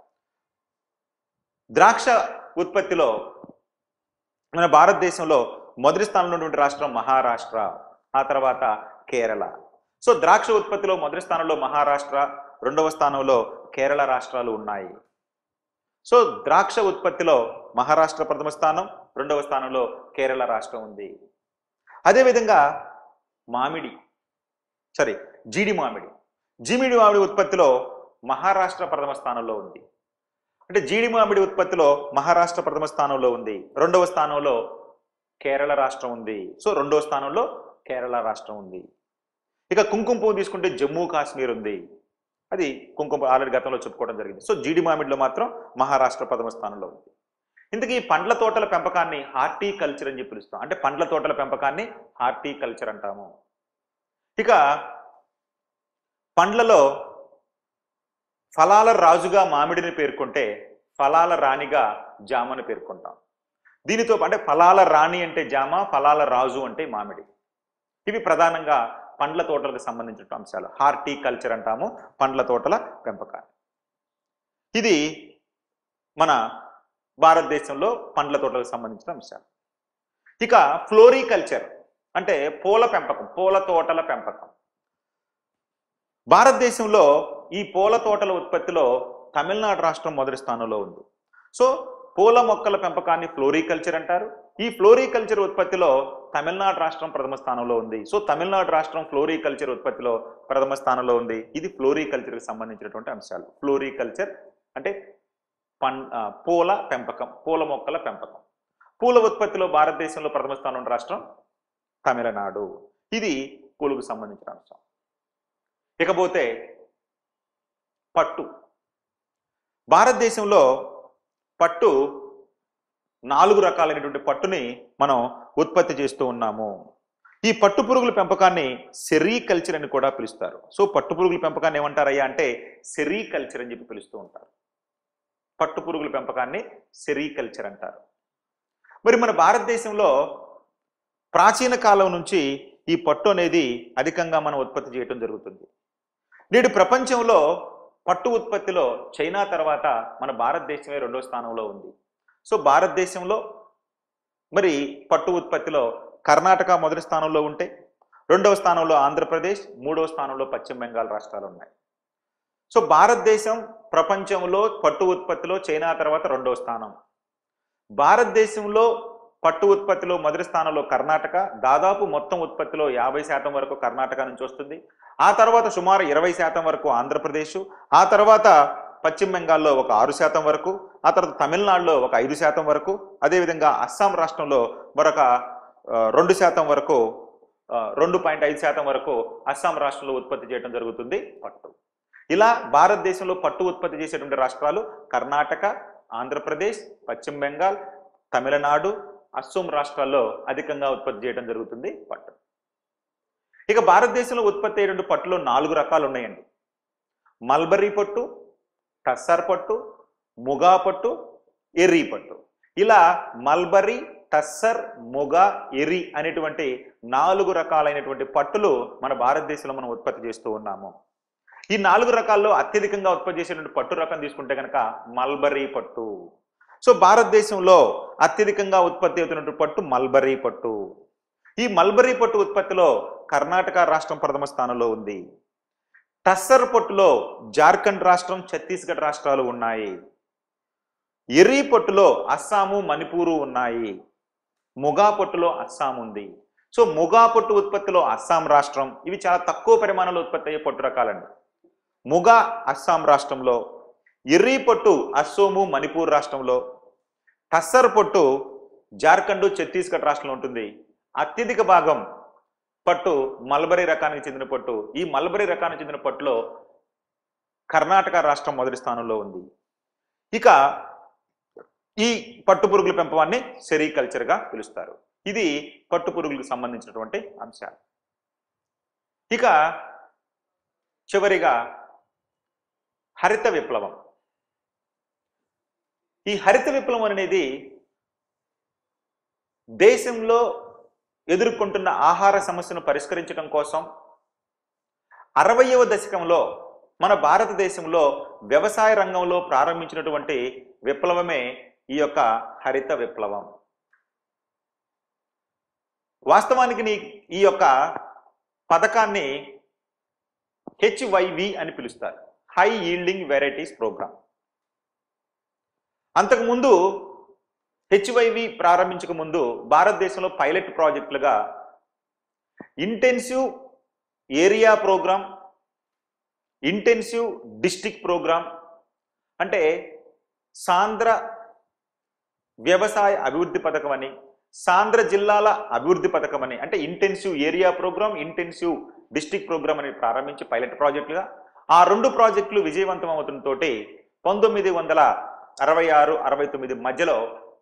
ద్రాక్ష ఉత్పత్తిలో మన భారతదేశంలో మొదటి స్థానంలో ఉన్నటువంటి రాష్ట్రం మహారాష్ట్ర ఆ తర్వాత కేరళ సో ద్రాక్ష ఉత్పత్తిలో మొదటి స్థానంలో మహారాష్ట్ర రెండవ స్థానంలో కేరళ రాష్ట్రాలు ఉన్నాయి సో ద్రాక్ష ఉత్పత్తిలో మహారాష్ట్ర ప్రథమ స్థానం రెండవ స్థానంలో కేరళ రాష్ట్రం ఉంది అదేవిధంగా మామిడి సారీ జీడి మామిడి జీమిడి మామిడి ఉత్పత్తిలో మహారాష్ట్ర ప్రథమ స్థానంలో ఉంది అంటే జీడి మామిడి ఉత్పత్తిలో మహారాష్ట్ర ప్రథమ స్థానంలో ఉంది రెండవ స్థానంలో కేరళ రాష్ట్రం ఉంది సో రెండవ స్థానంలో కేరళ రాష్ట్రం ఉంది ఇక కుంకుమ పువ్వు తీసుకుంటే జమ్మూ కాశ్మీర్ ఉంది అది కుంకుమ ఆల్రెడీ గతంలో చెప్పుకోవడం జరిగింది సో జీడి మామిడిలో మాత్రం మహారాష్ట్ర ప్రథమ స్థానంలో ఉంది ఇంతకీ ఈ పండ్ల తోటల పెంపకాన్ని హార్టికల్చర్ అని చెప్పి పిలుస్తాం అంటే పండ్ల తోటల పెంపకాన్ని హార్టికల్చర్ అంటాము ఇక పండ్లలో ఫలాల రాజుగా మామిడిని పేర్కొంటే ఫలాల రాణిగా జామను పేర్కొంటాం దీనితో అంటే ఫలాల రాణి అంటే జామ ఫలాల రాజు అంటే మామిడి ఇవి ప్రధానంగా పండ్ల తోటలకు సంబంధించిన అంశాలు హార్టికల్చర్ అంటాము పండ్ల తోటల పెంపకాన్ని ఇది మన భారతదేశంలో పండ్ల తోటలకు సంబంధించిన అంశాలు ఇక ఫ్లోరికల్చర్ అంటే పూల పెంపకం పూల తోటల పెంపకం భారతదేశంలో ఈ పూల తోటల ఉత్పత్తిలో తమిళనాడు రాష్ట్రం మొదటి స్థానంలో ఉంది సో పూల మొక్కల పెంపకాన్ని ఫ్లోరికల్చర్ అంటారు ఈ ఫ్లోరికల్చర్ ఉత్పత్తిలో తమిళనాడు రాష్ట్రం ప్రథమ స్థానంలో ఉంది సో తమిళనాడు రాష్ట్రం ఫ్లోరికల్చర్ ఉత్పత్తిలో ప్రథమ స్థానంలో ఉంది ఇది ఫ్లోరికల్చర్కి సంబంధించినటువంటి అంశాలు ఫ్లోరికల్చర్ అంటే పన్ ఆ, పూల పెంపకం పూల మొక్కల పెంపకం పూల ఉత్పత్తిలో భారతదేశంలో ప్రథమ స్థానం ఉన్న రాష్ట్రం తమిళనాడు ఇది పూలకు సంబంధించిన అంశం ఇకపోతే పట్టు భారతదేశంలో పట్టు నాలుగు రకాలైనటువంటి పట్టుని మనం ఉత్పత్తి చేస్తూ ఉన్నాము ఈ పట్టు పురుగుల పెంపకాన్ని సెరీకల్చర్ అని కూడా పిలుస్తారు సో పట్టు పురుగుల పెంపకాన్ని ఏమంటారయ్యా అంటే సెరీకల్చర్ అని చెప్పి పిలుస్తూ ఉంటారు పట్టు పురుగుల పెంపకాన్ని సెరీకల్చర్ అంటారు మరి మన భారతదేశంలో ప్రాచీన కాలం నుంచి ఈ పట్టు అనేది అధికంగా మనం ఉత్పత్తి చేయడం జరుగుతుంది నేడు ప్రపంచంలో పట్టు ఉత్పత్తిలో చైనా తర్వాత మన భారతదేశమే రెండో స్థానంలో ఉంది సో భారతదేశంలో మరి పట్టు ఉత్పత్తిలో కర్ణాటక మొదటి స్థానంలో ఉంటే రెండవ స్థానంలో ఆంధ్రప్రదేశ్ మూడవ స్థానంలో పశ్చిమ బెంగాల్ రాష్ట్రాలు ఉన్నాయి సో భారతదేశం ప్రపంచంలో పట్టు ఉత్పత్తిలో చైనా తర్వాత రెండవ స్థానం భారతదేశంలో పట్టు ఉత్పత్తిలో మొదటి స్థానంలో కర్ణాటక దాదాపు మొత్తం ఉత్పత్తిలో యాభై శాతం వరకు కర్ణాటక నుంచి వస్తుంది ఆ తర్వాత సుమారు ఇరవై శాతం వరకు ఆంధ్రప్రదేశ్ ఆ తర్వాత పశ్చిమ బెంగాల్లో ఒక ఆరు శాతం వరకు ఆ తర్వాత తమిళనాడులో ఒక ఐదు శాతం వరకు అదేవిధంగా అస్సాం రాష్ట్రంలో మరొక ఆ, రెండు శాతం వరకు ఆ, రెండు పాయింట్ ఐదు శాతం వరకు అస్సాం రాష్ట్రంలో ఉత్పత్తి చేయడం జరుగుతుంది పట్టు ఇలా భారతదేశంలో పట్టు ఉత్పత్తి చేసేటువంటి రాష్ట్రాలు కర్ణాటక ఆంధ్రప్రదేశ్ పశ్చిమ బెంగాల్ తమిళనాడు అస్సోం రాష్ట్రాల్లో అధికంగా ఉత్పత్తి చేయడం జరుగుతుంది పట్టు ఇక భారతదేశంలో ఉత్పత్తి అయ్యేటువంటి పట్టులో నాలుగు రకాలు ఉన్నాయండి మల్బరీ పట్టు టస్సర్ పట్టు ముగా పట్టు ఎర్రీ పట్టు ఇలా మల్బరీ టస్సర్ ముగా ఎర్రి అనేటువంటి నాలుగు రకాలైనటువంటి పట్టులు మన భారతదేశంలో మనం ఉత్పత్తి చేస్తూ ఉన్నాము ఈ నాలుగు రకాల్లో అత్యధికంగా ఉత్పత్తి చేసేటువంటి పట్టు రకం తీసుకుంటే కనుక మల్బరీ పట్టు సో భారతదేశంలో అత్యధికంగా ఉత్పత్తి అవుతున్నటువంటి పట్టు మల్బరీ పట్టు ఈ మల్బరీ పట్టు ఉత్పత్తిలో కర్ణాటక రాష్ట్రం ప్రథమ స్థానంలో ఉంది టస్సర్ పట్టులో జార్ఖండ్ రాష్ట్రం ఛత్తీస్గఢ్ రాష్ట్రాలు ఉన్నాయి ఎర్రీ పట్టులో అస్సాము మణిపూరు ఉన్నాయి ముగా పట్టులో అస్సాం ఉంది సో ముగా పట్టు ఉత్పత్తిలో అస్సాం రాష్ట్రం ఇవి చాలా తక్కువ పరిమాణంలో ఉత్పత్తి అయ్యే పట్టు రకాలండి ముగా అస్సాం రాష్ట్రంలో ఎర్రీ పట్టు అస్సోము మణిపూర్ రాష్ట్రంలో టస్సర్ పొట్టు జార్ఖండ్ ఛత్తీస్గఢ్ రాష్ట్రంలో ఉంటుంది అత్యధిక భాగం పట్టు మల్బరీ రకానికి చెందిన పట్టు ఈ మల్బరీ రకానికి చెందిన పట్టులో కర్ణాటక రాష్ట్రం మొదటి స్థానంలో ఉంది ఇక ఈ పట్టుపురుగుల పెంపకాన్ని సెరికల్చర్గా పిలుస్తారు ఇది పట్టుపురుగులకు సంబంధించినటువంటి అంశాలు ఇక చివరిగా హరిత విప్లవం ఈ హరిత విప్లవం అనేది దేశంలో ఎదుర్కొంటున్న ఆహార సమస్యను పరిష్కరించడం కోసం అరవయవ దశకంలో మన భారతదేశంలో వ్యవసాయ రంగంలో ప్రారంభించినటువంటి విప్లవమే ఈ యొక్క హరిత విప్లవం వాస్తవానికి నీ ఈ యొక్క పథకాన్ని హెచ్వైవి అని పిలుస్తారు హై ఈల్డింగ్ వెరైటీస్ ప్రోగ్రామ్ అంతకుముందు హెచ్వైవి ప్రారంభించక ముందు భారతదేశంలో పైలట్ ప్రాజెక్టులుగా intensive area programme intensive district programme అంటే సాంద్ర వ్యవసాయ అభివృద్ధి పథకం అని సాంద్ర జిల్లాల అభివృద్ధి పథకం అని అంటే intensive area programme intensive district programme అని ప్రారంభించి పైలట్ ప్రాజెక్టులుగా ఆ రెండు ప్రాజెక్టులు విజయవంతం అవుతుంటోటి పంతొమ్మిది వందల అరవై ఆరు అరవై తొమ్మిది మధ్యలో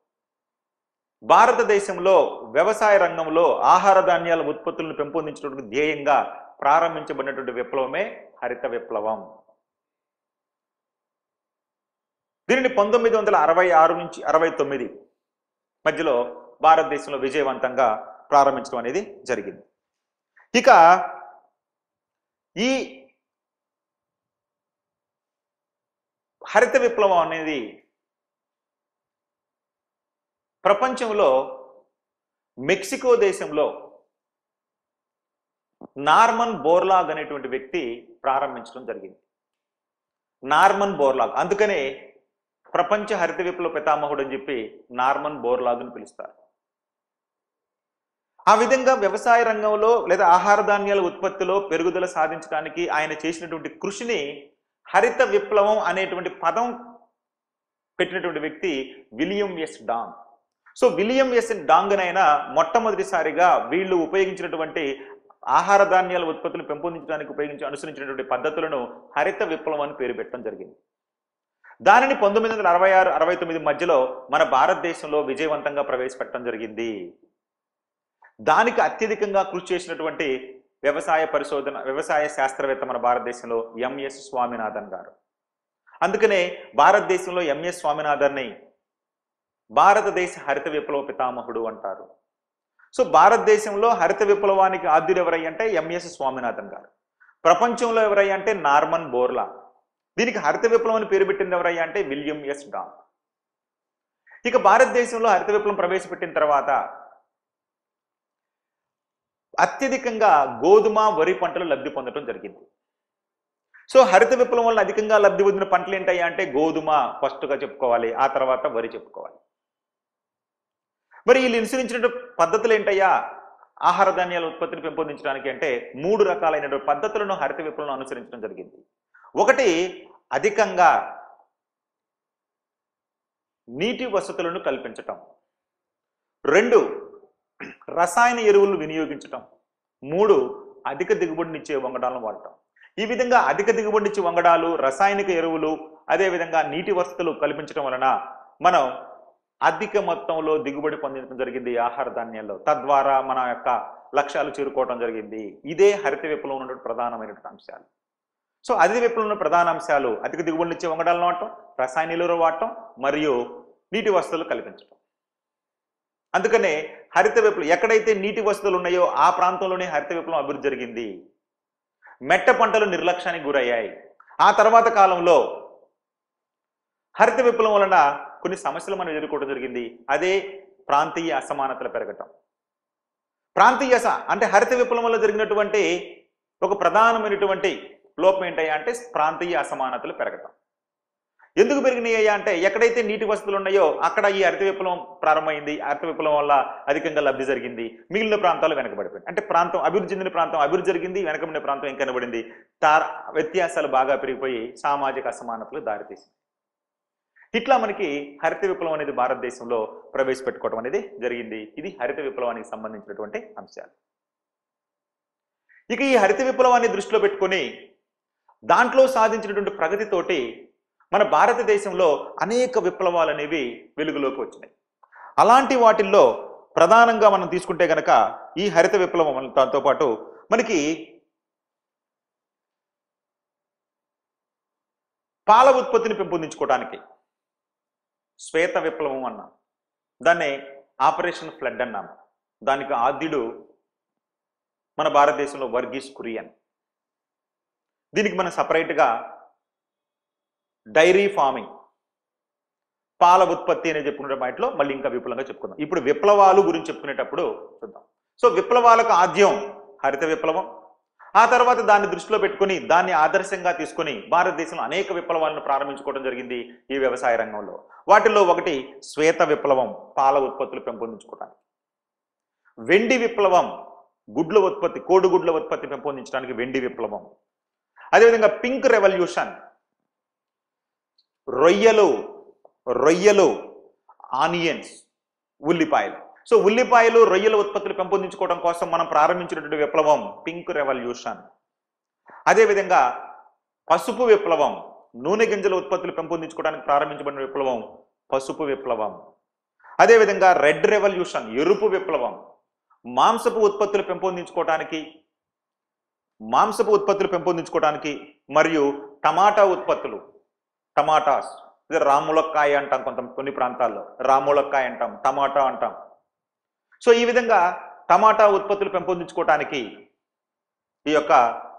భారతదేశంలో వ్యవసాయ రంగంలో ఆహార ధాన్యాల ఉత్పత్తులను పెంపొందించడానికి ధ్యేయంగా ప్రారంభించబడినటువంటి విప్లవమే హరిత విప్లవం దీనిని పంతొమ్మిది వందల అరవై ఆరు నుంచి అరవై తొమ్మిది మధ్యలో భారతదేశంలో విజయవంతంగా ప్రారంభించడం అనేది జరిగింది ఇక ఈ హరిత విప్లవం అనేది ప్రపంచంలో మెక్సికో దేశంలో నార్మన్ బోర్లాగ్ అనేటువంటి వ్యక్తి ప్రారంభించడం జరిగింది నార్మన్ బోర్లాగ్ అందుకనే ప్రపంచ హరిత విప్లవ పితామహుడు అని చెప్పి నార్మన్ బోర్లాగ్ అని పిలుస్తారు ఆ విధంగా వ్యవసాయ రంగంలో లేదా ఆహార ధాన్యాల ఉత్పత్తిలో పెరుగుదల సాధించడానికి ఆయన చేసినటువంటి కృషిని హరిత విప్లవం అనేటువంటి పదం పెట్టినటువంటి వ్యక్తి William S Dong so William S Dong అయినా మొట్టమొదటిసారిగా వీళ్ళు ఉపయోగించినటువంటి ఆహార ధాన్యాల ఉత్పత్తులు పెంపొందించడానికి ఉపయోగించి అనుసరించినటువంటి పద్ధతులను హరిత విప్లవం అని పేరు పెట్టడం జరిగింది దానిని పంతొమ్మిది వందల అరవై ఆరు అరవై తొమ్మిది మధ్యలో మన భారతదేశంలో విజయవంతంగా ప్రవేశపెట్టడం జరిగింది దానికి అత్యధికంగా కృషి చేసినటువంటి వ్యవసాయ పరిశోధన వ్యవసాయ శాస్త్రవేత్త మన భారతదేశంలో ఎంఎస్ స్వామినాథన్ గారు అందుకనే భారతదేశంలో ఎంఎస్ స్వామినాథన్ని భారతదేశ హరిత విప్లవ పితామహుడు అంటారు సో భారతదేశంలో హరిత విప్లవానికి ఆద్యుడు ఎవరై అంటే ఎంఎస్ స్వామినాథన్ గారు ప్రపంచంలో ఎవరై అంటే నార్మన్ బోర్లా దీనికి హరిత విప్లవం అని పేరు పెట్టింది ఎవరయ్యా అంటే విలియం ఎస్ డాంగ్ ఇక భారతదేశంలో హరిత విప్లవం ప్రవేశపెట్టిన తర్వాత అత్యధికంగా గోధుమ వరి పంటలు లబ్ధి పొందడం జరిగింది సో హరిత విప్లవం వల్ల అధికంగా లబ్ధి పొందిన పంటలు ఏంటయ్యా అంటే గోధుమ ఫస్ట్గా చెప్పుకోవాలి ఆ తర్వాత వరి చెప్పుకోవాలి మరి వీళ్ళు అనుసరించిన పద్ధతులు ఏంటయ్యా ఆహార ధాన్యాల ఉత్పత్తిని పెంపొందించడానికి అంటే మూడు రకాలైన పద్ధతులను హరిత విప్లవం అనుసరించడం జరిగింది ఒకటి అధికంగా నీటి వసతులను కల్పించటం రెండు రసాయన ఎరువులు వినియోగించటం మూడు అధిక దిగుబడినిచ్చే వంగడాలను వాడటం ఈ విధంగా అధిక దిగుబడినిచ్చే వంగడాలు రసాయనిక ఎరువులు అదేవిధంగా నీటి వసతులు కల్పించడం వలన మనం అధిక మొత్తంలో దిగుబడి పొందడం జరిగింది ఆహార ధాన్యాల్లో తద్వారా మన యొక్క లక్ష్యాలు చేరుకోవడం జరిగింది ఇదే హరిత విప్లవం ఉన్నటువంటి ప్రధానమైనటువంటి అంశాలు సో అధిక విప్లవంలో ప్రధాన అంశాలు అధిక దిగుబడిని ఇచ్చే వంగడాలను వాడటం రసాయన ఎరువులు వాడటం మరియు నీటి వసతులు కల్పించడం అందుకనే హరిత విప్లవం ఎక్కడైతే నీటి వసతులు ఉన్నాయో ఆ ప్రాంతంలోనే హరిత విప్లవం అభివృద్ధి జరిగింది మెట్ట పంటలు నిర్లక్ష్యానికి గురయ్యాయి ఆ తర్వాత కాలంలో హరిత విప్లవం వలన కొన్ని సమస్యలు మనం ఎదుర్కోవడం జరిగింది అదే ప్రాంతీయ అసమానతలు పెరగటం ప్రాంతీయ అస అంటే హరిత విప్లవం వల్ల జరిగినటువంటి ఒక ప్రధానమైనటువంటి లోపం ఏంటయ్యా అంటే ప్రాంతీయ అసమానతలు పెరగటం ఎందుకు పెరిగినాయి అంటే ఎక్కడైతే నీటి వసతులు ఉన్నాయో అక్కడ ఈ హరిత విప్లవం ప్రారంభమైంది హరిత విప్లవం వల్ల అధికంగా లబ్ధి జరిగింది మిగిలిన ప్రాంతాలు వెనకబడిపోయింది అంటే ప్రాంతం అభివృద్ధి చెందిన ప్రాంతం అభివృద్ధి జరిగింది వెనకబడిన ప్రాంతం ఇంకా వెనకబడింది తార వ్యత్యాసాలు బాగా పెరిగిపోయి సామాజిక అసమానతలు దారితీసింది ఇట్లా మనకి హరిత విప్లవం అనేది భారతదేశంలో ప్రవేశపెట్టుకోవడం అనేది జరిగింది ఇది హరిత విప్లవానికి సంబంధించినటువంటి అంశాలు ఇక ఈ హరిత విప్లవాన్ని దృష్టిలో పెట్టుకొని దాంట్లో సాధించినటువంటి ప్రగతితోటి మన భారతదేశంలో అనేక విప్లవాలు అనేవి వెలుగులోకి వచ్చినాయి అలాంటి వాటిల్లో ప్రధానంగా మనం తీసుకుంటే గనక ఈ హరిత విప్లవం దాంతో పాటు మనకి పాల ఉత్పత్తిని పెంపొందించుకోవడానికి శ్వేత విప్లవం అన్నాం దాన్ని ఆపరేషన్ ఫ్లడ్ అన్నాం దానికి ఆద్యుడు మన భారతదేశంలో వర్గీస్ కురియన్ దీనికి మనం సపరేట్గా డైరీ ఫార్మింగ్ పాల ఉత్పత్తి అనేది చెప్పుకునే వాటిలో మళ్ళీ ఇంకా విపులంగా చెప్పుకుందాం ఇప్పుడు విప్లవాలు గురించి చెప్పుకునేటప్పుడు చూద్దాం సో విప్లవాలకు ఆద్యం హరిత విప్లవం ఆ తర్వాత దాన్ని దృష్టిలో పెట్టుకుని దాన్ని ఆదర్శంగా తీసుకుని భారతదేశంలో అనేక విప్లవాలను ప్రారంభించుకోవడం జరిగింది ఈ వ్యవసాయ రంగంలో వాటిల్లో ఒకటి శ్వేత విప్లవం పాల ఉత్పత్తులు పెంపొందించుకోవడానికి వెండి విప్లవం గుడ్ల ఉత్పత్తి కోడిగుడ్ల ఉత్పత్తి పెంపొందించడానికి వెండి విప్లవం అదేవిధంగా పింక్ రెవల్యూషన్ రొయ్యలు రొయ్యలు ఆనియన్స్ ఉల్లిపాయలు సో ఉల్లిపాయలు రొయ్యల ఉత్పత్తులు పెంపొందించుకోవడం కోసం మనం ప్రారంభించినటువంటి విప్లవం పింక్ రెవల్యూషన్ అదేవిధంగా పసుపు విప్లవం నూనె గింజల ఉత్పత్తులు పెంపొందించుకోవడానికి ప్రారంభించబడిన విప్లవం పసుపు విప్లవం అదేవిధంగా రెడ్ రెవల్యూషన్ ఎరుపు విప్లవం మాంసపు ఉత్పత్తులు పెంపొందించుకోవడానికి మాంసపు ఉత్పత్తులు పెంపొందించుకోవడానికి మరియు టమాటా ఉత్పత్తులు టమాటాస్ ఇది రాములక్కాయ అంటాం కొంత కొన్ని ప్రాంతాల్లో రాములక్కాయ అంటాం టమాటా అంటాం సో ఈ విధంగా టమాటా ఉత్పత్తులు పెంపొందించుకోవటానికి ఈ యొక్క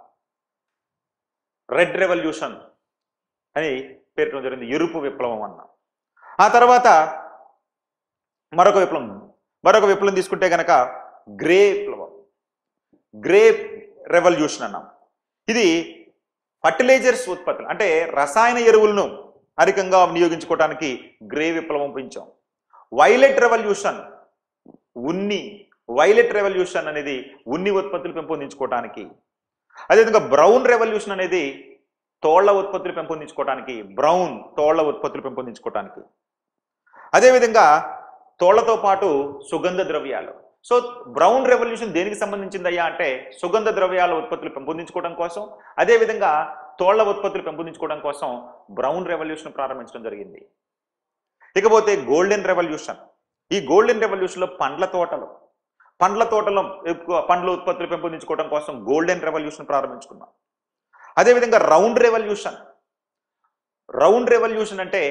రెడ్ రెవల్యూషన్ అని పేర్కొనడం జరిగింది ఎరుపు విప్లవం అన్న ఆ తర్వాత మరొక విప్లవం మరొక విప్లవం తీసుకుంటే గనక గ్రే విప్లవం గ్రే రెవల్యూషన్ అన్నాం ఇది ఫర్టిలైజర్స్ ఉత్పత్తులు అంటే రసాయన ఎరువులను అధికంగా వినియోగించుకోవడానికి గ్రే విప్లవం పెంచాం వైలెట్ రెవల్యూషన్ ఉన్ని వైలెట్ రెవల్యూషన్ అనేది ఉన్ని ఉత్పత్తులు పెంపొందించుకోవడానికి అదేవిధంగా బ్రౌన్ రెవల్యూషన్ అనేది తోళ్ల ఉత్పత్తులు పెంపొందించుకోవడానికి బ్రౌన్ తోళ్ల ఉత్పత్తులు పెంపొందించుకోవడానికి అదేవిధంగా తోళ్లతో పాటు సుగంధ ద్రవ్యాలు సో బ్రౌన్ రెవల్యూషన్ దేనికి సంబంధించిందయ్యా అంటే సుగంధ ద్రవ్యాల ఉత్పత్తులు పెంపొందించుకోవడం కోసం అదేవిధంగా తోళ్ల ఉత్పత్తులు పెంపొందించుకోవడం కోసం బ్రౌన్ రెవల్యూషన్ ప్రారంభించడం జరిగింది ఇకపోతే గోల్డెన్ రెవల్యూషన్ ఈ గోల్డెన్ రెవల్యూషన్లో పండ్ల తోటలు పండ్ల తోటలో ఎక్కువ పండ్ల ఉత్పత్తులు పెంపొందించుకోవడం కోసం గోల్డెన్ రెవల్యూషన్ ప్రారంభించుకున్నాం అదేవిధంగా రౌండ్ రెవల్యూషన్ రౌండ్ రెవల్యూషన్ అంటే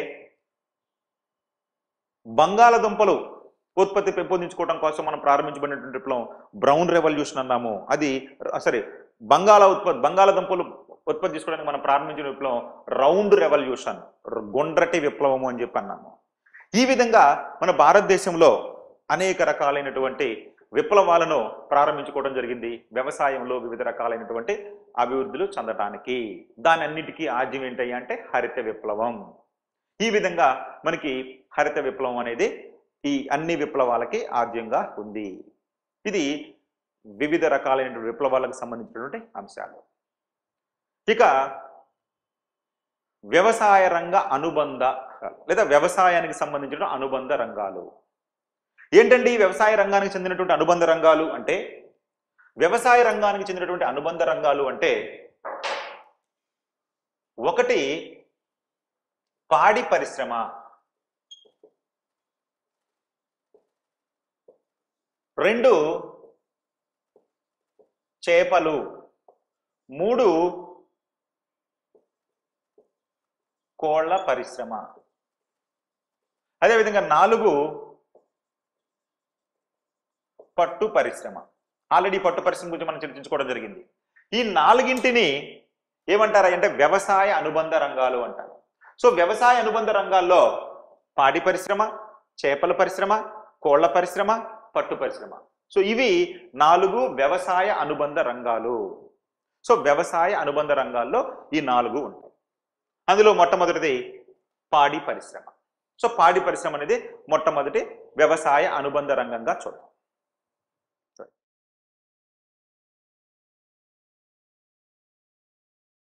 బంగాళదుంపలు ఉత్పత్తి పెంపొందించుకోవడం కోసం మనం ప్రారంభించబడినటువంటి విప్లవం బ్రౌన్ రెవల్యూషన్ అన్నాము అది సరే బంగాళ ఉత్పత్తి బంగాళదుంపలు ఉత్పత్తి చేసుకోవడానికి మనం ప్రారంభించిన విప్లవం రౌండ్ రెవల్యూషన్ గుండ్రటి విప్లవము అని చెప్పి అన్నాము ఈ విధంగా మన భారతదేశంలో అనేక రకాలైనటువంటి విప్లవాలను ప్రారంభించుకోవడం జరిగింది వ్యవసాయంలో వివిధ రకాలైనటువంటి అభివృద్ధులు చెందటానికి దాని అన్నిటికీ ఆద్యం ఏంటయ్యా అంటే హరిత విప్లవం ఈ విధంగా మనకి హరిత విప్లవం అనేది ఈ అన్ని విప్లవాలకి ఆద్యంగా ఉంది ఇది వివిధ రకాలైన విప్లవాలకు సంబంధించినటువంటి అంశాలు ఇక వ్యవసాయ రంగ అనుబంధ లేదా వ్యవసాయానికి సంబంధించిన అనుబంధ రంగాలు ఏంటండి ఈ వ్యవసాయ రంగానికి చెందినటువంటి అనుబంధ రంగాలు అంటే వ్యవసాయ రంగానికి చెందినటువంటి అనుబంధ రంగాలు అంటే ఒకటి పాడి పరిశ్రమ రెండు చేపలు మూడు కోళ్ల పరిశ్రమ అదేవిధంగా నాలుగు పట్టు పరిశ్రమ ఆల్రెడీ పట్టు పరిశ్రమ గురించి మనం చర్చించుకోవడం జరిగింది ఈ నాలుగింటిని ఏమంటారా అంటే వ్యవసాయ అనుబంధ రంగాలు అంటారు సో వ్యవసాయ అనుబంధ రంగాల్లో పాడి పరిశ్రమ చేపల పరిశ్రమ కోళ్ల పరిశ్రమ పట్టు పరిశ్రమ సో ఇవి నాలుగు వ్యవసాయ అనుబంధ రంగాలు సో వ్యవసాయ అనుబంధ రంగాల్లో ఈ నాలుగు ఉంటాయి అందులో మొట్టమొదటిది పాడి పరిశ్రమ సో పాడి పరిశ్రమ అనేది మొట్టమొదటి వ్యవసాయ అనుబంధ రంగంగా చూద్దాం